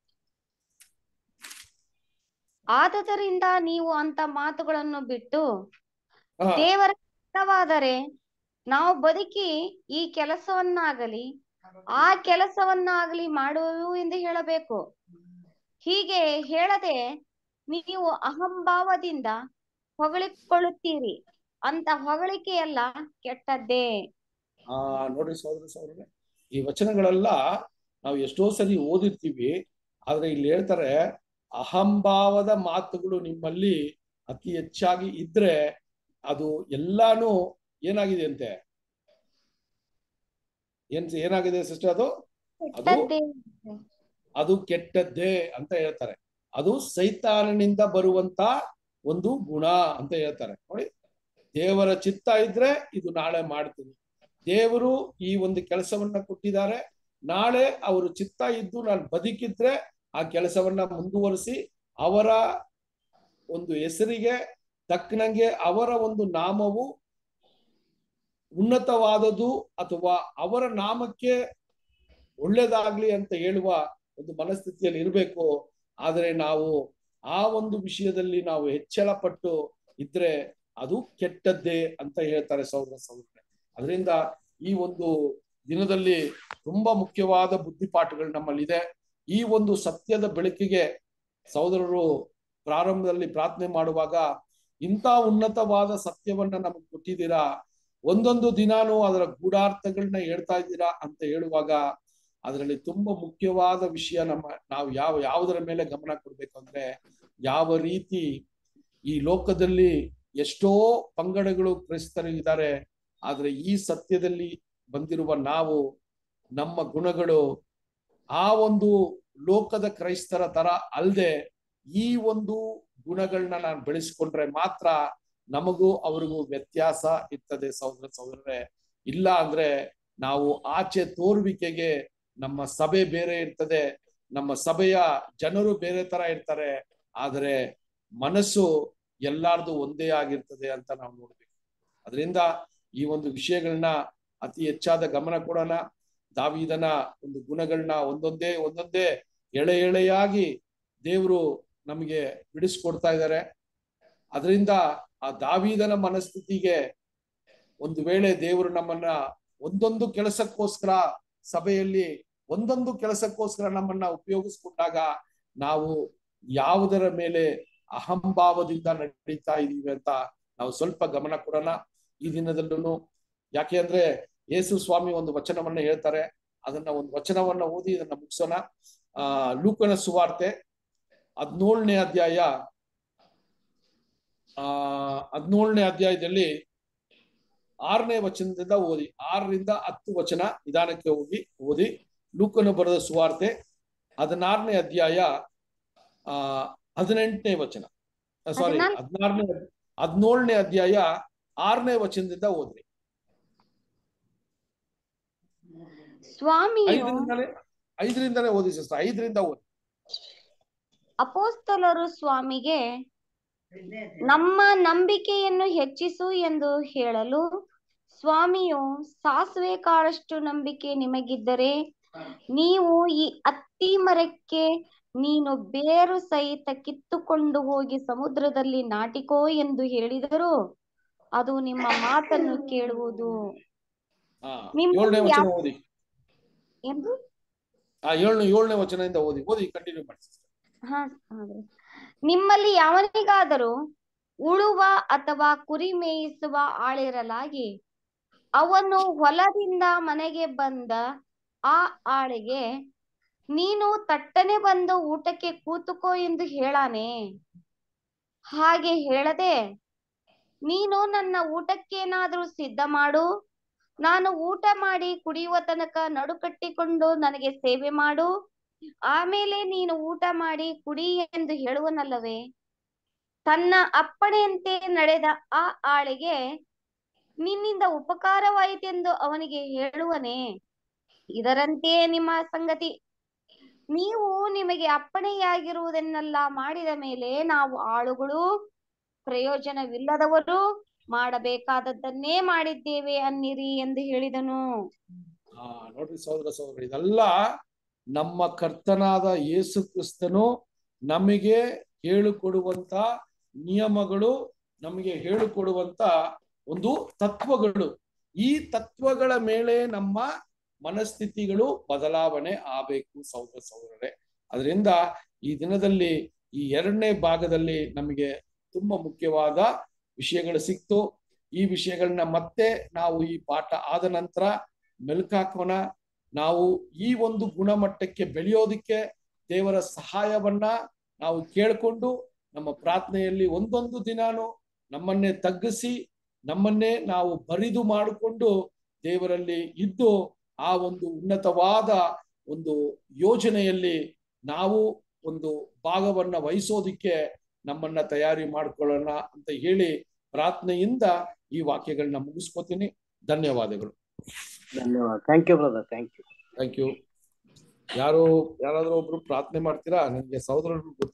ಆದದರಿಂದ ನೀವು ಅಂತ ಮಾತುಗಳನ್ನು ಬಿಟ್ಟು ಹಾ ದೇವರ ಇಷ್ಟವಾದರೆ ನಾವು ಬದುಕಿ ಈ ಕೆಲಸವನ್ನಾಗಲಿ ಆ ಕೆಲಸವನ್ನಾಗಲಿ ಮಾಡುವೆವು ಎಂದು ಹೇಳಬೇಕು ಹೀಗೆ ಹೇಳದೆ ನೀವು ಅಹಂಭಾವದಿಂದ ಹೊಗಳಿಕೊಳ್ಳುತ್ತೀರಿ ಅಂತ ಹೊಗಳಿಕೆಯಲ್ಲ ಕೆಟ್ಟದ್ದೇ ಆ ನೋಡ್ರಿ ಸಹೋದರ ಸಹೋದರರೇ ಈ ವಚನಗಳೆಲ್ಲ ನಾವು ಎಷ್ಟೋ ಸರಿ ಓದಿರ್ತೀವಿ ಆದ್ರೆ ಇಲ್ಲಿ ಹೇಳ್ತಾರೆ ಅಹಂಭಾವದ ಮಾತುಗಳು ನಿಮ್ಮಲ್ಲಿ ಅತಿ ಹೆಚ್ಚಾಗಿ ಇದ್ರೆ ಅದು ಎಲ್ಲಾನು ಏನಾಗಿದೆ ಅಂತೆ ಏನ್ ಏನಾಗಿದೆ ಸಿಸ್ಟರ್ ಅದು ಕೆಟ್ಟದ್ದೇ ಅದು ಕೆಟ್ಟದ್ದೇ ಅಂತ ಹೇಳ್ತಾರೆ ಅದು ಸೈತಾನನಿಂದ ಬರುವಂತ ಒಂದು ಗುಣ ಅಂತ ಹೇಳ್ತಾರೆ ನೋಡಿ ದೇವರ ಚಿತ್ತ ಇದ್ರೆ ಇದು ನಾಳೆ ಮಾಡ್ತೀನಿ ದೇವರು ಈ ಒಂದು ಕೆಲಸವನ್ನ ಕೊಟ್ಟಿದ್ದಾರೆ ನಾಳೆ ಅವರು ಚಿತ್ತ ಇದ್ದು ನಾನು ಬದುಕಿದ್ರೆ ಆ ಕೆಲಸವನ್ನ ಮುಂದುವರಿಸಿ ಅವರ ಒಂದು ಹೆಸರಿಗೆ ತಕ್ಕನಂಗೆ ಅವರ ಒಂದು ನಾಮವು ಉನ್ನತವಾದದ್ದು ಅಥವಾ ಅವರ ನಾಮಕ್ಕೆ ಒಳ್ಳೇದಾಗ್ಲಿ ಅಂತ ಹೇಳುವ ಒಂದು ಮನಸ್ಥಿತಿಯಲ್ಲಿ ಇರಬೇಕು ಆದರೆ ನಾವು ಆ ಒಂದು ವಿಷಯದಲ್ಲಿ ನಾವು ಹೆಚ್ಚಳ ಪಟ್ಟು ಇದ್ರೆ ಅದು ಕೆಟ್ಟದ್ದೇ ಅಂತ ಹೇಳ್ತಾರೆ ಸಹೋದರ ಸಹೋದರ ಅದರಿಂದ ಈ ಒಂದು ದಿನದಲ್ಲಿ ತುಂಬಾ ಮುಖ್ಯವಾದ ಬುದ್ಧಿಪಾಠಗಳು ನಮ್ಮಲ್ಲಿದೆ ಈ ಒಂದು ಸತ್ಯದ ಬೆಳಕಿಗೆ ಸಹೋದರರು ಪ್ರಾರಂಭದಲ್ಲಿ ಪ್ರಾರ್ಥನೆ ಮಾಡುವಾಗ ಇಂಥ ಉನ್ನತವಾದ ಸತ್ಯವನ್ನ ನಮಗೆ ಕೊಟ್ಟಿದ್ದೀರಾ ಒಂದೊಂದು ದಿನಾನು ಅದರ ಗೂಢಾರ್ಥಗಳನ್ನ ಹೇಳ್ತಾ ಇದ್ದೀರಾ ಅಂತ ಹೇಳುವಾಗ ಅದರಲ್ಲಿ ತುಂಬಾ ಮುಖ್ಯವಾದ ವಿಷಯ ನಮ್ಮ ನಾವು ಯಾವ ಯಾವುದರ ಮೇಲೆ ಗಮನ ಕೊಡ್ಬೇಕು ಅಂದ್ರೆ ಯಾವ ರೀತಿ ಈ ಲೋಕದಲ್ಲಿ ಎಷ್ಟೋ ಪಂಗಡಗಳು ಕ್ರೈಸ್ತರು ಇದ್ದಾರೆ ಆದ್ರೆ ಈ ಸತ್ಯದಲ್ಲಿ ಬಂದಿರುವ ನಾವು ನಮ್ಮ ಗುಣಗಳು ಆ ಒಂದು ಲೋಕದ ಕ್ರೈಸ್ತರ ತರ ಅಲ್ಲದೆ ಈ ಒಂದು ಗುಣಗಳನ್ನ ನಾನು ಬೆಳೆಸ್ಕೊಂಡ್ರೆ ಮಾತ್ರ ನಮಗೂ ಅವ್ರಿಗೂ ವ್ಯತ್ಯಾಸ ಇರ್ತದೆ ಸಹೋದರ ಸಹೋದರರೇ ಇಲ್ಲ ಅಂದ್ರೆ ನಾವು ಆಚೆ ತೋರುವಿಕೆಗೆ ನಮ್ಮ ಸಭೆ ಬೇರೆ ಇರ್ತದೆ ನಮ್ಮ ಸಭೆಯ ಜನರು ಬೇರೆ ತರ ಇರ್ತಾರೆ ಆದರೆ ಮನಸ್ಸು ಎಲ್ಲಾರ್ದು ಒಂದೇ ಆಗಿರ್ತದೆ ಅಂತ ನಾವು ನೋಡ್ಬೇಕು ಅದರಿಂದ ಈ ಒಂದು ವಿಷಯಗಳನ್ನ ಅತಿ ಹೆಚ್ಚಾದ ಗಮನ ಕೊಡೋಣ ದಾವಿದನ ಒಂದು ಗುಣಗಳನ್ನ ಒಂದೊಂದೇ ಒಂದೊಂದೇ ಎಳೆ ಎಳೆಯಾಗಿ ದೇವರು ನಮಗೆ ಬಿಡಿಸ್ಕೊಡ್ತಾ ಇದ್ದಾರೆ ಅದರಿಂದ ಆ ದಾವಿದನ ಮನಸ್ಥಿತಿಗೆ ಒಂದು ವೇಳೆ ದೇವರು ನಮ್ಮನ್ನ ಒಂದೊಂದು ಕೆಲಸಕ್ಕೋಸ್ಕರ ಸಭೆಯಲ್ಲಿ ಒಂದೊಂದು ಕೆಲಸಕ್ಕೋಸ್ಕರ ನಮ್ಮನ್ನ ಉಪಯೋಗಿಸ್ಕೊಂಡಾಗ ನಾವು ಯಾವುದರ ಮೇಲೆ ಅಹಂಭಾವದಿಂದ ನಡೀತಾ ಇದೀವಿ ಅಂತ ನಾವು ಸ್ವಲ್ಪ ಗಮನ ಕೊಡೋಣ ಈ ದಿನದಲ್ಲೂ ಯಾಕೆ ಅಂದ್ರೆ ಯೇಸು ಸ್ವಾಮಿ ಒಂದು ವಚನವನ್ನ ಹೇಳ್ತಾರೆ ಅದನ್ನ ಒಂದು ವಚನವನ್ನ ಓದಿ ಇದನ್ನ ಮುಗಿಸೋಣ ಆ ಲೂಕನ ಸುವಾರ್ತೆ ಹದಿನೇಳನೇ ಅಧ್ಯಾಯ ಆ ಹದಿನೇಳನೇ ಅಧ್ಯಾಯದಲ್ಲಿ ಆರನೇ ವಚನದಿಂದ ಓದಿ ಆರರಿಂದ ಹತ್ತು ವಚನ ನಿಧಾನಕ್ಕೆ ಹೋಗಿ ಓದಿ ಲೂಕನು ಬರೆದ ಸುವಾರ್ತೆ ಹದಿನಾರನೇ ಅಧ್ಯಾಯ ಆ ಹದಿನೆಂಟನೇ ವಚನ ಸಾರಿ ಹದಿನಾಲ್ಕು? ಹದಿನಾರನೇ ಹದಿನೇಳನೇ ಅಧ್ಯಾಯ ಆರನೇ ವಚನದಿಂದ ಓದ್ರಿ ಸ್ವಾಮಿಯು ಐದರಿಂದಲೇ ಐದರಿಂದಲೇ ಓದಿ ಸಿಸ್ಟರ್ ಐದರಿಂದ ಓದಿ ಅಪೋಸ್ತಲರು ಸ್ವಾಮಿಗೆ ನಮ್ಮ ನಂಬಿಕೆಯನ್ನು ಹೆಚ್ಚಿಸು ಎಂದು ಹೇಳಲು ಸ್ವಾಮಿಯು ಸಾಸಿವೆ ಕಾಳಷ್ಟು ನಂಬಿಕೆ ನಿಮಗಿದ್ದರೆ ನೀವು ಈ ಅತ್ತಿ ಮರಕ್ಕೆ ನೀನು ಬೇರು ಸಹಿತ ಕಿತ್ತುಕೊಂಡು ಹೋಗಿ ಸಮುದ್ರದಲ್ಲಿ ನಾಟಿಕೋ ಎಂದು ಹೇಳಿದರು ಅದು ನಿಮ್ಮ ಮಾತನ್ನು ಕೇಳುವುದು ಹಾ ನಿಮ್ಮ ಏಳನೇ ವಚನ ಯಾವ- ಓದಿ ಎಂದು ಆ ಏಳನೇ ಏಳನೇ ವಚನದಿಂದ ಓದಿ ಓದಿ ಕಂಟಿನ್ಯೂ ಮಾಡಿ sister. ಹಾ ಹೌದು. ನಿಮ್ಮಲ್ಲಿ ಯಾವನಿಗಾದರೂ ಉಳುವ ಅಥವಾ ಕುರಿ ಮೇಯಿಸುವ ಆಳಿರಲಾಗಿ ಅವನು ಹೊಲದಿಂದ ಮನೆಗೆ ಬಂದ ಆ ಆಳಿಗೆ ನೀನು ತಟ್ಟನೆ ಬಂದು ಊಟಕ್ಕೆ ಕೂತುಕೋ ಎಂದು ಹೇಳಾನೆ ಹಾಗೆ ಹೇಳದೆ ನೀನು ನನ್ನ ಊಟಕ್ಕೇನಾದ್ರೂ ಸಿದ್ಧ ಮಾಡು ನಾನು ಊಟ ಮಾಡಿ ಕುಡಿಯುವ ತನಕ ನಡುಕಟ್ಟಿಕೊಂಡು ನನಗೆ ಸೇವೆ ಮಾಡು ಆಮೇಲೆ ನೀನು ಊಟ ಮಾಡಿ ಕುಡಿ ಎಂದು ಹೇಳುವನಲ್ಲವೇ ತನ್ನ ಅಪ್ಪಣೆಯಂತೆ ನಡೆದ ಆ ಆಳಿಗೆ ನಿನ್ನಿಂದ ಉಪಕಾರವಾಯಿತೆಂದು ಅವನಿಗೆ ಹೇಳುವನೇ ಇದರಂತೆಯೇ ನಿಮ್ಮ ಸಂಗತಿ ನೀವು ನಿಮಗೆ ಅಪ್ಪಣೆಯಾಗಿರುವುದನ್ನೆಲ್ಲ ಮಾಡಿದ ಮೇಲೆ ನಾವು ಆಳುಗಳು ಪ್ರಯೋಜನವಿಲ್ಲದವರು ಮಾಡಬೇಕಾದದ್ದನ್ನೇ ಮಾಡಿದ್ದೇವೆ ಅನ್ನಿರಿ ಎಂದು ಹೇಳಿದನು ಆ ನೋಡ್ರಿ ಸಹೋದರ ಸಹೋದರ ಇದೆಲ್ಲ ನಮ್ಮ ಕರ್ತನಾದ ಯೇಸು ಕ್ರಿಸ್ತನು ನಮಗೆ ಹೇಳಿಕೊಡುವಂತ ನಿಯಮಗಳು ನಮಗೆ ಹೇಳಿಕೊಡುವಂತ ಒಂದು ತತ್ವಗಳು ಈ ತತ್ವಗಳ ಮೇಲೆ ನಮ್ಮ ಮನಸ್ಥಿತಿಗಳು ಬದಲಾವಣೆ ಆಗಬೇಕು ಸಹೋದರ ಸಹೋದರರೇ ಅದರಿಂದ ಈ ದಿನದಲ್ಲಿ ಈ ಎರಡನೇ ಭಾಗದಲ್ಲಿ ನಮಗೆ ತುಂಬಾ ಮುಖ್ಯವಾದ ವಿಷಯಗಳು ಸಿಕ್ತು ಈ ವಿಷಯಗಳನ್ನ ಮತ್ತೆ ನಾವು ಈ ಪಾಠ ಆದ ನಂತರ ಮೆಲ್ಕಾಕೋಣ ನಾವು ಈ ಒಂದು ಗುಣಮಟ್ಟಕ್ಕೆ ಬೆಳೆಯೋದಿಕ್ಕೆ ದೇವರ ಸಹಾಯವನ್ನ ನಾವು ಕೇಳಿಕೊಂಡು ನಮ್ಮ ಪ್ರಾರ್ಥನೆಯಲ್ಲಿ ಒಂದೊಂದು ದಿನಾನು ನಮ್ಮನ್ನೇ ತಗ್ಗಿಸಿ ನಮ್ಮನ್ನೇ ನಾವು ಬರಿದು ಮಾಡಿಕೊಂಡು ದೇವರಲ್ಲಿ ಇದ್ದು ಆ ಒಂದು ಉನ್ನತವಾದ ಒಂದು ಯೋಜನೆಯಲ್ಲಿ ನಾವು ಒಂದು ಭಾಗವನ್ನ ವಹಿಸೋದಿಕ್ಕೆ ನಮ್ಮನ್ನ ತಯಾರಿ ಮಾಡ್ಕೊಳ್ಳೋಣ ಅಂತ ಹೇಳಿ ಪ್ರಾರ್ಥನೆಯಿಂದ ಈ ವಾಕ್ಯಗಳನ್ನ ಮುಗಿಸ್ಕೋತೀನಿ ಧನ್ಯವಾದಗಳು ಧನ್ಯವಾದ thank you brother thank you thank you ಯಾರು ಯಾರಾದ್ರೂ ಒಬ್ರು ಪ್ರಾರ್ಥನೆ ಮಾಡ್ತೀರಾ ನಿಮ್ಗೆ ಸಹೋದರರು